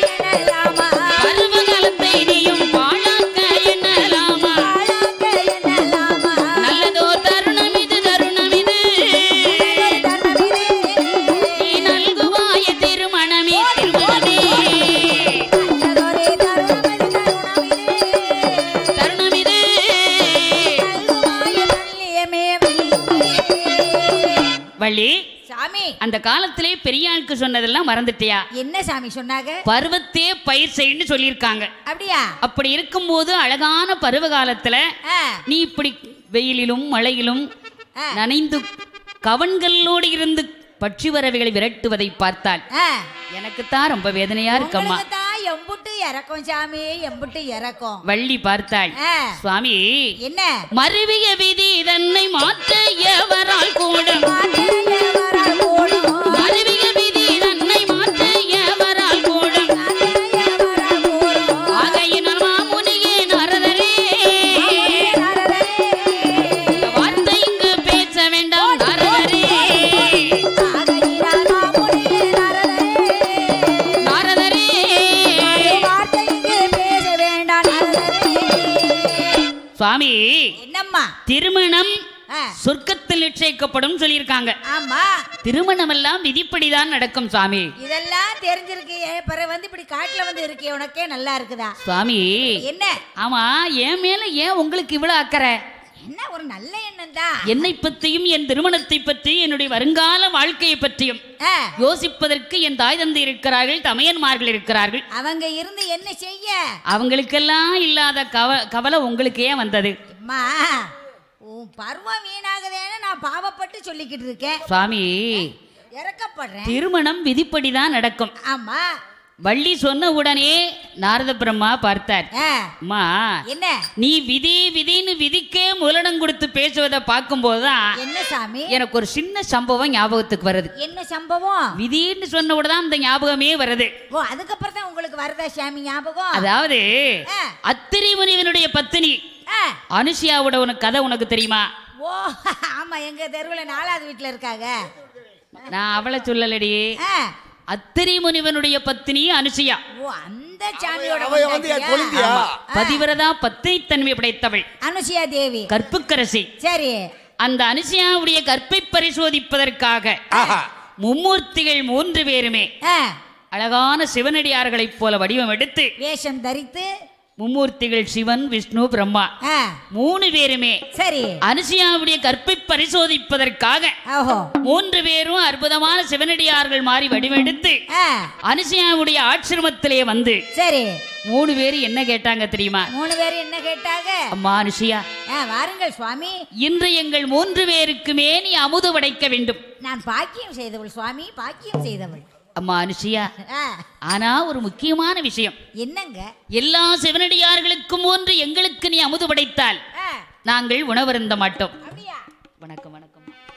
[SPEAKER 1] வள்ளி
[SPEAKER 2] சாமி
[SPEAKER 1] அந்த காலத்திலே பெரிய ஆளுக்கு சொன்னதெல்லாம் மறந்துட்டியா
[SPEAKER 2] என்ன சாமி சொன்னாங்க
[SPEAKER 1] பருவத்தே பயிர் செய்யன்னு சொல்லியிருக்காங்க
[SPEAKER 2] அப்படியா
[SPEAKER 1] அப்படி இருக்கும்போது அழகான பருவ காலத்துல
[SPEAKER 2] ஆ,
[SPEAKER 1] நீ இப்படி வெயிலிலும் மழையிலும்
[SPEAKER 2] ஆ.
[SPEAKER 1] நனைந்து கவன்களோடு இருந்து பட்சி வரவைகளை விரட்டுவதை பார்த்தால்
[SPEAKER 2] ஆ.
[SPEAKER 1] எனக்குத்தான் ரொம்ப வேதனையா இருக்கம்மா
[SPEAKER 2] உங்களுக்கு தான் எம்புட்டு இறக்கும் சாமி எம்புட்டு இறக்கும்
[SPEAKER 1] வள்ளி பார்த்தாள்
[SPEAKER 2] ஆ,
[SPEAKER 1] சுவாமி
[SPEAKER 2] என்ன
[SPEAKER 1] மருவிய விதி இதனை மாற்ற எவரால் கூடும்
[SPEAKER 2] மாத்திரையே வரால் கூடும்.
[SPEAKER 1] மருவிய விதி இதனை மாற்ற எவரால் கூடும்
[SPEAKER 2] மாத்திரையே வரால் கூடும்.
[SPEAKER 1] ஆகையினால் மாமுனியே நாரதரே
[SPEAKER 2] நாரதரே.
[SPEAKER 1] இந்த வார்த்தை இங்கு பேச வேண்டாம் நாரதரே
[SPEAKER 2] ஆகையினால் மாமுனியே நாரதரே.
[SPEAKER 1] நாரதரே
[SPEAKER 2] வார்த்தை இங்கே பேச வேண்டாம் நாரதரே.
[SPEAKER 1] சுவாமி
[SPEAKER 2] என்னம்மா
[SPEAKER 1] திருமணம்
[SPEAKER 2] ஆ,
[SPEAKER 1] சொர்க்கத்தில் நிச்சயிக்கப்படும் சொல்லியிருக்காங்க
[SPEAKER 2] ஆமா
[SPEAKER 1] திருமணம் எல்லாம் விதிப்படிதான் நடக்கும் சுவாமி
[SPEAKER 2] இதெல்லாம் தெரிஞ்சிருக்கியே பிறகு வந்து இப்படி காட்டுல வந்து இருக்கே உனக்கே நல்லா இருக்குதா
[SPEAKER 1] சுவாமி
[SPEAKER 2] என்ன
[SPEAKER 1] ஆமா என் மேல ஏன் உங்களுக்கு இவ்வளவு அக்கறை
[SPEAKER 2] என்ன ஒரு நல்ல எண்ணம் தான்
[SPEAKER 1] என்னை பற்றியும் என் திருமணத்தை பற்றி என்னுடைய வருங்கால வாழ்க்கையை பற்றியும் யோசிப்பதற்கு என் தாய் தந்தை இருக்கிறார்கள் தமையன்மார்கள் இருக்கிறார்கள்
[SPEAKER 2] அவங்க இருந்து என்ன செய்ய
[SPEAKER 1] அவங்களுக்கெல்லாம் இல்லாத கவ கவலை உங்களுக்கு ஏன் வந்தது
[SPEAKER 2] அம்மா உன் பருவம் வீணாகுதேன்னு நான் பாவப்பட்டு சொல்லிக்கிட்டு இருக்கேன்
[SPEAKER 1] சுவாமி
[SPEAKER 2] இறக்கப்படுறேன்
[SPEAKER 1] திருமணம் விதிப்படிதான் நடக்கும்
[SPEAKER 2] ஆமா
[SPEAKER 1] வள்ளி சொன்ன உடனே நாரத பிரம்மா பார்த்தார்
[SPEAKER 2] ஆ,
[SPEAKER 1] அம்மா
[SPEAKER 2] என்ன
[SPEAKER 1] நீ விதி விதின்னு விதிக்கே முதலிடம் கொடுத்து பேசுவதை பார்க்கும்போதுதான்
[SPEAKER 2] என்ன சாமி
[SPEAKER 1] எனக்கு ஒரு சின்ன சம்பவம் ஞாபகத்துக்கு வருது
[SPEAKER 2] என்ன சம்பவம்
[SPEAKER 1] விதின்னு சொன்ன உடனே தான் அந்த ஞாபகமே வருது
[SPEAKER 2] ஓ அதுக்கப்புறம் தான் உங்களுக்கு வருதா சாமி ஞாபகம்
[SPEAKER 1] அதாவது
[SPEAKER 2] ஆ.
[SPEAKER 1] அத்திரி முனிவனுடைய பத்தினி
[SPEAKER 2] ஆ,
[SPEAKER 1] அனுஷியாவோட உனக்கு கதை உனக்கு தெரியுமா
[SPEAKER 2] ஓ ஆமா எங்க தெருவுல நாலாவது வீட்டுல இருக்காங்க
[SPEAKER 1] நான் அவளை சொல்லலடி
[SPEAKER 2] ஆ,
[SPEAKER 1] அத்திரி முனிவனுடைய பத்தினி அனுஷியா
[SPEAKER 2] ஓ அந்த சாமியோட
[SPEAKER 5] அவ வந்து என்
[SPEAKER 2] வந்தாச்சியா?
[SPEAKER 5] கொழுந்தியா
[SPEAKER 1] பதிவிரதா பத்தினித்தன்மை படைத்தவள்
[SPEAKER 2] அனுசியா தேவி
[SPEAKER 1] கற்புக்கரசி
[SPEAKER 2] சரி
[SPEAKER 1] அந்த அனுஷியாவுடைய கற்பை பரிசோதிப்பதற்காக
[SPEAKER 5] ஆஹா
[SPEAKER 1] மும்மூர்த்திகள் மூன்று பேருமே
[SPEAKER 2] ஆ,
[SPEAKER 1] அழகான சிவனடியார்களைப் போல வடிவம் எடுத்து
[SPEAKER 2] வேஷம் தரித்து
[SPEAKER 1] மும்மூர்த்திகள் சிவன் விஷ்ணு பிரம்மா
[SPEAKER 2] ஆ,
[SPEAKER 1] மூணு பேருமே
[SPEAKER 2] சரி
[SPEAKER 1] அனுஷியாவுடைய கற்பை பரிசோதிப்பதற்காக
[SPEAKER 2] ஓஹோ
[SPEAKER 1] மூன்று பேரும் அற்புதமான சிவனடியார்கள் மாறி வடிவெடுத்து
[SPEAKER 2] ஆ,
[SPEAKER 1] அனுஷியாவுடைய ஆசிரமத்திலே வந்து
[SPEAKER 2] சரி
[SPEAKER 1] மூணு பேர் என்ன கேட்டாங்க தெரியுமா
[SPEAKER 2] மூணு பேர் என்ன கேட்டாங்க
[SPEAKER 1] அம்மா அனுஷியா
[SPEAKER 2] ஆ, வாருங்கள் சுவாமி
[SPEAKER 1] இன்று எங்கள் மூன்று பேருக்குமே நீ அமுது படைக்க வேண்டும்
[SPEAKER 2] நான் பாக்கியம் செய்தவள் சுவாமி பாக்கியம் செய்தவள்
[SPEAKER 1] அம்மா அனுஷியா
[SPEAKER 2] ஆ,
[SPEAKER 1] ஆனா ஒரு முக்கியமான விஷயம்
[SPEAKER 2] என்னங்க
[SPEAKER 1] எல்லா சிவனடியார்களுக்கும் ஒன்று எங்களுக்கு நீ அமுது படைத்தால்
[SPEAKER 2] ஆ,
[SPEAKER 1] நாங்கள் உணவருந்த மாட்டோம்
[SPEAKER 2] அப்படியா
[SPEAKER 1] வணக்கம் வணக்கம்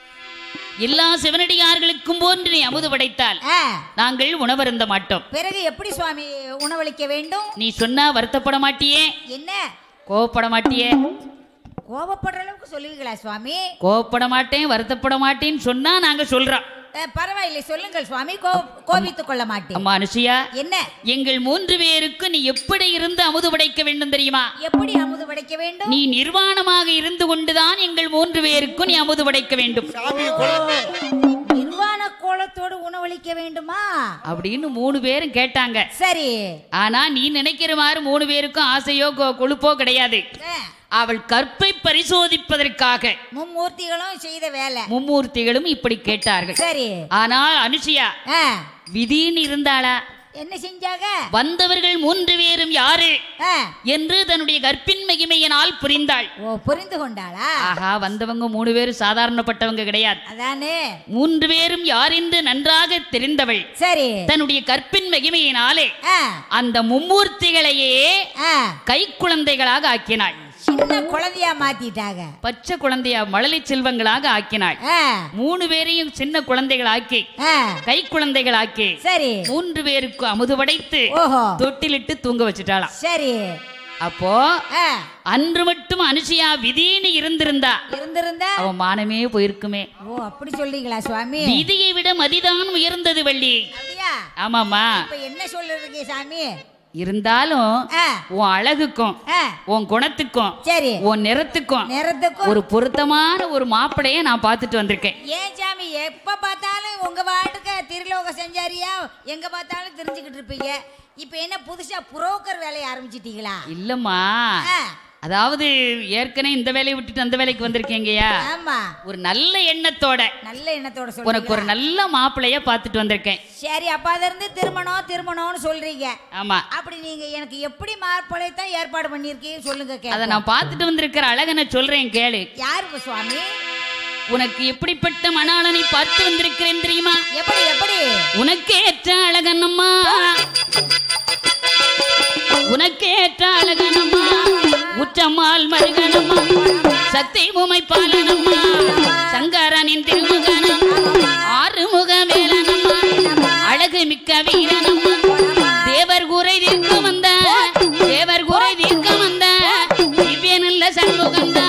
[SPEAKER 1] எல்லா சிவனடியார்களுக்கும் போன்று நீ அமுது படைத்தால்
[SPEAKER 2] ஆ,
[SPEAKER 1] நாங்கள் உணவருந்த மாட்டோம்
[SPEAKER 2] பிறகு எப்படி சுவாமி உணவளிக்க வேண்டும்
[SPEAKER 1] நீ சொன்னா வருத்தப்பட மாட்டியே
[SPEAKER 2] என்ன
[SPEAKER 1] கோவப்பட மாட்டியே
[SPEAKER 2] கோபப்படுற அளவுக்கு சொல்லுவீங்களா சுவாமி
[SPEAKER 1] கோவப்பட மாட்டேன் வருத்தப்பட மாட்டேன்னு சொன்னா நாங்க சொல்றோம்
[SPEAKER 2] ஆ, பரவாயில்லை சொல்லுங்கள் சுவாமி கோ- கோபித்துக் கொள்ள மாட்டேன்
[SPEAKER 1] அம்மா அனுஷியா
[SPEAKER 2] என்ன
[SPEAKER 1] எங்கள் மூன்று பேருக்கு நீ எப்படி இருந்து அமுது படைக்க வேண்டும் தெரியுமா
[SPEAKER 2] எப்படி அமுது படைக்க வேண்டும்
[SPEAKER 1] நீ நிர்வாணமாக இருந்து கொண்டுதான் எங்கள் மூன்று பேருக்கும் நீ அமுது படைக்க வேண்டும்
[SPEAKER 5] சாமி குழந்தை
[SPEAKER 2] நிர்வாண கோலத்தோடு உணவளிக்க வேண்டுமா
[SPEAKER 1] அப்படின்னு மூணு பேரும் கேட்டாங்க
[SPEAKER 2] சரி
[SPEAKER 1] ஆனா நீ நினைக்கிற மாதிரி மூணு பேருக்கும் ஆசையோ கொ- கொழுப்போ கிடையாது
[SPEAKER 2] ஆ,
[SPEAKER 1] அவள் கற்பை பரிசோதிப்பதற்காக
[SPEAKER 2] மும்மூர்த்திகளும் செய்த வேலை
[SPEAKER 1] மும்மூர்த்திகளும் இப்படி கேட்டார்கள்
[SPEAKER 2] சரி
[SPEAKER 1] ஆனால் அனுஷியா
[SPEAKER 2] ஆ,
[SPEAKER 1] விதின்னு இருந்தாளா
[SPEAKER 2] என்ன செஞ்சாங்க
[SPEAKER 1] வந்தவர்கள் மூன்று பேரும் யாரு
[SPEAKER 2] ஆ,
[SPEAKER 1] என்று தன்னுடைய கற்பின் மகிமையினால் புரிந்தாள்
[SPEAKER 2] ஓ புரிந்து கொண்டாளா
[SPEAKER 1] ஆஹா வந்தவங்க மூணு பேரும் சாதாரணப்பட்டவங்க கிடையாது
[SPEAKER 2] அதானே
[SPEAKER 1] மூன்று பேரும் யார் என்று நன்றாக தெரிந்தவள்
[SPEAKER 2] சரி
[SPEAKER 1] தன்னுடைய கற்பின் மகிமையினாலே
[SPEAKER 2] ஆ,
[SPEAKER 1] அந்த மும்மூர்த்திகளையே
[SPEAKER 2] ஆ,
[SPEAKER 1] கை குழந்தைகளாக ஆக்கினாள்
[SPEAKER 2] சின்ன குழந்தையா மாத்திட்டாங்க
[SPEAKER 1] பச்சை குழந்தையா மழலை செல்வங்களாக ஆக்கினாள்
[SPEAKER 2] ஆ,
[SPEAKER 1] மூணு பேரையும் சின்ன குழந்தைகள் ஆக்கி
[SPEAKER 2] ஆ,
[SPEAKER 1] கை குழந்தைகள் ஆக்கி
[SPEAKER 2] சரி
[SPEAKER 1] மூன்று பேருக்கு அமுது படைத்து
[SPEAKER 2] ஓஹோ
[SPEAKER 1] தொட்டிலிட்டு தூங்க வச்சுட்டாளாம்
[SPEAKER 2] சரி
[SPEAKER 1] அப்போ
[SPEAKER 2] ஆ,
[SPEAKER 1] அன்று மட்டும் அனுஷியா விதின்னு இருந்திருந்தா
[SPEAKER 2] இருந்திருந்தா
[SPEAKER 1] அவன் மானமே போயிருக்குமே
[SPEAKER 2] ஓ அப்படி சொல்றீங்களா சுவாமி
[SPEAKER 1] விதியை விட மதிதான் உயர்ந்தது வள்ளி
[SPEAKER 2] அப்படியா
[SPEAKER 1] ஆமாமா
[SPEAKER 2] இப்ப என்ன சொல்றீங்க சாமி
[SPEAKER 1] இருந்தாலும்
[SPEAKER 2] ஆ,
[SPEAKER 1] உன் அழகுக்கும்
[SPEAKER 2] ஆ,
[SPEAKER 1] உன் குணத்துக்கும்
[SPEAKER 2] சரி
[SPEAKER 1] உன் நிறத்துக்கும்
[SPEAKER 2] நேரத்துக்கும்
[SPEAKER 1] ஒரு பொருத்தமான ஒரு மாப்பிளைய நான் பார்த்துட்டு வந்திருக்கேன்
[SPEAKER 2] ஏன் சாமி எப்ப பார்த்தாலும் உங்க பாட்டுக்கு திருலோக செஞ்சாரியா எங்க பார்த்தாலும் தெரிஞ்சுக்கிட்டு இருப்பீங்க இப்ப என்ன புதுசா புரோக்கர் வேலையை ஆரம்பிச்சிட்டீங்களா
[SPEAKER 1] இல்லம்மா
[SPEAKER 2] ஆ,
[SPEAKER 1] அதாவது ஏற்கனவே இந்த வேலையை விட்டுட்டு அந்த வேலைக்கு வந்திருக்கீங்கயா
[SPEAKER 2] ஆமா
[SPEAKER 1] ஒரு நல்ல எண்ணத்தோட
[SPEAKER 2] நல்ல எண்ணத்தோட
[SPEAKER 1] உனக்கு ஒரு
[SPEAKER 2] சொல்றீங்க
[SPEAKER 1] நல்ல மாப்பிளைய பார்த்துட்டு வந்திருக்கேன்
[SPEAKER 2] சரி அப்ப அத இருந்து திருமணம் திருமணம்னு சொல்றீங்க
[SPEAKER 1] ஆமா
[SPEAKER 2] அப்படி நீங்க எனக்கு எப்படி மாப்பிள்ளை தான் ஏற்பாடு பண்ணிருக்கீங்க சொல்லுங்க
[SPEAKER 1] அத
[SPEAKER 2] கேட்போம்.
[SPEAKER 1] நான் பார்த்துட்டு வந்திருக்கிற அழகனை சொல்றேன் கேளு
[SPEAKER 2] யாருங்க சுவாமி
[SPEAKER 1] உனக்கு எப்படிப்பட்ட மணாளனை பார்த்து வந்திருக்கிறேன் தெரியுமா
[SPEAKER 2] எப்படி எப்படி
[SPEAKER 1] உனக்கேற்ற அழகனம்மா உனக்கேற்ற அழகனம்மா உற்றம்மாள் மருகனம்மா சக்தி உமை பாலனம்மா சங்கரனின் திருமுகனம் ஆறுமுக வேலனம்மா அழகு மிக்க வீரனம்மா தேவர் கூரை தீர்க்க வந்த தேவர் கூரை தீர்க்க வந்த திவ்ய நல்ல சண்முகந்தா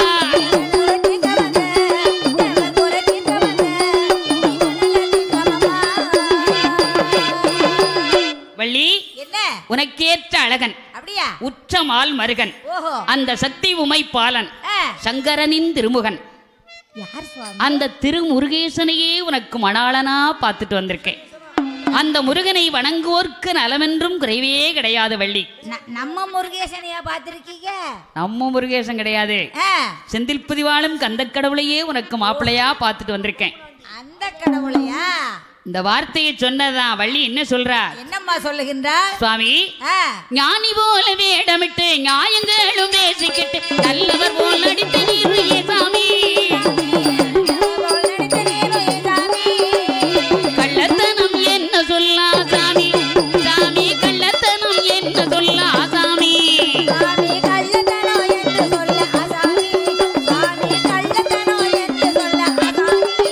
[SPEAKER 1] வள்ளி
[SPEAKER 2] என்ன
[SPEAKER 1] உனக்கேற்ற அழகன்
[SPEAKER 2] அப்படியா
[SPEAKER 1] உற்றமால் மருகன்
[SPEAKER 2] ஓஹோ
[SPEAKER 1] அந்த சக்தி உமை பாலன்
[SPEAKER 2] ஆ,
[SPEAKER 1] சங்கரனின் திருமுகன்
[SPEAKER 2] யார் சுவாமி
[SPEAKER 1] அந்த திருமுருகேசனையே உனக்கு மணாளனா பார்த்துட்டு வந்திருக்கேன் அந்த முருகனை வணங்குவோர்க்கு நலமென்றும் குறைவே கிடையாது வள்ளி
[SPEAKER 2] ந- நம்ம முருகேசனையா பார்த்திருக்கீங்க
[SPEAKER 1] நம்ம முருகேசன் கிடையாது
[SPEAKER 2] ஆ,
[SPEAKER 1] செந்தில் புதிவாளும் கந்தக் கடவுளையே உனக்கு மாப்பிள்ளையா பார்த்துட்டு வந்திருக்கேன்
[SPEAKER 2] அந்த கடவுளையா
[SPEAKER 1] இந்த வார்த்தையை சொன்னதான் வள்ளி என்ன சொல்றா
[SPEAKER 2] என்னம்மா சொல்லுகின்றார்
[SPEAKER 1] சுவாமி
[SPEAKER 2] ஆ,
[SPEAKER 1] ஞானி போல வேடமிட்டு நியாயங்களும் பேசிக்கிட்டு நல்லவர் போல் நடித்து நீர் சாமி
[SPEAKER 2] நடித்த நீரும் என் சாமி.
[SPEAKER 1] கள்ளத்தனம் என்ன சொல்லா சாமி சாமி கள்ளத்தனம் என்ன சொல்லா சாமி
[SPEAKER 2] சாமி கள்ளத்தனம் என்று சொல்ல அசாமி. சாமி கள்ளத்தனம் என்று சொல்ல அசாமி.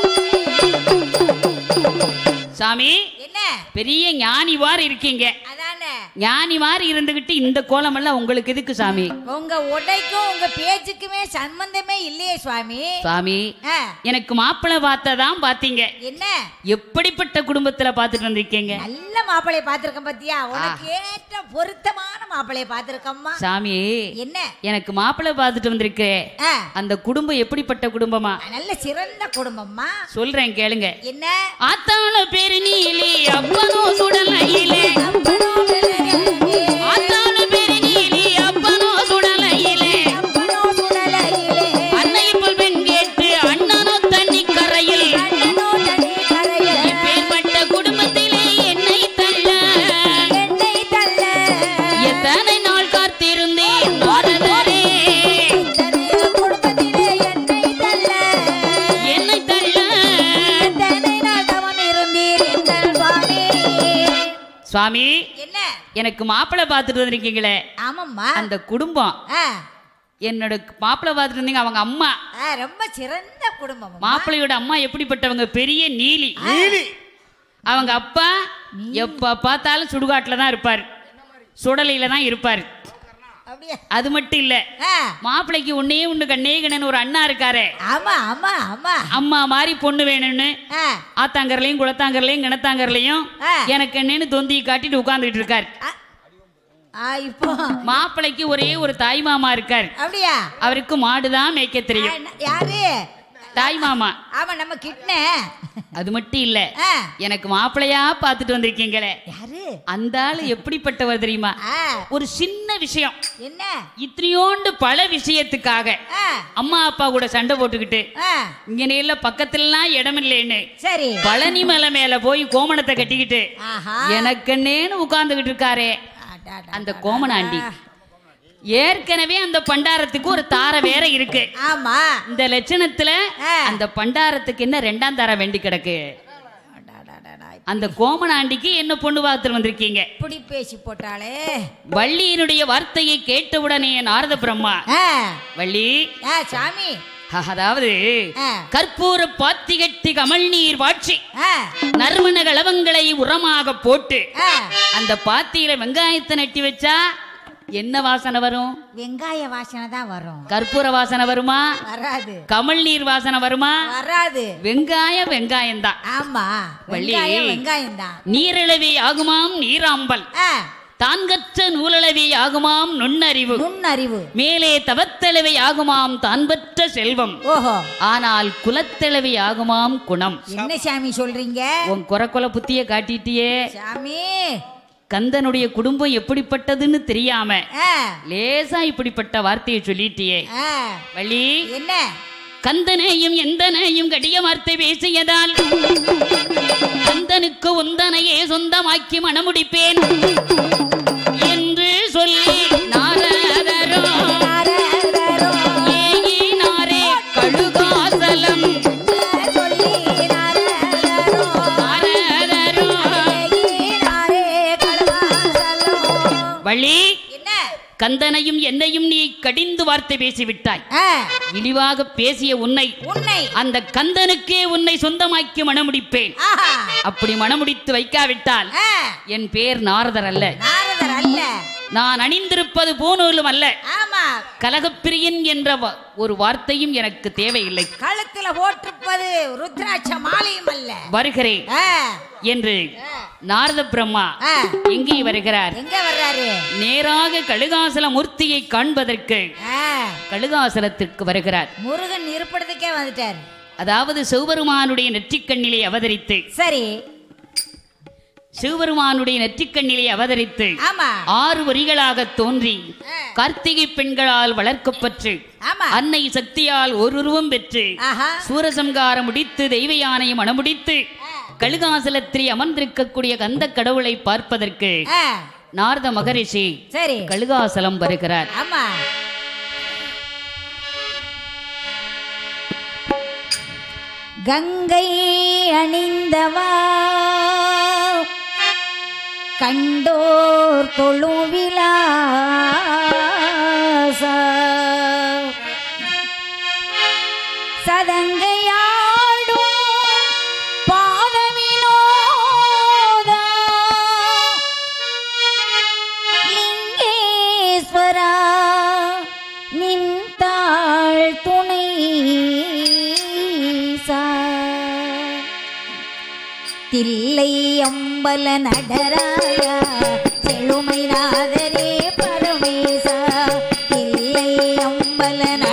[SPEAKER 1] சாமி
[SPEAKER 2] என்ன
[SPEAKER 1] பெரிய ஞானிவார் இருக்கீங்க
[SPEAKER 2] அதானே
[SPEAKER 1] ஞானிவார் இருந்துகிட்டு இந்த கோலமெல்லாம் உங்களுக்கு எதுக்கு சாமி
[SPEAKER 2] உங்க உடைக்கும் உங்க பேச்சுக்குமே சம்பந்தமே இல்லையே சுவாமி
[SPEAKER 1] சாமி
[SPEAKER 2] ஆ,
[SPEAKER 1] எனக்கு மாப்பிள்ளை பார்த்ததான் பாத்தீங்க
[SPEAKER 2] என்ன
[SPEAKER 1] எப்படிப்பட்ட குடும்பத்துல பார்த்துட்டு வந்திருக்கீங்க
[SPEAKER 2] நல்ல மாப்பிளைய பார்த்திருக்கேன் பாத்தியா உனக்கு ஏற்ற பொருத்தமான மாப்பிளைய பார்த்திருக்கம்மா
[SPEAKER 1] சாமி
[SPEAKER 2] என்ன
[SPEAKER 1] எனக்கு மாப்பிள்ளை பார்த்துட்டு வந்திருக்கே
[SPEAKER 2] ஆ,
[SPEAKER 1] அந்த குடும்பம் எப்படிப்பட்ட குடும்பமா
[SPEAKER 2] நல்ல சிறந்த குடும்பம்மா
[SPEAKER 1] சொல்றேன் கேளுங்க
[SPEAKER 2] என்ன
[SPEAKER 1] ஆத்தாள பேரு நீலி அப்பனோ சுடலையிலே
[SPEAKER 2] அப்பனோ விளையாடி,
[SPEAKER 1] ஆத்தாள பேரு நீலி அப்பனோ சுடலையிலே
[SPEAKER 2] அப்பனோ சுடலையிலே,
[SPEAKER 1] அன்னை போல் பெண் கேட்டு அண்ணனோ தண்ணி கரையில்
[SPEAKER 2] அண்ணனோ தனி கரையில்,
[SPEAKER 1] இப்பேற்பட்ட குடும்பத்திலே என்னை தள்ள
[SPEAKER 2] என்னை தள்ள,
[SPEAKER 1] எத்தனை நாள் காத்திருந்தேன் நாரதரே
[SPEAKER 2] இத்தனைய குடும்பத்திலே என்னை தள்ள,
[SPEAKER 1] என்னை தள்ள
[SPEAKER 2] எத்தனை நாள் தவம் இருந்தீர் எங்கள் சுவாமி.
[SPEAKER 1] சுவாமி
[SPEAKER 2] என்ன
[SPEAKER 1] எனக்கு மாப்பிள்ளை பார்த்துட்டு வந்திருக்கீங்களே
[SPEAKER 2] ஆமாம்மா
[SPEAKER 1] அந்த குடும்பம்
[SPEAKER 2] ஆ,
[SPEAKER 1] என்னோட மாப்பிள்ளை பார்த்துட்டு இருந்தீங்க அவங்க அம்மா
[SPEAKER 2] ஆ, ரொம்ப சிறந்த குடும்பம்
[SPEAKER 1] மாப்பிள்ளையோட அம்மா எப்படிப்பட்டவங்க பெரிய நீலி
[SPEAKER 4] நீலி
[SPEAKER 1] அவங்க அப்பா எப்ப பார்த்தாலும் சுடுகாட்டுல தான் இருப்பார் சுடலையில தான் இருப்பார்
[SPEAKER 2] அப்படியா
[SPEAKER 1] அது மட்டும் இல்ல
[SPEAKER 2] ஆ,
[SPEAKER 1] மாப்பிள்ளைக்கு ஒன்னே ஒண்ணு கண்ணே கண்ணன் ஒரு அண்ணா இருக்காரே
[SPEAKER 2] ஆமா ஆமா ஆமா
[SPEAKER 1] அம்மா மாதிரி பொண்ணு வேணும்னு
[SPEAKER 2] ஆ,
[SPEAKER 1] ஆத்தாங்கர்லையும் குளத்தாங்கர்லையும் கிணத்தாங்கர்லையும்
[SPEAKER 2] ஆ.
[SPEAKER 1] எனக்கு என்னன்னு தொந்தியை காட்டிட்டு உட்கார்ந்துட்டு இருக்கார்
[SPEAKER 2] ஆ, ஆ, இப்போ
[SPEAKER 1] மாப்பிள்ளைக்கு ஒரே ஒரு தாய் மாமா இருக்கார்
[SPEAKER 2] அப்படியா
[SPEAKER 1] அவருக்கு மாடுதான் மேய்க்க
[SPEAKER 2] ஆ,
[SPEAKER 1] தெரியும்
[SPEAKER 2] என்ன- யாரு
[SPEAKER 1] தாய் மாமா
[SPEAKER 2] ஆமா நம்ம கிட்ன
[SPEAKER 1] அது மட்டும் இல்ல
[SPEAKER 2] ஆ,
[SPEAKER 1] எனக்கு மாப்பிள்ளையா பார்த்துட்டு வந்திருக்கீங்களே
[SPEAKER 2] யாரு
[SPEAKER 1] அந்த ஆளு எப்படிப்பட்டவர் தெரியுமா
[SPEAKER 2] ஆ,
[SPEAKER 1] ஒரு சின்ன விஷயம்
[SPEAKER 2] என்ன
[SPEAKER 1] இத்தனையோண்டு பல விஷயத்துக்காக
[SPEAKER 2] ஆ,
[SPEAKER 1] அம்மா அப்பா கூட சண்டை போட்டுக்கிட்டு
[SPEAKER 2] ஆ,
[SPEAKER 1] இங்க நேர்ல பக்கத்துலலாம் இடம் இல்லைன்னு
[SPEAKER 2] சரி
[SPEAKER 1] பழனி மலை மேல போய் கோமணத்தை கட்டிக்கிட்டு
[SPEAKER 2] ஆஹா
[SPEAKER 1] எனக்குன்னேன்னு உட்கார்ந்துகிட்டு இருக்காரே
[SPEAKER 2] அடாடா.
[SPEAKER 1] அந்த கோமணாண்டி ஏற்கனவே அந்த பண்டாரத்துக்கு ஒரு தாரை வேற இருக்கு
[SPEAKER 2] ஆமா
[SPEAKER 1] இந்த லட்சணத்துல
[SPEAKER 2] ஆ.
[SPEAKER 1] அந்த பண்டாரத்துக்கு என்ன ரெண்டாம் தாரை வேண்டி கிடக்கு
[SPEAKER 2] அடாடாடாடா.
[SPEAKER 1] அந்த கோமணாண்டிக்கு என்ன பொண்ணு பார்த்துட்டு வந்திருக்கீங்க
[SPEAKER 2] இப்படி பேசி போட்டாளே
[SPEAKER 1] வள்ளியினுடைய வார்த்தையை கேட்டவுடனே நாரத பிரம்மா
[SPEAKER 2] ஆ,
[SPEAKER 1] வள்ளி
[SPEAKER 2] ஆ, சாமி
[SPEAKER 1] அதாவது
[SPEAKER 2] ஆ,
[SPEAKER 1] கற்பூர பாத்திகட்டி கமல் நீர் வாட்சி
[SPEAKER 2] ஆ,
[SPEAKER 1] நறுமண கலவங்களை உரமாக போட்டு
[SPEAKER 2] ஆ.
[SPEAKER 1] அந்த பாத்தியில வெங்காயத்தை நட்டி வச்சா என்ன வாசனை வரும்
[SPEAKER 2] வெங்காய வாசனை தான் வரும்
[SPEAKER 1] கற்பூர வாசனை வருமா
[SPEAKER 2] வராது
[SPEAKER 1] கமல் நீர் வாசனை வருமா
[SPEAKER 2] வராது
[SPEAKER 1] வெங்காயம் வெங்காயம் தான்
[SPEAKER 2] ஆமா
[SPEAKER 1] வள்ளி.
[SPEAKER 2] வெங்காயம் வெங்காயம் தான்
[SPEAKER 1] நீரிழவி ஆகுமாம் நீராம்பல் தான்கற்ற நூலளவி ஆகுமாம் நுண்ணறிவு
[SPEAKER 2] நுண்ணறிவு
[SPEAKER 1] மேலே தவத்தளவை ஆகுமாம் தான் பெற்ற செல்வம்
[SPEAKER 2] ஓஹோ
[SPEAKER 1] ஆனால் குலத்தளவி ஆகுமாம் குணம்
[SPEAKER 2] என்ன சாமி சொல்றீங்க
[SPEAKER 1] உன் குறை குல புத்திய காட்டிட்டியே
[SPEAKER 2] சாமி
[SPEAKER 1] கந்தனுடைய குடும்பம் எப்படிப்பட்டதுன்னு தெரியாம
[SPEAKER 2] ஆ,
[SPEAKER 1] லேசா இப்படிப்பட்ட வார்த்தையை சொல்லிட்டியே
[SPEAKER 2] ஆ.
[SPEAKER 1] வள்ளி
[SPEAKER 2] என்ன
[SPEAKER 1] கந்தனையும் எந்தனையும் கடிய வார்த்தை பேசியதால் கந்தனுக்கு உந்தனையே சொந்தமாக்கி மணமுடிப்பேன் என்று சொல்லி நாரதரோ
[SPEAKER 2] நாரதரோ
[SPEAKER 1] ஏகினாரே கழுகாசலம்
[SPEAKER 2] சொல்லி நாரதரோ
[SPEAKER 1] நாரதரோ
[SPEAKER 2] ஏகினாரே கடவாசலம்.
[SPEAKER 1] வள்ளி
[SPEAKER 2] என்ன
[SPEAKER 1] கந்தனையும் என்னையும் நீ கடிந்து வார்த்தை பேசிவிட்டாய்
[SPEAKER 2] ஆ,
[SPEAKER 1] இழிவாக பேசிய உன்னை
[SPEAKER 2] உன்னை
[SPEAKER 1] அந்த கந்தனுக்கே உன்னை சொந்தமாக்கி மணமுடிப்பேன்
[SPEAKER 2] ஆஹா
[SPEAKER 1] அப்படி மணமுடித்து வைக்காவிட்டால்
[SPEAKER 2] ஆ,
[SPEAKER 1] என் பேர் நாரதர் அல்ல
[SPEAKER 2] நாரதர் அல்ல
[SPEAKER 1] நான் அணிந்திருப்பது பூநூலும் அல்ல
[SPEAKER 2] ஆமா
[SPEAKER 1] கலகப்பிரியன் என்ற வ- ஒரு வார்த்தையும் எனக்கு தேவையில்லை
[SPEAKER 2] கழுத்துல போட்டிருப்பது ருத்ராட்ச மாலையும் அல்ல
[SPEAKER 1] வருகிறேன்
[SPEAKER 2] ஆ,
[SPEAKER 1] என்று நாரத பிரம்மா
[SPEAKER 2] ஆ,
[SPEAKER 1] எங்கே வருகிறார்
[SPEAKER 2] எங்க வர்றாரு
[SPEAKER 1] நேராக கழுகாசல மூர்த்தியை காண்பதற்கு
[SPEAKER 2] ஆ,
[SPEAKER 1] கழுகாசலத்திற்கு வருகிறார்
[SPEAKER 2] முருகன் இருப்பிடத்துக்கே வந்துட்டார்
[SPEAKER 1] அதாவது சிவபெருமானுடைய நெற்றிக்கண்ணிலே அவதரித்து
[SPEAKER 2] சரி
[SPEAKER 1] சிவபெருமானுடைய நெற்றிக்கண்ணிலே அவதரித்து
[SPEAKER 2] ஆமா
[SPEAKER 1] ஆறு வரிகளாக தோன்றி கார்த்திகை பெண்களால் வளர்க்கப்பட்டு
[SPEAKER 2] ஆமா
[SPEAKER 1] அன்னை சக்தியால் ஒரு உருவம் பெற்று
[SPEAKER 2] ஆஹா
[SPEAKER 1] சூரசம்காரம் முடித்து தெய்வ யானையை மணமுடித்து கழுகாசலத்தில் அமர்ந்திருக்கக்கூடிய கந்த கடவுளை பார்ப்பதற்கு
[SPEAKER 2] ஆ,
[SPEAKER 1] நாரத மகரிஷி
[SPEAKER 2] சரி
[SPEAKER 1] கழுகாசலம் வருகிறார்
[SPEAKER 2] ஆமா கங்கை அணிந்தவா கண்டோர் தொழுவிலாச சதங்கையாடும் பாதவினோதா லிங்கேஸ்வரா நின்றாள் துணை தில்லை அம்பல நடராயா செழுமை நாதரே பரமேசா தில்லை அம்பல